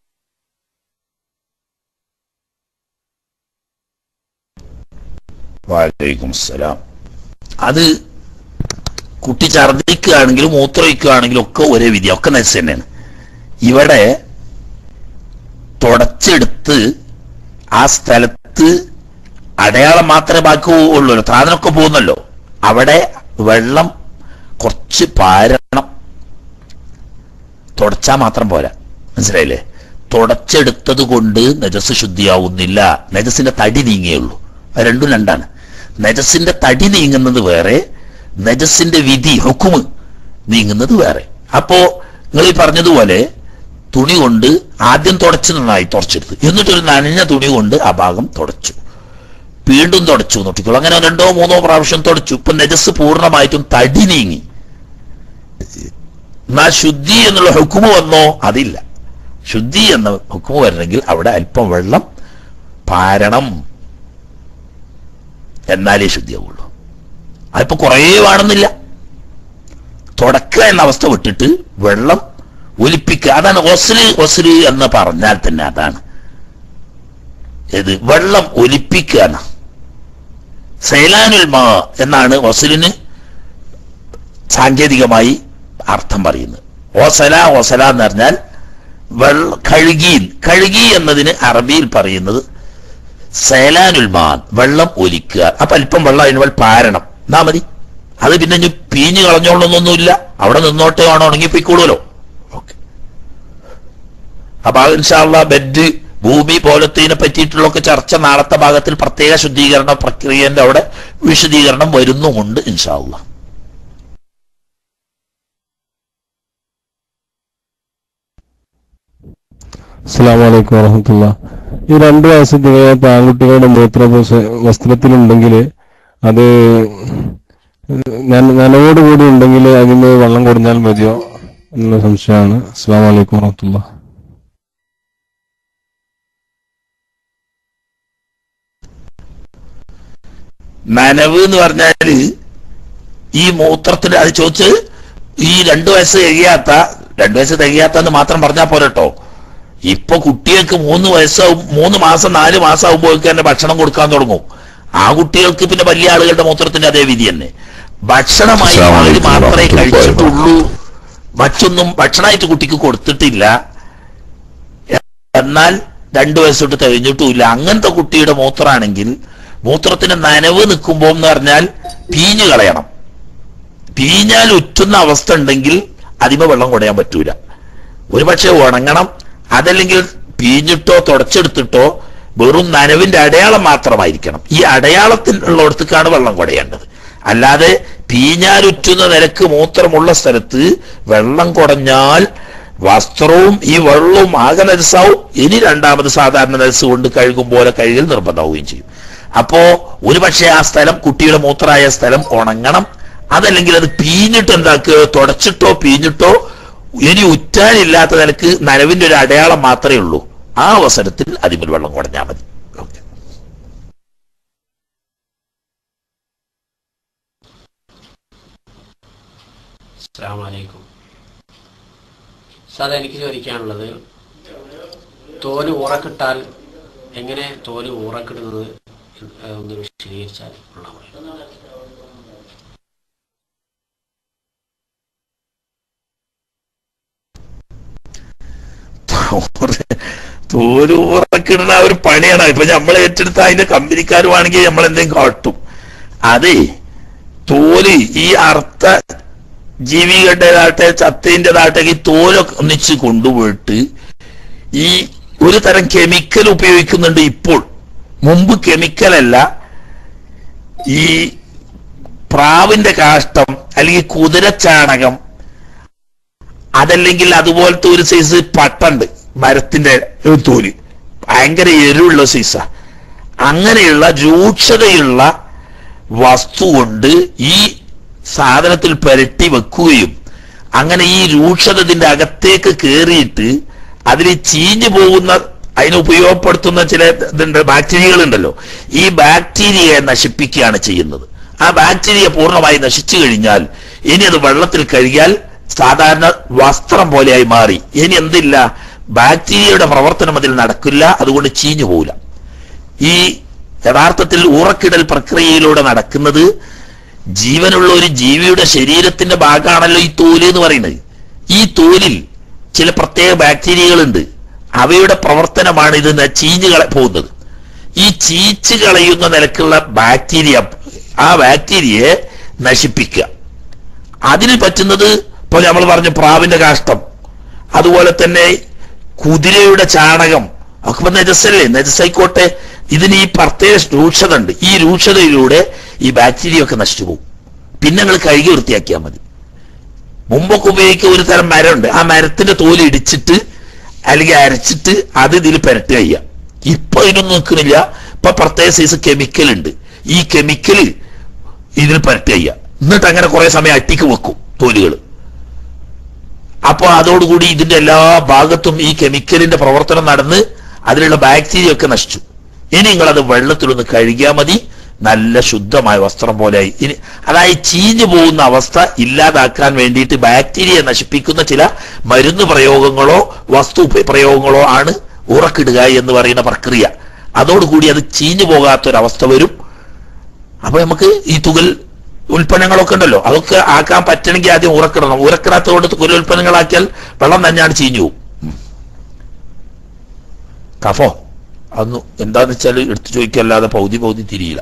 വാലൈക്കും സലാം അത് കുട്ടി ഛർദ്ദിക്കുകയാണെങ്കിലും മൂത്രമൊഴിക്കുകയാണെങ്കിലും ഒക്കെ ഒരേ വിധി ഒക്കെ നശ തന്നെയാണ് ഇവിടെ തുടച്ചെടുത്ത് ആ സ്ഥലത്ത് അടയാളം മാത്രമേ ബാക്കി ഉള്ളൂ സാധനമൊക്കെ പോകുന്നല്ലോ അവിടെ വെള്ളം കുറച്ച് പാരണം തുടച്ചാ മാത്രം പോരാ മനസ്സിലായില്ലേ തുടച്ചെടുത്തത് കൊണ്ട് നജസ് ശുദ്ധിയാവുന്നില്ല നജസിന്റെ തടി നീങ്ങിയുള്ളൂ അത് രണ്ടും രണ്ടാണ് നജസിന്റെ തടി നീങ്ങുന്നത് വേറെ നജസിന്റെ വിധി ഹുക്കുമ് നീങ്ങുന്നത് വേറെ അപ്പോ നിങ്ങൾ ഈ പറഞ്ഞതുപോലെ തുണി കൊണ്ട് ആദ്യം തുടച്ച് നന്നായി തുടച്ചെടുത്ത് എന്നിട്ടൊരു നനഞ്ഞ തുണി കൊണ്ട് ആ ഭാഗം തുടച്ചു വീണ്ടും തുടച്ചു നോട്ടിക്കോളൂ അങ്ങനെ രണ്ടോ മൂന്നോ പ്രാവശ്യം തുടച്ചു ഇപ്പൊ നജസ് പൂർണ്ണമായിട്ടും തടി നീങ്ങി എന്നാ ശുദ്ധി എന്നുള്ള ഹുക്കുമ് വന്നോ അതില്ല ശുദ്ധി എന്ന ഹുക്കുമ് വരണമെങ്കിൽ അവിടെ അല്പം വെള്ളം പാരണം എന്നാലേ ശുദ്ധിയാവുള്ളൂ അതിപ്പോ കുറേ വേണമെന്നില്ല തുടക്കുക എന്ന അവസ്ഥ വിട്ടിട്ട് വെള്ളം ഒലിപ്പിക്കുക അതാണ് ഒസല് ഒസല് എന്ന് പറഞ്ഞാൽ തന്നെ അതാണ് ഇത് വെള്ളം ഒലിപ്പിക്കുക എന്നാ. സൈലാനുൽ മാ എന്നാണ് ഒസലിന് സാങ്കേതികമായി അർത്ഥം പറയുന്നത് ഓസല ഓസല എന്ന് പറഞ്ഞാൽ വെള്ള കഴുകി കഴുകി എന്നതിന് അറബിയിൽ പറയുന്നത് സേലാനുൽ മാൻ വെള്ളം ഒലിക്കുക അപ്പൊ അല്പം വെള്ളം അതിന് പാരണം എന്നാ മതി അത് പിന്നെ ഇനി പീഞ്ഞു കളഞ്ഞോളൊന്നൊന്നുമില്ല അവിടെ നിന്നോട്ടെ ആണോ ഉണങ്ങിപ്പോയിക്കോളുമല്ലോ ഓക്കെ അപ്പൊ ഇൻഷാള്ള ബെഡ് ഭൂമി പോലത്തതിനെ പറ്റിയിട്ടുള്ളൊക്കെ ചർച്ച നാളത്തെ ഭാഗത്തിൽ പ്രത്യേക ശുദ്ധീകരണ പ്രക്രിയന്റെ അവിടെ വിശദീകരണം വരുന്നുമുണ്ട് ഇൻഷാള്ള അസ്സാം വലൈക്കും വറഹമത്തുള്ള ഈ രണ്ട് വയസ്സ് തികയാത്ത ആൺകുട്ടികളുടെ മൂത്ര വസ്ത്രത്തിലുണ്ടെങ്കിൽ അത് നന- നനവോടുകൂടി ഉണ്ടെങ്കിൽ അതിന് വെള്ളം കൊടുഞ്ഞാൽ മതിയോ എന്നുള്ള സംശയമാണ് അസ്സാം വലൈക്കും വറഹമത്തുള്ള നനവ് എന്ന് പറഞ്ഞാല് ഈ മൂത്രത്തിന് അത് ചോദിച്ച് ഈ രണ്ടു വയസ്സ് തികയാത്ത രണ്ടു വയസ്സ് തികയാത്ത എന്ന് മാത്രം പറഞ്ഞാൽ പോരട്ടോ ഇപ്പൊ കുട്ടികൾക്ക് മൂന്ന് വയസ്സാവും മൂന്ന് മാസം നാല് മാസം ആകുമ്പോഴേക്ക് തന്നെ ഭക്ഷണം കൊടുക്കാൻ തുടങ്ങും ആ കുട്ടികൾക്ക് പിന്നെ വലിയ ആളുകളുടെ മൂത്രത്തിന്റെ അതേ വിധി തന്നെ ഭക്ഷണമായി അസ്സലാമു പാല് അലൈക്കും മാത്രമേ വറഹ്മത്തുള്ളാഹി കഴിച്ചിട്ടുള്ളൂ മറ്റൊന്നും ഭക്ഷണമായിട്ട് കുട്ടിക്ക് കൊടുത്തിട്ടില്ല എന്നാൽ രണ്ടു വയസ്സോട്ട് തികഞ്ഞിട്ടുമില്ല അങ്ങനത്തെ കുട്ടിയുടെ മൂത്രമാണെങ്കിൽ മൂത്രത്തിന് നനവ് നിൽക്കുമ്പോ എന്ന് പറഞ്ഞാൽ പീഞ്ഞു കളയണം പീഞ്ഞാൽ ഉറ്റുന്ന അവസ്ഥ ഉണ്ടെങ്കിൽ അതിമ വെള്ളം കുടയാൻ പറ്റൂല ഒരുപക്ഷെ ഉണങ്ങണം അതല്ലെങ്കിൽ പീഞ്ഞിട്ടോ തുടച്ചെടുത്തിട്ടോ വെറും നനവിന്റെ അടയാളം മാത്രമായിരിക്കണം ഈ അടയാളത്തിനുള്ളിടത്തേക്കാണ് വെള്ളം കുടയേണ്ടത് അല്ലാതെ പീഞ്ഞാലുറ്റുന്ന നിരക്ക് മൂത്രമുള്ള സ്ഥലത്ത് വെള്ളം കുടഞ്ഞാൽ വസ്ത്രവും ഈ വെള്ളവും ആകെ നരസാവും ഇനി രണ്ടാമത് സാധാരണ നരസ് കൊണ്ട് കഴുകും പോലെ കഴുകൽ നിർബന്ധമാവുകയും ചെയ്യും അപ്പോ ഒരുപക്ഷെ ആ സ്ഥലം കുട്ടിയുടെ മൂത്രമായ സ്ഥലം ഉണങ്ങണം അതല്ലെങ്കിൽ അത് പീഞ്ഞിട്ട് എന്താക്കുക തുടച്ചിട്ടോ പീഞ്ഞിട്ടോ ഇനി ഉറ്റാനില്ലാത്ത നിലക്ക് നനവിന്റെ ഒരു അടയാളം മാത്രമേ ഉള്ളൂ ആ അവസരത്തിൽ അതിമൽ വെള്ളം കുടഞ്ഞാൽ മതി ഓക്കെ അസ്സാം വലൈക്കും സാർ എനിക്ക് ചോദിക്കാനുള്ളത് തോല് ഊറക്കിട്ടാൽ എങ്ങനെ തോല് ഊറക്കിടുന്നത് എന്ന് ഒന്ന് വിശദീകരിച്ചാൽ കൊള്ളാമായിരുന്നു തോരൂറക്കിടുന്ന ഒരു പണിയാണ് ഇപ്പൊ നമ്മൾ ഏറ്റെടുത്ത അതിന്റെ കമ്പനിക്കാരുമാണെങ്കിൽ നമ്മൾ എന്തെങ്കിലും കാട്ടും അതെ തോല് ഈ അർത്ഥ ജീവികളുടേതാട്ടെ ചത്തേൻ്റെതാട്ടെ ഈ തോലൊക്കെ ഒന്നിച്ച് കൊണ്ടുപോയിട്ട് ഈ ഒരു തരം കെമിക്കൽ ഉപയോഗിക്കുന്നുണ്ട് ഇപ്പോൾ മുമ്പ് കെമിക്കലല്ല ഈ പ്രാവിന്റെ കാഷ്ടം അല്ലെങ്കിൽ കുതിരച്ചാണകം അതല്ലെങ്കിൽ അതുപോലത്തെ ഒരു സൈസ് പട്ടുണ്ട് മരത്തിന്റെ ഒരു തോല് ഭയങ്കര എരിവുള്ള സൈസാ അങ്ങനെയുള്ള രൂക്ഷതയുള്ള വസ്തു കൊണ്ട് ഈ സാധനത്തിൽ പുരട്ടി വെക്കുകയും അങ്ങനെ ഈ രൂക്ഷത ഇതിന്റെ അകത്തേക്ക് കയറിയിട്ട് അതിൽ ചീഞ്ഞു പോകുന്ന അതിന് ഉപയോഗപ്പെടുത്തുന്ന ചില ഇതുണ്ട് ബാക്ടീരിയകൾ ഉണ്ടല്ലോ ഈ ബാക്ടീരിയയെ നശിപ്പിക്കുകയാണ് ചെയ്യുന്നത് ആ ബാക്ടീരിയ പൂർണ്ണമായി നശിച്ചു കഴിഞ്ഞാൽ ഇനി അത് വെള്ളത്തിൽ കഴുകിയാൽ സാധാരണ വസ്ത്രം പോലെയായി മാറി ഇനി എന്തില്ല ബാക്ടീരിയയുടെ പ്രവർത്തനം അതിൽ നടക്കില്ല അതുകൊണ്ട് ചീഞ്ഞു പോവില്ല ഈ യഥാർത്ഥത്തിൽ ഊറക്കിടൽ പ്രക്രിയയിലൂടെ നടക്കുന്നത് ജീവനുള്ള ഒരു ജീവിയുടെ ശരീരത്തിന്റെ ഭാഗമാണല്ലോ ഈ തോല് എന്ന് പറയുന്നത് ഈ തോലിൽ ചില പ്രത്യേക ബാക്ടീരിയകളുണ്ട് അവയുടെ പ്രവർത്തനമാണ് ഇത് ന- ചീഞ്ഞ് കള പോകുന്നത് ഈ ചീച്ച് കളയുന്ന നിലക്കുള്ള ബാക്ടീരിയ ആ ബാക്ടീരിയയെ നശിപ്പിക്കുക അതിന് പറ്റുന്നത് ഇപ്പൊ നമ്മൾ പറഞ്ഞു പ്രാവിന്റെ കാഷ്ടം അതുപോലെ തന്നെ കുതിരയുടെ ചാണകം ഒക്കെ നജസല്ലേ നജസായിക്കോട്ടെ ഇതിന് ഈ പ്രത്യേക രൂക്ഷത ഉണ്ട് ഈ രൂക്ഷതയിലൂടെ ഈ ബാക്ടീരിയ ഒക്കെ നശിച്ചു പോകും പിന്നെ നിങ്ങൾ കഴുകി വൃത്തിയാക്കിയാൽ മതി മുമ്പൊക്കെ ഉപയോഗിക്കുന്ന ഒരു തരം മരമുണ്ട് ആ മരത്തിന്റെ തോല് ഇടിച്ചിട്ട് അല്ലെങ്കിൽ അരച്ചിട്ട് അത് ഇതിൽ പുരട്ടുക ചെയ്യുക ഇപ്പൊ ഇതിനൊന്നും നിൽക്കുന്നില്ല ഇപ്പൊ പ്രത്യേക സൈസ് കെമിക്കൽ ഉണ്ട് ഈ കെമിക്കൽ ഇതിൽ പുരട്ടുക ചെയ്യുക എന്നിട്ട് അങ്ങനെ കുറെ സമയം അട്ടിക്ക് വെക്കും തോലുകൾ അപ്പൊ അതോടുകൂടി ഇതിന്റെ എല്ലാ ഭാഗത്തും ഈ കെമിക്കലിന്റെ പ്രവർത്തനം നടന്ന് അതിലുള്ള ബാക്ടീരിയ ഒക്കെ നശിച്ചു ഇനി നിങ്ങളത് വെള്ളത്തിലൊന്ന് കഴുകിയാൽ മതി നല്ല ശുദ്ധമായ വസ്ത്രം പോലെയായി ഇനി അതായത് ചീഞ്ഞു പോകുന്ന അവസ്ഥ ഇല്ലാതാക്കാൻ വേണ്ടിയിട്ട് ബാക്ടീരിയ നശിപ്പിക്കുന്ന ചില മരുന്ന് പ്രയോഗങ്ങളോ വസ്തു പ്രയോഗങ്ങളോ ആണ് ഉറക്കിടുക എന്ന് പറയുന്ന പ്രക്രിയ അതോടുകൂടി അത് ചീഞ്ഞു പോകാത്തൊരവസ്ഥ വരും അപ്പൊ നമുക്ക് ഈ തുകൽ ഉൽപ്പന്നങ്ങളൊക്കെ ഉണ്ടല്ലോ അതൊക്കെ ആക്കാൻ പറ്റണമെങ്കിൽ ആദ്യം ഉറക്കിടണം ഉറക്കിടാത്തതുകൊണ്ട് തുകൽ ഉൽപ്പന്നങ്ങളാക്കിയാൽ വെള്ളം തന്നെയാണ് ചീഞ്ഞു പോകും ഉം. കഫോ അതൊന്നും എന്താന്ന് വെച്ചാൽ എടുത്തു ചോദിക്കല്ലാതെ പൗതി പൗതി തിരിയില്ല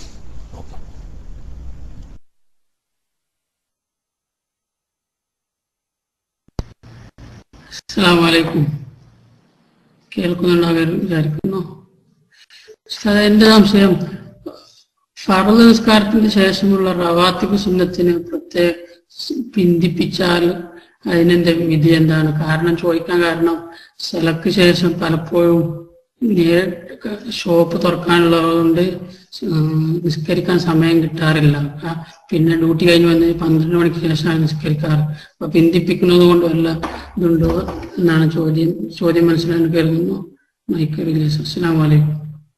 അസ്സലാമലൈക്കും കേൾക്കുന്നുണ്ടാകാൻ വിചാരിക്കുന്നു ഉസ്താദേ, എന്റെ സംശയം ഫറദ് നിസ്കാരത്തിന് ശേഷമുള്ള റവാത്തിബ് സുന്നത്തിന് പ്രത്യേക പിന്തിപ്പിച്ചാൽ അതിനെന്റെ വിധി എന്താണ് കാരണം ചോദിക്കാൻ കാരണം സ്ഥലക്ക് ശേഷം പലപ്പോഴും നേ- ഷോപ്പ് തുറക്കാനുള്ളതുകൊണ്ട് ഉം, നിസ്കരിക്കാൻ സമയം കിട്ടാറില്ല ആ, പിന്നെ ഡ്യൂട്ടി കഴിഞ്ഞ് വന്ന് പന്ത്രണ്ട് മണിക്ക് ശേഷമാണ് നിസ്കരിക്കാറ് അപ്പൊ പിന്തിപ്പിക്കുന്നത് കൊണ്ട് വല്ല ഇതുണ്ടോ എന്നാണ് ചോദ്യം ചോദ്യം മനസ്സിലാക്കാൻ കരുതുന്നു മൈക്ക് റിലീസ് അസ്സാം വലൈക്കും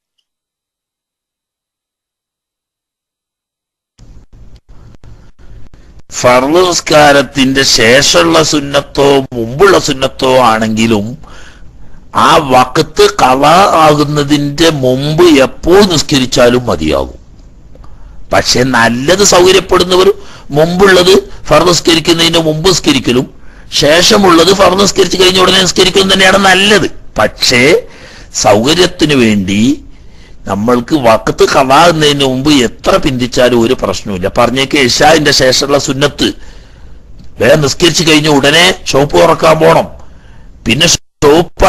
ഫർദ് നിസ്കാരത്തിന്റെ ശേഷമുള്ള സുന്നത്തോ മുമ്പുള്ള സുന്നത്തോ ആണെങ്കിലും ആ വക്കത്ത് കള ആകുന്നതിന്റെ മുമ്പ് എപ്പോൾ നിസ്കരിച്ചാലും മതിയാകും പക്ഷെ നല്ലത് സൗകര്യപ്പെടുന്നവർ മുമ്പുള്ളത് ഫർദ് നിസ്കരിക്കുന്നതിന് മുമ്പ് നിസ്കരിക്കലും ശേഷമുള്ളത് ഫർദ് നിസ്കരിച്ച് കഴിഞ്ഞ ഉടനെ നിസ്കരിക്കലും തന്നെയാണ് നല്ലത് പക്ഷേ സൗകര്യത്തിന് വേണ്ടി നമ്മൾക്ക് വക്കത്ത് കളാകുന്നതിന് മുമ്പ് എത്ര പിന്തിച്ചാലും ഒരു പ്രശ്നവുമില്ല പറഞ്ഞേക്ക് ഇഷാന്റെ ശേഷമുള്ള സുന്നത്ത് വേഗം നിസ്കരിച്ച് കഴിഞ്ഞ ഉടനെ ഷോപ്പ് തുറക്കാൻ പോണം പിന്നെ ഷോപ്പ്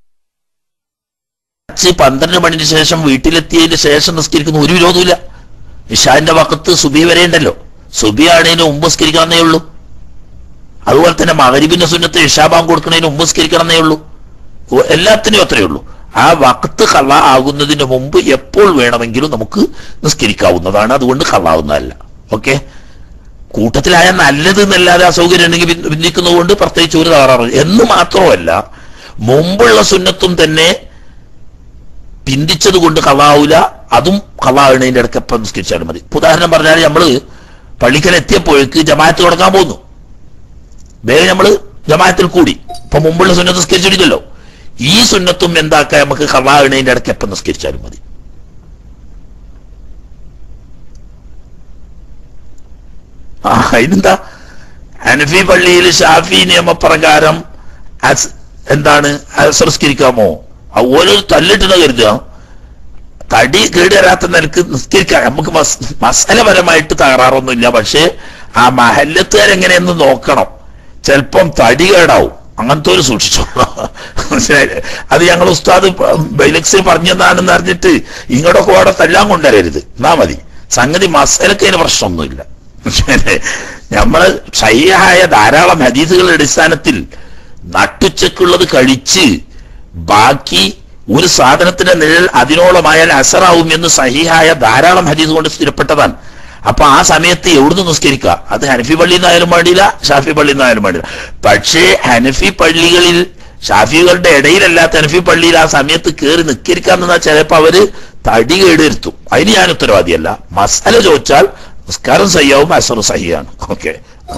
അടച്ച് പന്ത്രണ്ട് മണിന് ശേഷം വീട്ടിലെത്തിയതിന് ശേഷം നിസ്കരിക്കുന്ന ഒരു വിരോധമില്ല ഇഷാന്റെ വക്കത്ത് സുബി വരെ ഉണ്ടല്ലോ സുബി ആണതിന് മുമ്പ് നിസ്കരിക്കാന്നേ ഉള്ളൂ അതുപോലെ തന്നെ മകരിബിന്റെ സുന്നത്ത് ഇഷാബാം കൊടുക്കുന്നതിന് മുമ്പ് നിസ്കരിക്കണമെന്നേ ഉള്ളൂ ഓ, എല്ലാത്തിനും അത്രയേ ഉള്ളൂ ആ വക്കത്ത് കള്ള ആകുന്നതിന് മുമ്പ് എപ്പോൾ വേണമെങ്കിലും നമുക്ക് നിസ്കരിക്കാവുന്നതാണ് അതുകൊണ്ട് കള്ളാവുന്നതല്ല ഓക്കെ കൂട്ടത്തിലായ നല്ലത് എന്നല്ലാതെ അസൗകര്യം ഉണ്ടെങ്കിൽ പിൻ- പിന്തിക്കുന്നത് കൊണ്ട് പ്രത്യേകിച്ച് ഒരു തകരാറ് എന്ന് മാത്രമല്ല മുമ്പുള്ള സുന്നത്തും തന്നെ പിന്തിച്ചത് കൊണ്ട് കള്ളാവൂല അതും കള്ളാവുന്നതിന്റെ ഇടയ്ക്കൊപ്പം നിസ്കരിച്ചാലും മതി ഇപ്പൊ ഉദാഹരണം പറഞ്ഞാൽ നമ്മള് പള്ളിക്കൽ എത്തിയപ്പോഴേക്ക് ജമാഅത്ത് തുടങ്ങാൻ പോകുന്നു വേഗം നമ്മള് ജമാഅത്തിൽ കൂടി ഇപ്പൊ മുമ്പുള്ള സുന്നത്ത് നിസ്കരിച്ചിട്ടില്ലല്ലോ ഈ സുന്നത്തും എന്താക്കാൻ നമുക്ക് കള്ളാവുന്നതിന്റെ ഇടയ്ക്ക് എപ്പം നിസ്കരിച്ചാലും മതി ആ ഇതെന്താ ഹനഫി പള്ളിയിൽ ഷാഫി നിയമപ്രകാരം അസ്- എന്താണ് അസംസ്കരിക്കാമോ ഓരോ തല്ലിട്ടെന്ന് കരുതുക തടി കേടുവരാത്ത നിലക്ക് നിസ്കരിക്കാം നമുക്ക് മസ് മസലപരമായിട്ട് തകരാറൊന്നുമില്ല പക്ഷേ ആ മഹല്ലത്തുകാരെങ്ങനെയെന്ന് നോക്കണം ചിലപ്പം തടി കേടാവും അങ്ങനത്തെ ഒരു സൂക്ഷിച്ചോ മനസ്സിലായില്ലേ? അത് ഞങ്ങൾ ഉസ്താദ് ബൈലക്സിൽ പറഞ്ഞതാണെന്ന് അറിഞ്ഞിട്ട് ഇങ്ങോട്ടൊക്കെ അവിടെ തല്ലാൻ കൊണ്ടുവരരുത് എന്നാ മതി സംഗതി മസലക്ക് അതിന് പ്രശ്നമൊന്നുമില്ല മനസ്സിലായില്ലേ? നമ്മള് സയ്യായ ധാരാളം ഹദീസുകളുടെ അടിസ്ഥാനത്തിൽ നട്ടുച്ചക്കുള്ളത് കഴിച്ച് ബാക്കി ഒരു സാധനത്തിന്റെ നിഴൽ അതിനോളമായാൽ അസറാവും എന്ന് സഹിഹായ ധാരാളം ഹദീസ് കൊണ്ട് സ്ഥിരപ്പെട്ടതാണ് അപ്പൊ ആ സമയത്ത് എവിടുന്ന് നിസ്കരിക്കുക അത് ഹനഫി പള്ളിയിൽ നിന്നായാലും പാടില്ല ഷാഫി പള്ളിയിൽ നിന്നായാലും പാടില്ല പക്ഷേ ഹനഫി പള്ളികളിൽ ഷാഫികളുടെ ഇടയിലല്ലാത്ത ഹനഫി പള്ളിയിൽ ആ സമയത്ത് കയറി നിസ്കരിക്കാന്ന് പറഞ്ഞാൽ ചിലപ്പോ അവര് തടി കേടുവരുത്തും അതിന് ഞാൻ ഉത്തരവാദിയല്ല മസാല ചോദിച്ചാൽ നിസ്കാരം സയ്യാവും അസറും സഹിയാണ് ഓക്കെ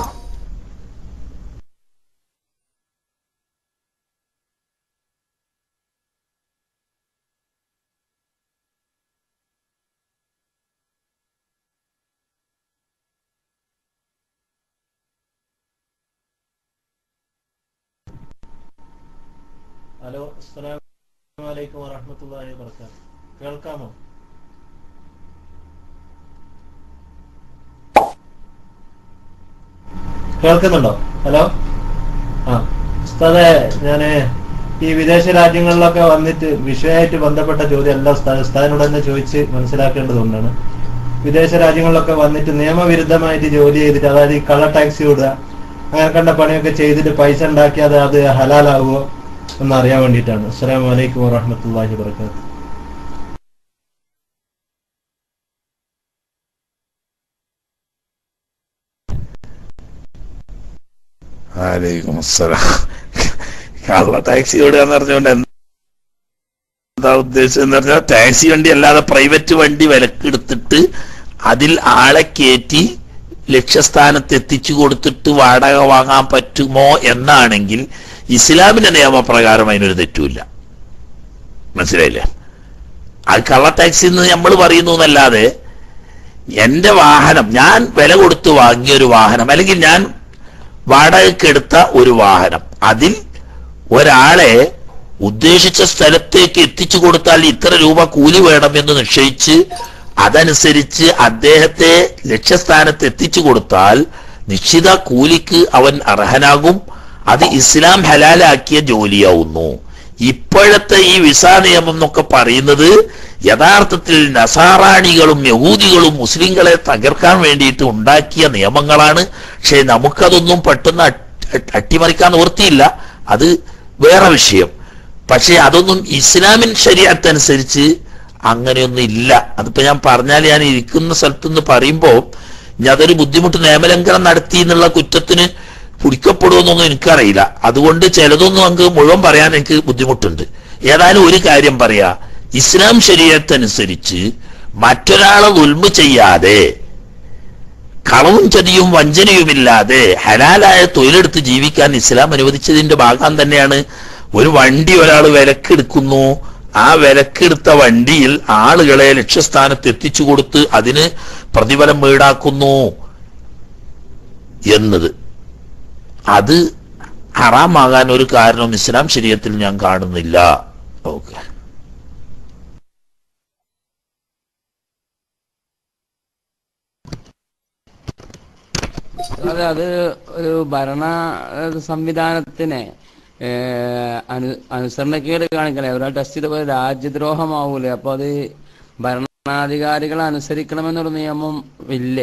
ഹലോ അസ്സലാമു അലൈക്കും വറഹ്മത്തുള്ളാഹി വബറകാതുഹു കേൾക്കാമോ കേൾക്കുന്നുണ്ടോ ഹലോ ആ ഉസ്താദെ ഞാന് ഈ വിദേശ രാജ്യങ്ങളിലൊക്കെ വന്നിട്ട് വിഷയമായിട്ട് ബന്ധപ്പെട്ട ചോദ്യം അല്ല ഉസ്താദ് ഉസ്താദിനോട് തന്നെ ചോദിച്ച് മനസ്സിലാക്കേണ്ടതുകൊണ്ടാണ് വിദേശ രാജ്യങ്ങളിലൊക്കെ വന്നിട്ട് നിയമവിരുദ്ധമായിട്ട് ജോലി ചെയ്തിട്ട് അതായത് ഈ കളർ ടാക്സി വിടുക അങ്ങനെ കണ്ട പണിയൊക്കെ ചെയ്തിട്ട് പൈസ ഉണ്ടാക്കിയത് അത് ഹലാലാകുമോ എന്ന് അറിയാൻ വേണ്ടിയിട്ടാണ് അസ്സലാമു അലൈക്കും വറഹമത്തല്ലാഹി വർക്കാത്തു ആലൈക്കും അസ്സലാം കള്ള ടാക്സി ഓടുകയെന്ന് പറഞ്ഞുകൊണ്ട് എന്താ ഉദ്ദേശം എന്ന് പറഞ്ഞാൽ ടാക്സി വണ്ടി അല്ലാതെ പ്രൈവറ്റ് വണ്ടി വിലക്കെടുത്തിട്ട് അതിൽ ആളെ കയറ്റി ലക്ഷ്യസ്ഥാനത്ത് എത്തിച്ചു കൊടുത്തിട്ട് വാടക വാങ്ങാൻ പറ്റുമോ എന്നാണെങ്കിൽ ഇസ്ലാമിന്റെ നിയമപ്രകാരം അതിനൊരു തെറ്റുമില്ല മനസ്സിലായില്ലേ അത് കള്ള ടാക്സി എന്ന് നമ്മൾ പറയുന്നു എന്നല്ലാതെ എന്റെ വാഹനം ഞാൻ വില കൊടുത്ത് വാങ്ങിയ ഒരു വാഹനം അല്ലെങ്കിൽ ഞാൻ വാടകയ്ക്കെടുത്ത ഒരു വാഹനം അതിൽ ഒരാളെ ഉദ്ദേശിച്ച സ്ഥലത്തേക്ക് എത്തിച്ചു കൊടുത്താൽ ഇത്ര രൂപ കൂലി വേണമെന്ന് നിശ്ചയിച്ച് അതനുസരിച്ച് അദ്ദേഹത്തെ ലക്ഷ്യസ്ഥാനത്ത് എത്തിച്ചു കൊടുത്താൽ നിശ്ചിത കൂലിക്ക് അവൻ അർഹനാകും അത് ഇസ്ലാം ഹലാലാക്കിയ ജോലിയാവുന്നു ഇപ്പോഴത്തെ ഈ വിസ നിയമം എന്നൊക്കെ പറയുന്നത് യഥാർത്ഥത്തിൽ നസാറാണികളും യഹൂദികളും മുസ്ലിങ്ങളെ തകർക്കാൻ വേണ്ടിയിട്ട് ഉണ്ടാക്കിയ നിയമങ്ങളാണ് പക്ഷേ നമുക്കതൊന്നും പെട്ടെന്ന് അട്ട്- അട്ടിമറിക്കാൻ നിവൃത്തിയില്ല അത് വേറെ വിഷയം പക്ഷേ അതൊന്നും ഇസ്ലാമിൻ ശരീരത്തനുസരിച്ച് അങ്ങനെയൊന്നും ഇല്ല അതിപ്പോ ഞാൻ പറഞ്ഞാൽ ഞാൻ ഇരിക്കുന്ന സ്ഥലത്ത് നിന്ന് പറയുമ്പോൾ ഞാൻ അതൊരു ബുദ്ധിമുട്ട് നിയമലംഘനം നടത്തി എന്നുള്ള കുറ്റത്തിന് പിടിക്കപ്പെടുമെന്നൊന്നും എനിക്കറിയില്ല അതുകൊണ്ട് ചിലതൊന്നും അങ്ങ് മുഴുവൻ പറയാൻ എനിക്ക് ബുദ്ധിമുട്ടുണ്ട് ഏതായാലും ഒരു കാര്യം പറയാ ഇസ്ലാം ശരീരത്തനുസരിച്ച് മറ്റൊരാളെ ഉൽമ ചെയ്യാതെ കളവും ചതിയും വഞ്ചനയുമില്ലാതെ ഹലാലായ തൊഴിലെടുത്ത് ജീവിക്കാൻ ഇസ്ലാം അനുവദിച്ചതിന്റെ ഭാഗം തന്നെയാണ് ഒരു വണ്ടി ഒരാൾ വിലക്കെടുക്കുന്നു ആ വിലക്കെടുത്ത വണ്ടിയിൽ ആളുകളെ ലക്ഷ്യസ്ഥാനത്ത് എത്തിച്ചു കൊടുത്ത് അതിന് പ്രതിഫലം ഈടാക്കുന്നു എന്നത് അത് ഹറാമാകാൻ ഒരു കാരണം ഇസ്ലാം ശരീരത്തിൽ ഞാൻ കാണുന്നില്ല ഓക്കെ അതെ അത് ഒരു ഭരണ ഏഹ്, സംവിധാനത്തിനെ ഏഹ്, അനു അനുസരണക്കേട് കാണിക്കണേ ഒരാൾ ടെസ്റ്റ് ചെയ്ത പോലെ രാജ്യദ്രോഹമാവൂലേ അപ്പൊ അത് ഭരണാധികാരികളെ അനുസരിക്കണമെന്നൊരു നിയമം ഇല്ലേ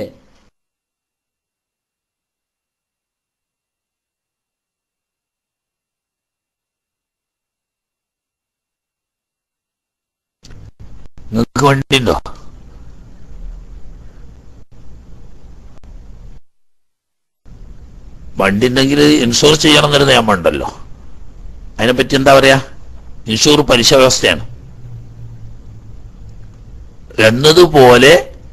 നിങ്ങൾക്ക് വണ്ടിയുണ്ടോ വണ്ടി ഉണ്ടെങ്കിൽ ഇൻഷുർ ചെയ്യണം എന്നൊരു നിയമം ഉണ്ടല്ലോ അതിനെപ്പറ്റി എന്താ പറയാ ഇൻഷുർ പലിശ വ്യവസ്ഥയാണ് എന്നതുപോലെ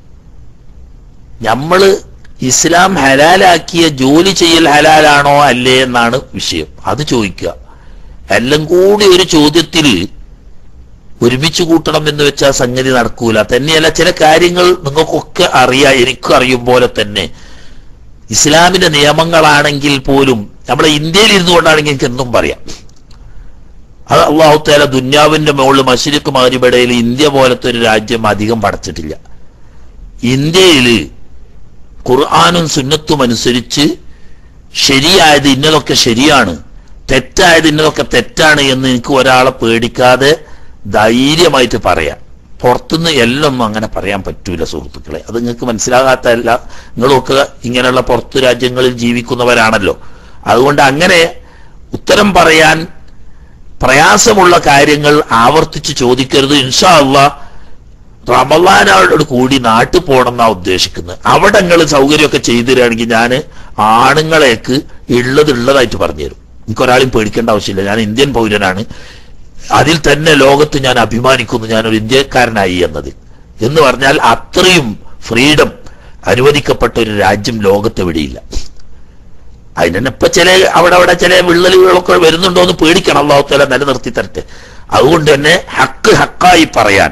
നമ്മള് ഇസ്ലാം ഹലാലാക്കിയ ജോലി ചെയ്യൽ ഹലാലാണോ അല്ലേ എന്നാണ് വിഷയം അത് ചോദിക്കുക എല്ലാം കൂടി ഒരു ചോദ്യത്തിൽ ഒരുമിച്ച് കൂട്ടണം എന്ന് വെച്ചാൽ സംഗതി നടക്കൂല തന്നെയല്ല ചില കാര്യങ്ങൾ നിങ്ങൾക്കൊക്കെ അറിയാം എനിക്കും അറിയും പോലെ തന്നെ ഇസ്ലാമിന്റെ നിയമങ്ങളാണെങ്കിൽ പോലും നമ്മളെ ഇന്ത്യയിൽ ഇരുന്നുകൊണ്ടാണെങ്കിൽ എനിക്ക് എന്തും പറയാം അത് അള്ളാഹുത്താല ദുന്യാവിന്റെ മുകളിൽ മഷിരിക്ക് മാരിബടയിൽ ഇന്ത്യ പോലത്തെ ഒരു രാജ്യം അധികം പടച്ചിട്ടില്ല ഇന്ത്യയിൽ ഖുർആാനും സുന്നത്തും അനുസരിച്ച് ശരിയായത് ഇന്നതൊക്കെ ശരിയാണ് തെറ്റായത് ഇന്നതൊക്കെ തെറ്റാണ് എന്ന് എനിക്ക് ഒരാളെ പേടിക്കാതെ ധൈര്യമായിട്ട് പറയാം പുറത്തുനിന്ന് എല്ലാം ഒന്നും അങ്ങനെ പറയാൻ പറ്റൂല സുഹൃത്തുക്കളെ അത് നിങ്ങൾക്ക് മനസ്സിലാകാത്തതല്ല നിങ്ങളൊക്കെ ഇങ്ങനെയുള്ള പുറത്തു രാജ്യങ്ങളിൽ ജീവിക്കുന്നവരാണല്ലോ അതുകൊണ്ട് അങ്ങനെ ഉത്തരം പറയാൻ പ്രയാസമുള്ള കാര്യങ്ങൾ ആവർത്തിച്ച് ചോദിക്കരുത് ഇൻഷാ അള്ളാ റമലാനോട് കൂടി നാട്ടിൽ പോകണം എന്നാ ഉദ്ദേശിക്കുന്നത് അവിടെ നിങ്ങൾ സൗകര്യമൊക്കെ ചെയ്തു തരികയാണെങ്കിൽ ഞാൻ ആണുങ്ങളേക്ക് ഉള്ളത് ഉള്ളതായിട്ട് പറഞ്ഞുതരും എനിക്കൊരാളെയും പേടിക്കേണ്ട ആവശ്യമില്ല ഞാൻ ഇന്ത്യൻ പൗരനാണ് അതിൽ തന്നെ ലോകത്ത് ഞാൻ അഭിമാനിക്കുന്നു ഞാനൊരു ഇന്ത്യക്കാരനായി എന്നത് എന്ന് പറഞ്ഞാൽ അത്രയും ഫ്രീഡം അനുവദിക്കപ്പെട്ട ഒരു രാജ്യം ലോകത്തെവിടെയില്ല അതിന് ഇപ്പൊ ചില അവിടെ അവിടെ ചില വിള്ളലുകളൊക്കെ വരുന്നുണ്ടോ എന്ന് പേടിക്കണം അള്ളാഹുത്തല നിലനിർത്തി തരട്ടെ അതുകൊണ്ട് തന്നെ ഹക്ക് ഹക്കായി പറയാൻ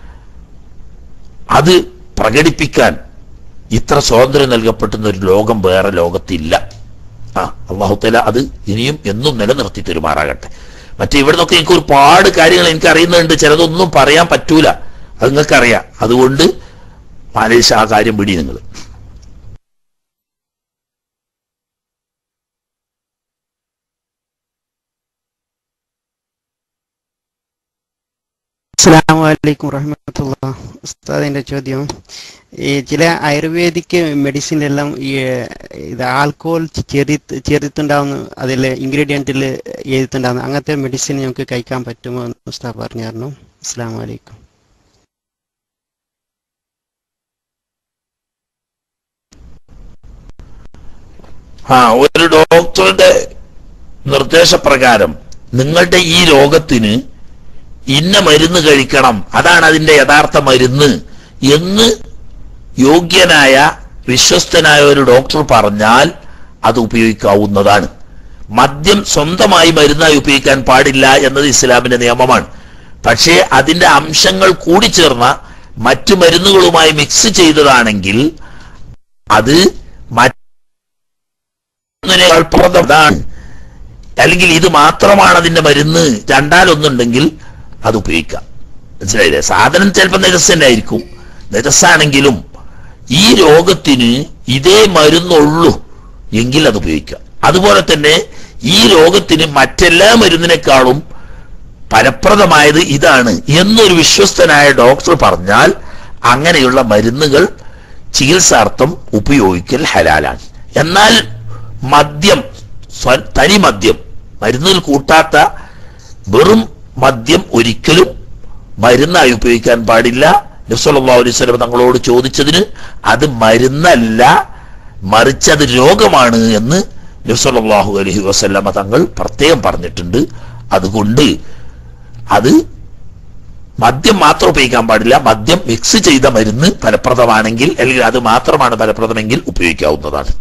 അത് പ്രകടിപ്പിക്കാൻ ഇത്ര സ്വാതന്ത്ര്യം നൽകപ്പെട്ടുന്ന ഒരു ലോകം വേറെ ലോകത്തില്ല ആ അള്ളാഹുത്തല അത് ഇനിയും എന്നും നിലനിർത്തി തരുമാറാകട്ടെ മറ്റേ ഇവിടെ നിന്നൊക്കെ എനിക്ക് ഒരുപാട് കാര്യങ്ങൾ എനിക്ക് അറിയുന്നുണ്ട് ചിലതൊന്നും പറയാൻ പറ്റൂല അത് നിങ്ങൾക്കറിയാം അതുകൊണ്ട് മാലേഷ് ആ കാര്യം പിടി നിങ്ങൾ അസ്സാം വലൈക്കും വറഹമത്തുള്ള ഉസ്താദിന്റെ ചോദ്യം ഈ ചില ആയുർവേദിക് മെഡിസിനിലെല്ലാം ഈ ഇത് ആൽക്കോഹോൾ ചേർത്ത് ചേർത്തിട്ടുണ്ടാവുന്ന അതിൽ ഇൻഗ്രീഡിയൻറ്റിൽ എഴുതിയിട്ടുണ്ടാവുന്ന അങ്ങനത്തെ മെഡിസിൻ നമുക്ക് കഴിക്കാൻ പറ്റുമോ എന്ന് ഉസ്താദ് പറഞ്ഞു തരണം അസ്സാം വലൈക്കും ആ ഒരു ഡോക്ടറുടെ നിർദ്ദേശപ്രകാരം നിങ്ങളുടെ ഈ രോഗത്തിന് ഇന്ന മരുന്ന് കഴിക്കണം അതാണ് അതിന്റെ യഥാർത്ഥ മരുന്ന് എന്ന് യോഗ്യനായ വിശ്വസ്തനായ ഒരു ഡോക്ടർ പറഞ്ഞാൽ അത് ഉപയോഗിക്കാവുന്നതാണ് മദ്യം സ്വന്തമായി മരുന്നായി ഉപയോഗിക്കാൻ പാടില്ല എന്നത് ഇസ്ലാമിന്റെ നിയമമാണ് പക്ഷേ അതിന്റെ അംശങ്ങൾ കൂടിച്ചേർന്ന മറ്റു മരുന്നുകളുമായി മിക്സ് ചെയ്തതാണെങ്കിൽ അത് മറ്റൊന്നിനേക്കാൾ പ്രദമാണ് അല്ലെങ്കിൽ ഇത് മാത്രമാണ് അതിന്റെ മരുന്ന് രണ്ടാലൊന്നുണ്ടെങ്കിൽ അത് ഉപയോഗിക്കാം മനസ്സിലായില്ലേ സാധനം ചിലപ്പോൾ നിരസന്നെ ആയിരിക്കും നിരസാണെങ്കിലും ഈ രോഗത്തിന് ഇതേ മരുന്നുള്ളൂ എങ്കിൽ അത് ഉപയോഗിക്കാം അതുപോലെ തന്നെ ഈ രോഗത്തിന് മറ്റെല്ലാ മരുന്നിനേക്കാളും ഫലപ്രദമായത് ഇതാണ് എന്നൊരു വിശ്വസ്തനായ ഡോക്ടർ പറഞ്ഞാൽ അങ്ങനെയുള്ള മരുന്നുകൾ ചികിത്സാർത്ഥം ഉപയോഗിക്കൽ ഹലാലാണ് എന്നാൽ മദ്യം സ്വ- തനി മദ്യം മരുന്നിൽ കൂട്ടാത്ത വെറും മദ്യം ഒരിക്കലും മരുന്നായി ഉപയോഗിക്കാൻ പാടില്ല നബ്സല്ലാ അലൈഹി സ്വലം തങ്ങളോട് ചോദിച്ചതിന് അത് മരുന്നല്ല മറിച്ച് അത് രോഗമാണ് എന്ന് നബ്സല്ലാഹു അലൈഹി വസല്ലമ തങ്ങൾ പ്രത്യേകം പറഞ്ഞിട്ടുണ്ട് അതുകൊണ്ട് അത് മദ്യം മാത്രം ഉപയോഗിക്കാൻ പാടില്ല മദ്യം മിക്സ് ചെയ്ത മരുന്ന് ഫലപ്രദമാണെങ്കിൽ അല്ലെങ്കിൽ അത് മാത്രമാണ് ഫലപ്രദമെങ്കിൽ ഉപയോഗിക്കാവുന്നതാണ്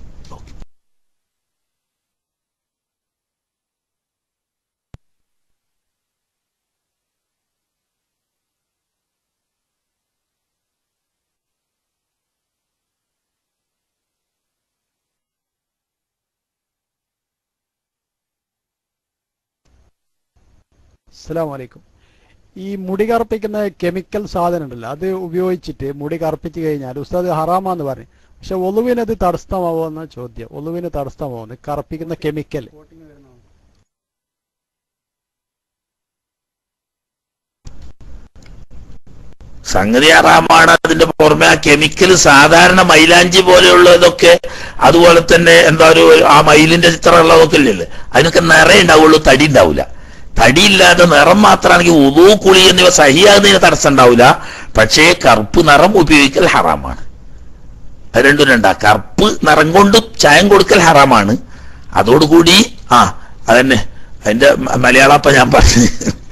അസ്സലാം വലൈക്കും ഈ മുടി കറുപ്പിക്കുന്ന കെമിക്കൽ സാധനം ഉണ്ടല്ലോ അത് ഉപയോഗിച്ചിട്ട് മുടി കറുപ്പിച്ച് കഴിഞ്ഞാൽ ഉസ്താദ് ഹറാമാന്ന് പറഞ്ഞു പക്ഷെ ഒലുവിന് അത് തടസ്സമാവുമെന്ന ചോദ്യം ഒലുവിന് തടസ്സമാവുന്നു കറുപ്പിക്കുന്ന കെമിക്കൽ സംഗതി ആറാമാണ് അതിന്റെ പുറമെ ആ കെമിക്കൽ സാധാരണ മൈലാഞ്ചി പോലെയുള്ളതൊക്കെ അതുപോലെ തന്നെ എന്താ ഒരു ആ മയിലിന്റെ ചിത്രമുള്ളതൊക്കെ ഇല്ലല്ലേ അതിനൊക്കെ നിറയെ ഉണ്ടാവുള്ളൂ തടി ഉണ്ടാവില്ല തടിയില്ലാതെ നിറം മാത്രമാണെങ്കിൽ ഉദൂ കുളി എന്നിവ സഹിയാകുന്നതിന് തടസ്സം ഉണ്ടാവില്ല പക്ഷേ കറുപ്പ് നിറം ഉപയോഗിക്കൽ ഹറാമാണ് അത് രണ്ടും രണ്ടാ കറുപ്പ് നിറം കൊണ്ട് ചായം കൊടുക്കൽ ഹറാമാണ് അതോടുകൂടി ആ അതന്നെ അതിന്റെ മ- മലയാളപ്പ ഞാൻ പറഞ്ഞു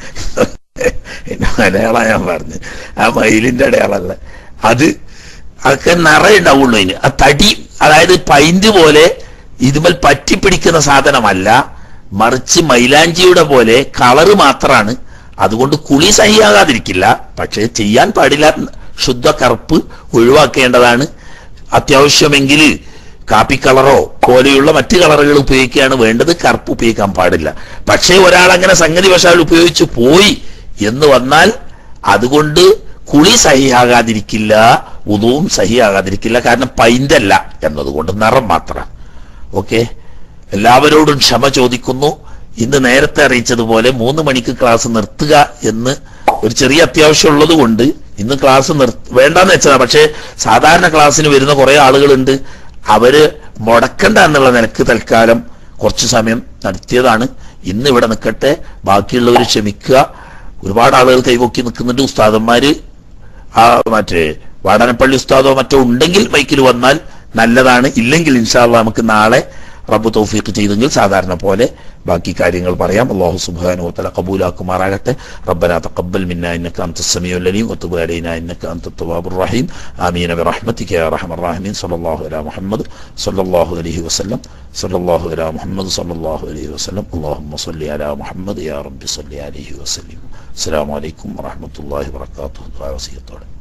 എന്റെ മലയാളം ഞാൻ പറഞ്ഞു ആ മയിലിന്റെ അടയാളല്ല അത് അതൊക്കെ നിറയെ ഉണ്ടാവുള്ളൂ അതിന് ആ തടി അതായത് പൈന്റ് പോലെ ഇതുമേൽ പറ്റിപ്പിടിക്കുന്ന സാധനമല്ല മറിച്ച് മൈലാഞ്ചിയുടെ പോലെ കളറ് മാത്രമാണ് അതുകൊണ്ട് കുളി സഹിയാകാതിരിക്കില്ല പക്ഷേ ചെയ്യാൻ പാടില്ല ശുദ്ധ കറുപ്പ് ഒഴിവാക്കേണ്ടതാണ് അത്യാവശ്യമെങ്കിൽ കാപ്പി കളറോ പോലെയുള്ള മറ്റ് കളറുകൾ ഉപയോഗിക്കുകയാണ് വേണ്ടത് കറുപ്പ് ഉപയോഗിക്കാൻ പാടില്ല പക്ഷേ ഒരാൾ അങ്ങനെ സംഗതി വശാൽ ഉപയോഗിച്ച് പോയി എന്ന് വന്നാൽ അതുകൊണ്ട് കുളി സഹിയാകാതിരിക്കില്ല ഉദവും സഹിയാകാതിരിക്കില്ല കാരണം പൈന്തല്ല എന്നതുകൊണ്ട് നിറം മാത്രം ഓക്കെ എല്ലാവരോടും ക്ഷമ ചോദിക്കുന്നു ഇന്ന് നേരത്തെ അറിയിച്ചതുപോലെ മൂന്ന് മണിക്ക് ക്ലാസ് നിർത്തുക എന്ന് ഒരു ചെറിയ അത്യാവശ്യം ഉള്ളത് കൊണ്ട് ഇന്ന് ക്ലാസ് നിർ വേണ്ടാന്ന് വെച്ചതാ പക്ഷേ സാധാരണ ക്ലാസ്സിന് വരുന്ന കുറെ ആളുകളുണ്ട് അവര് മുടക്കണ്ട എന്നുള്ള നിലക്ക് തൽക്കാലം കുറച്ചു സമയം നടത്തിയതാണ് ഇന്ന് ഇവിടെ നിൽക്കട്ടെ ബാക്കിയുള്ളവർ ക്ഷമിക്കുക ഒരുപാട് ആളുകൾ കൈപൊക്കി നിൽക്കുന്നുണ്ട് ഉസ്താദന്മാര് ആ മറ്റേ വാടാനപ്പള്ളി ഉസ്താദോ മറ്റോ ഉണ്ടെങ്കിൽ മൈക്കിൽ വന്നാൽ നല്ലതാണ് ഇല്ലെങ്കിൽ ഇൻഷാല്ല നമുക്ക് നാളെ റബ്ബ് തൗഫീഖ് ചെയ്തെങ്കിൽ സാധാരണ പോലെ ബാക്കി കാര്യങ്ങൾ പറയാം അള്ളാഹു സുബ്ഹാനഹു വതആല കബൂലാക്കുമാറാകട്ടെ റബ്ബന തഖബ്ബൽ മിന്നാ ഇന്നക അൻത സമീഉൽ അലീം വതുബ് അലൈനാ ഇന്നക അൻത തവ്വാബുർ റഹീം ആമീൻ ബിറഹ്മതിക യാ അർഹമർ റഹീമീൻ സല്ലല്ലാഹു അലാ മുഹമ്മദ് സല്ലല്ലാഹു അലൈഹി വസല്ലം സല്ലല്ലാഹു അലാ മുഹമ്മദ് സല്ലല്ലാഹു അലൈഹി വസല്ലം അല്ലാഹുമ്മ സ്വല്ലി അലാ മുഹമ്മദ് യാ റബ്ബി സ്വല്ലി അലൈഹി വസല്ലം അസ്സലാമു അലൈക്കും വറഹ്മത്തുള്ളാഹി വബറകാതുഹു വസിയത്തോടെ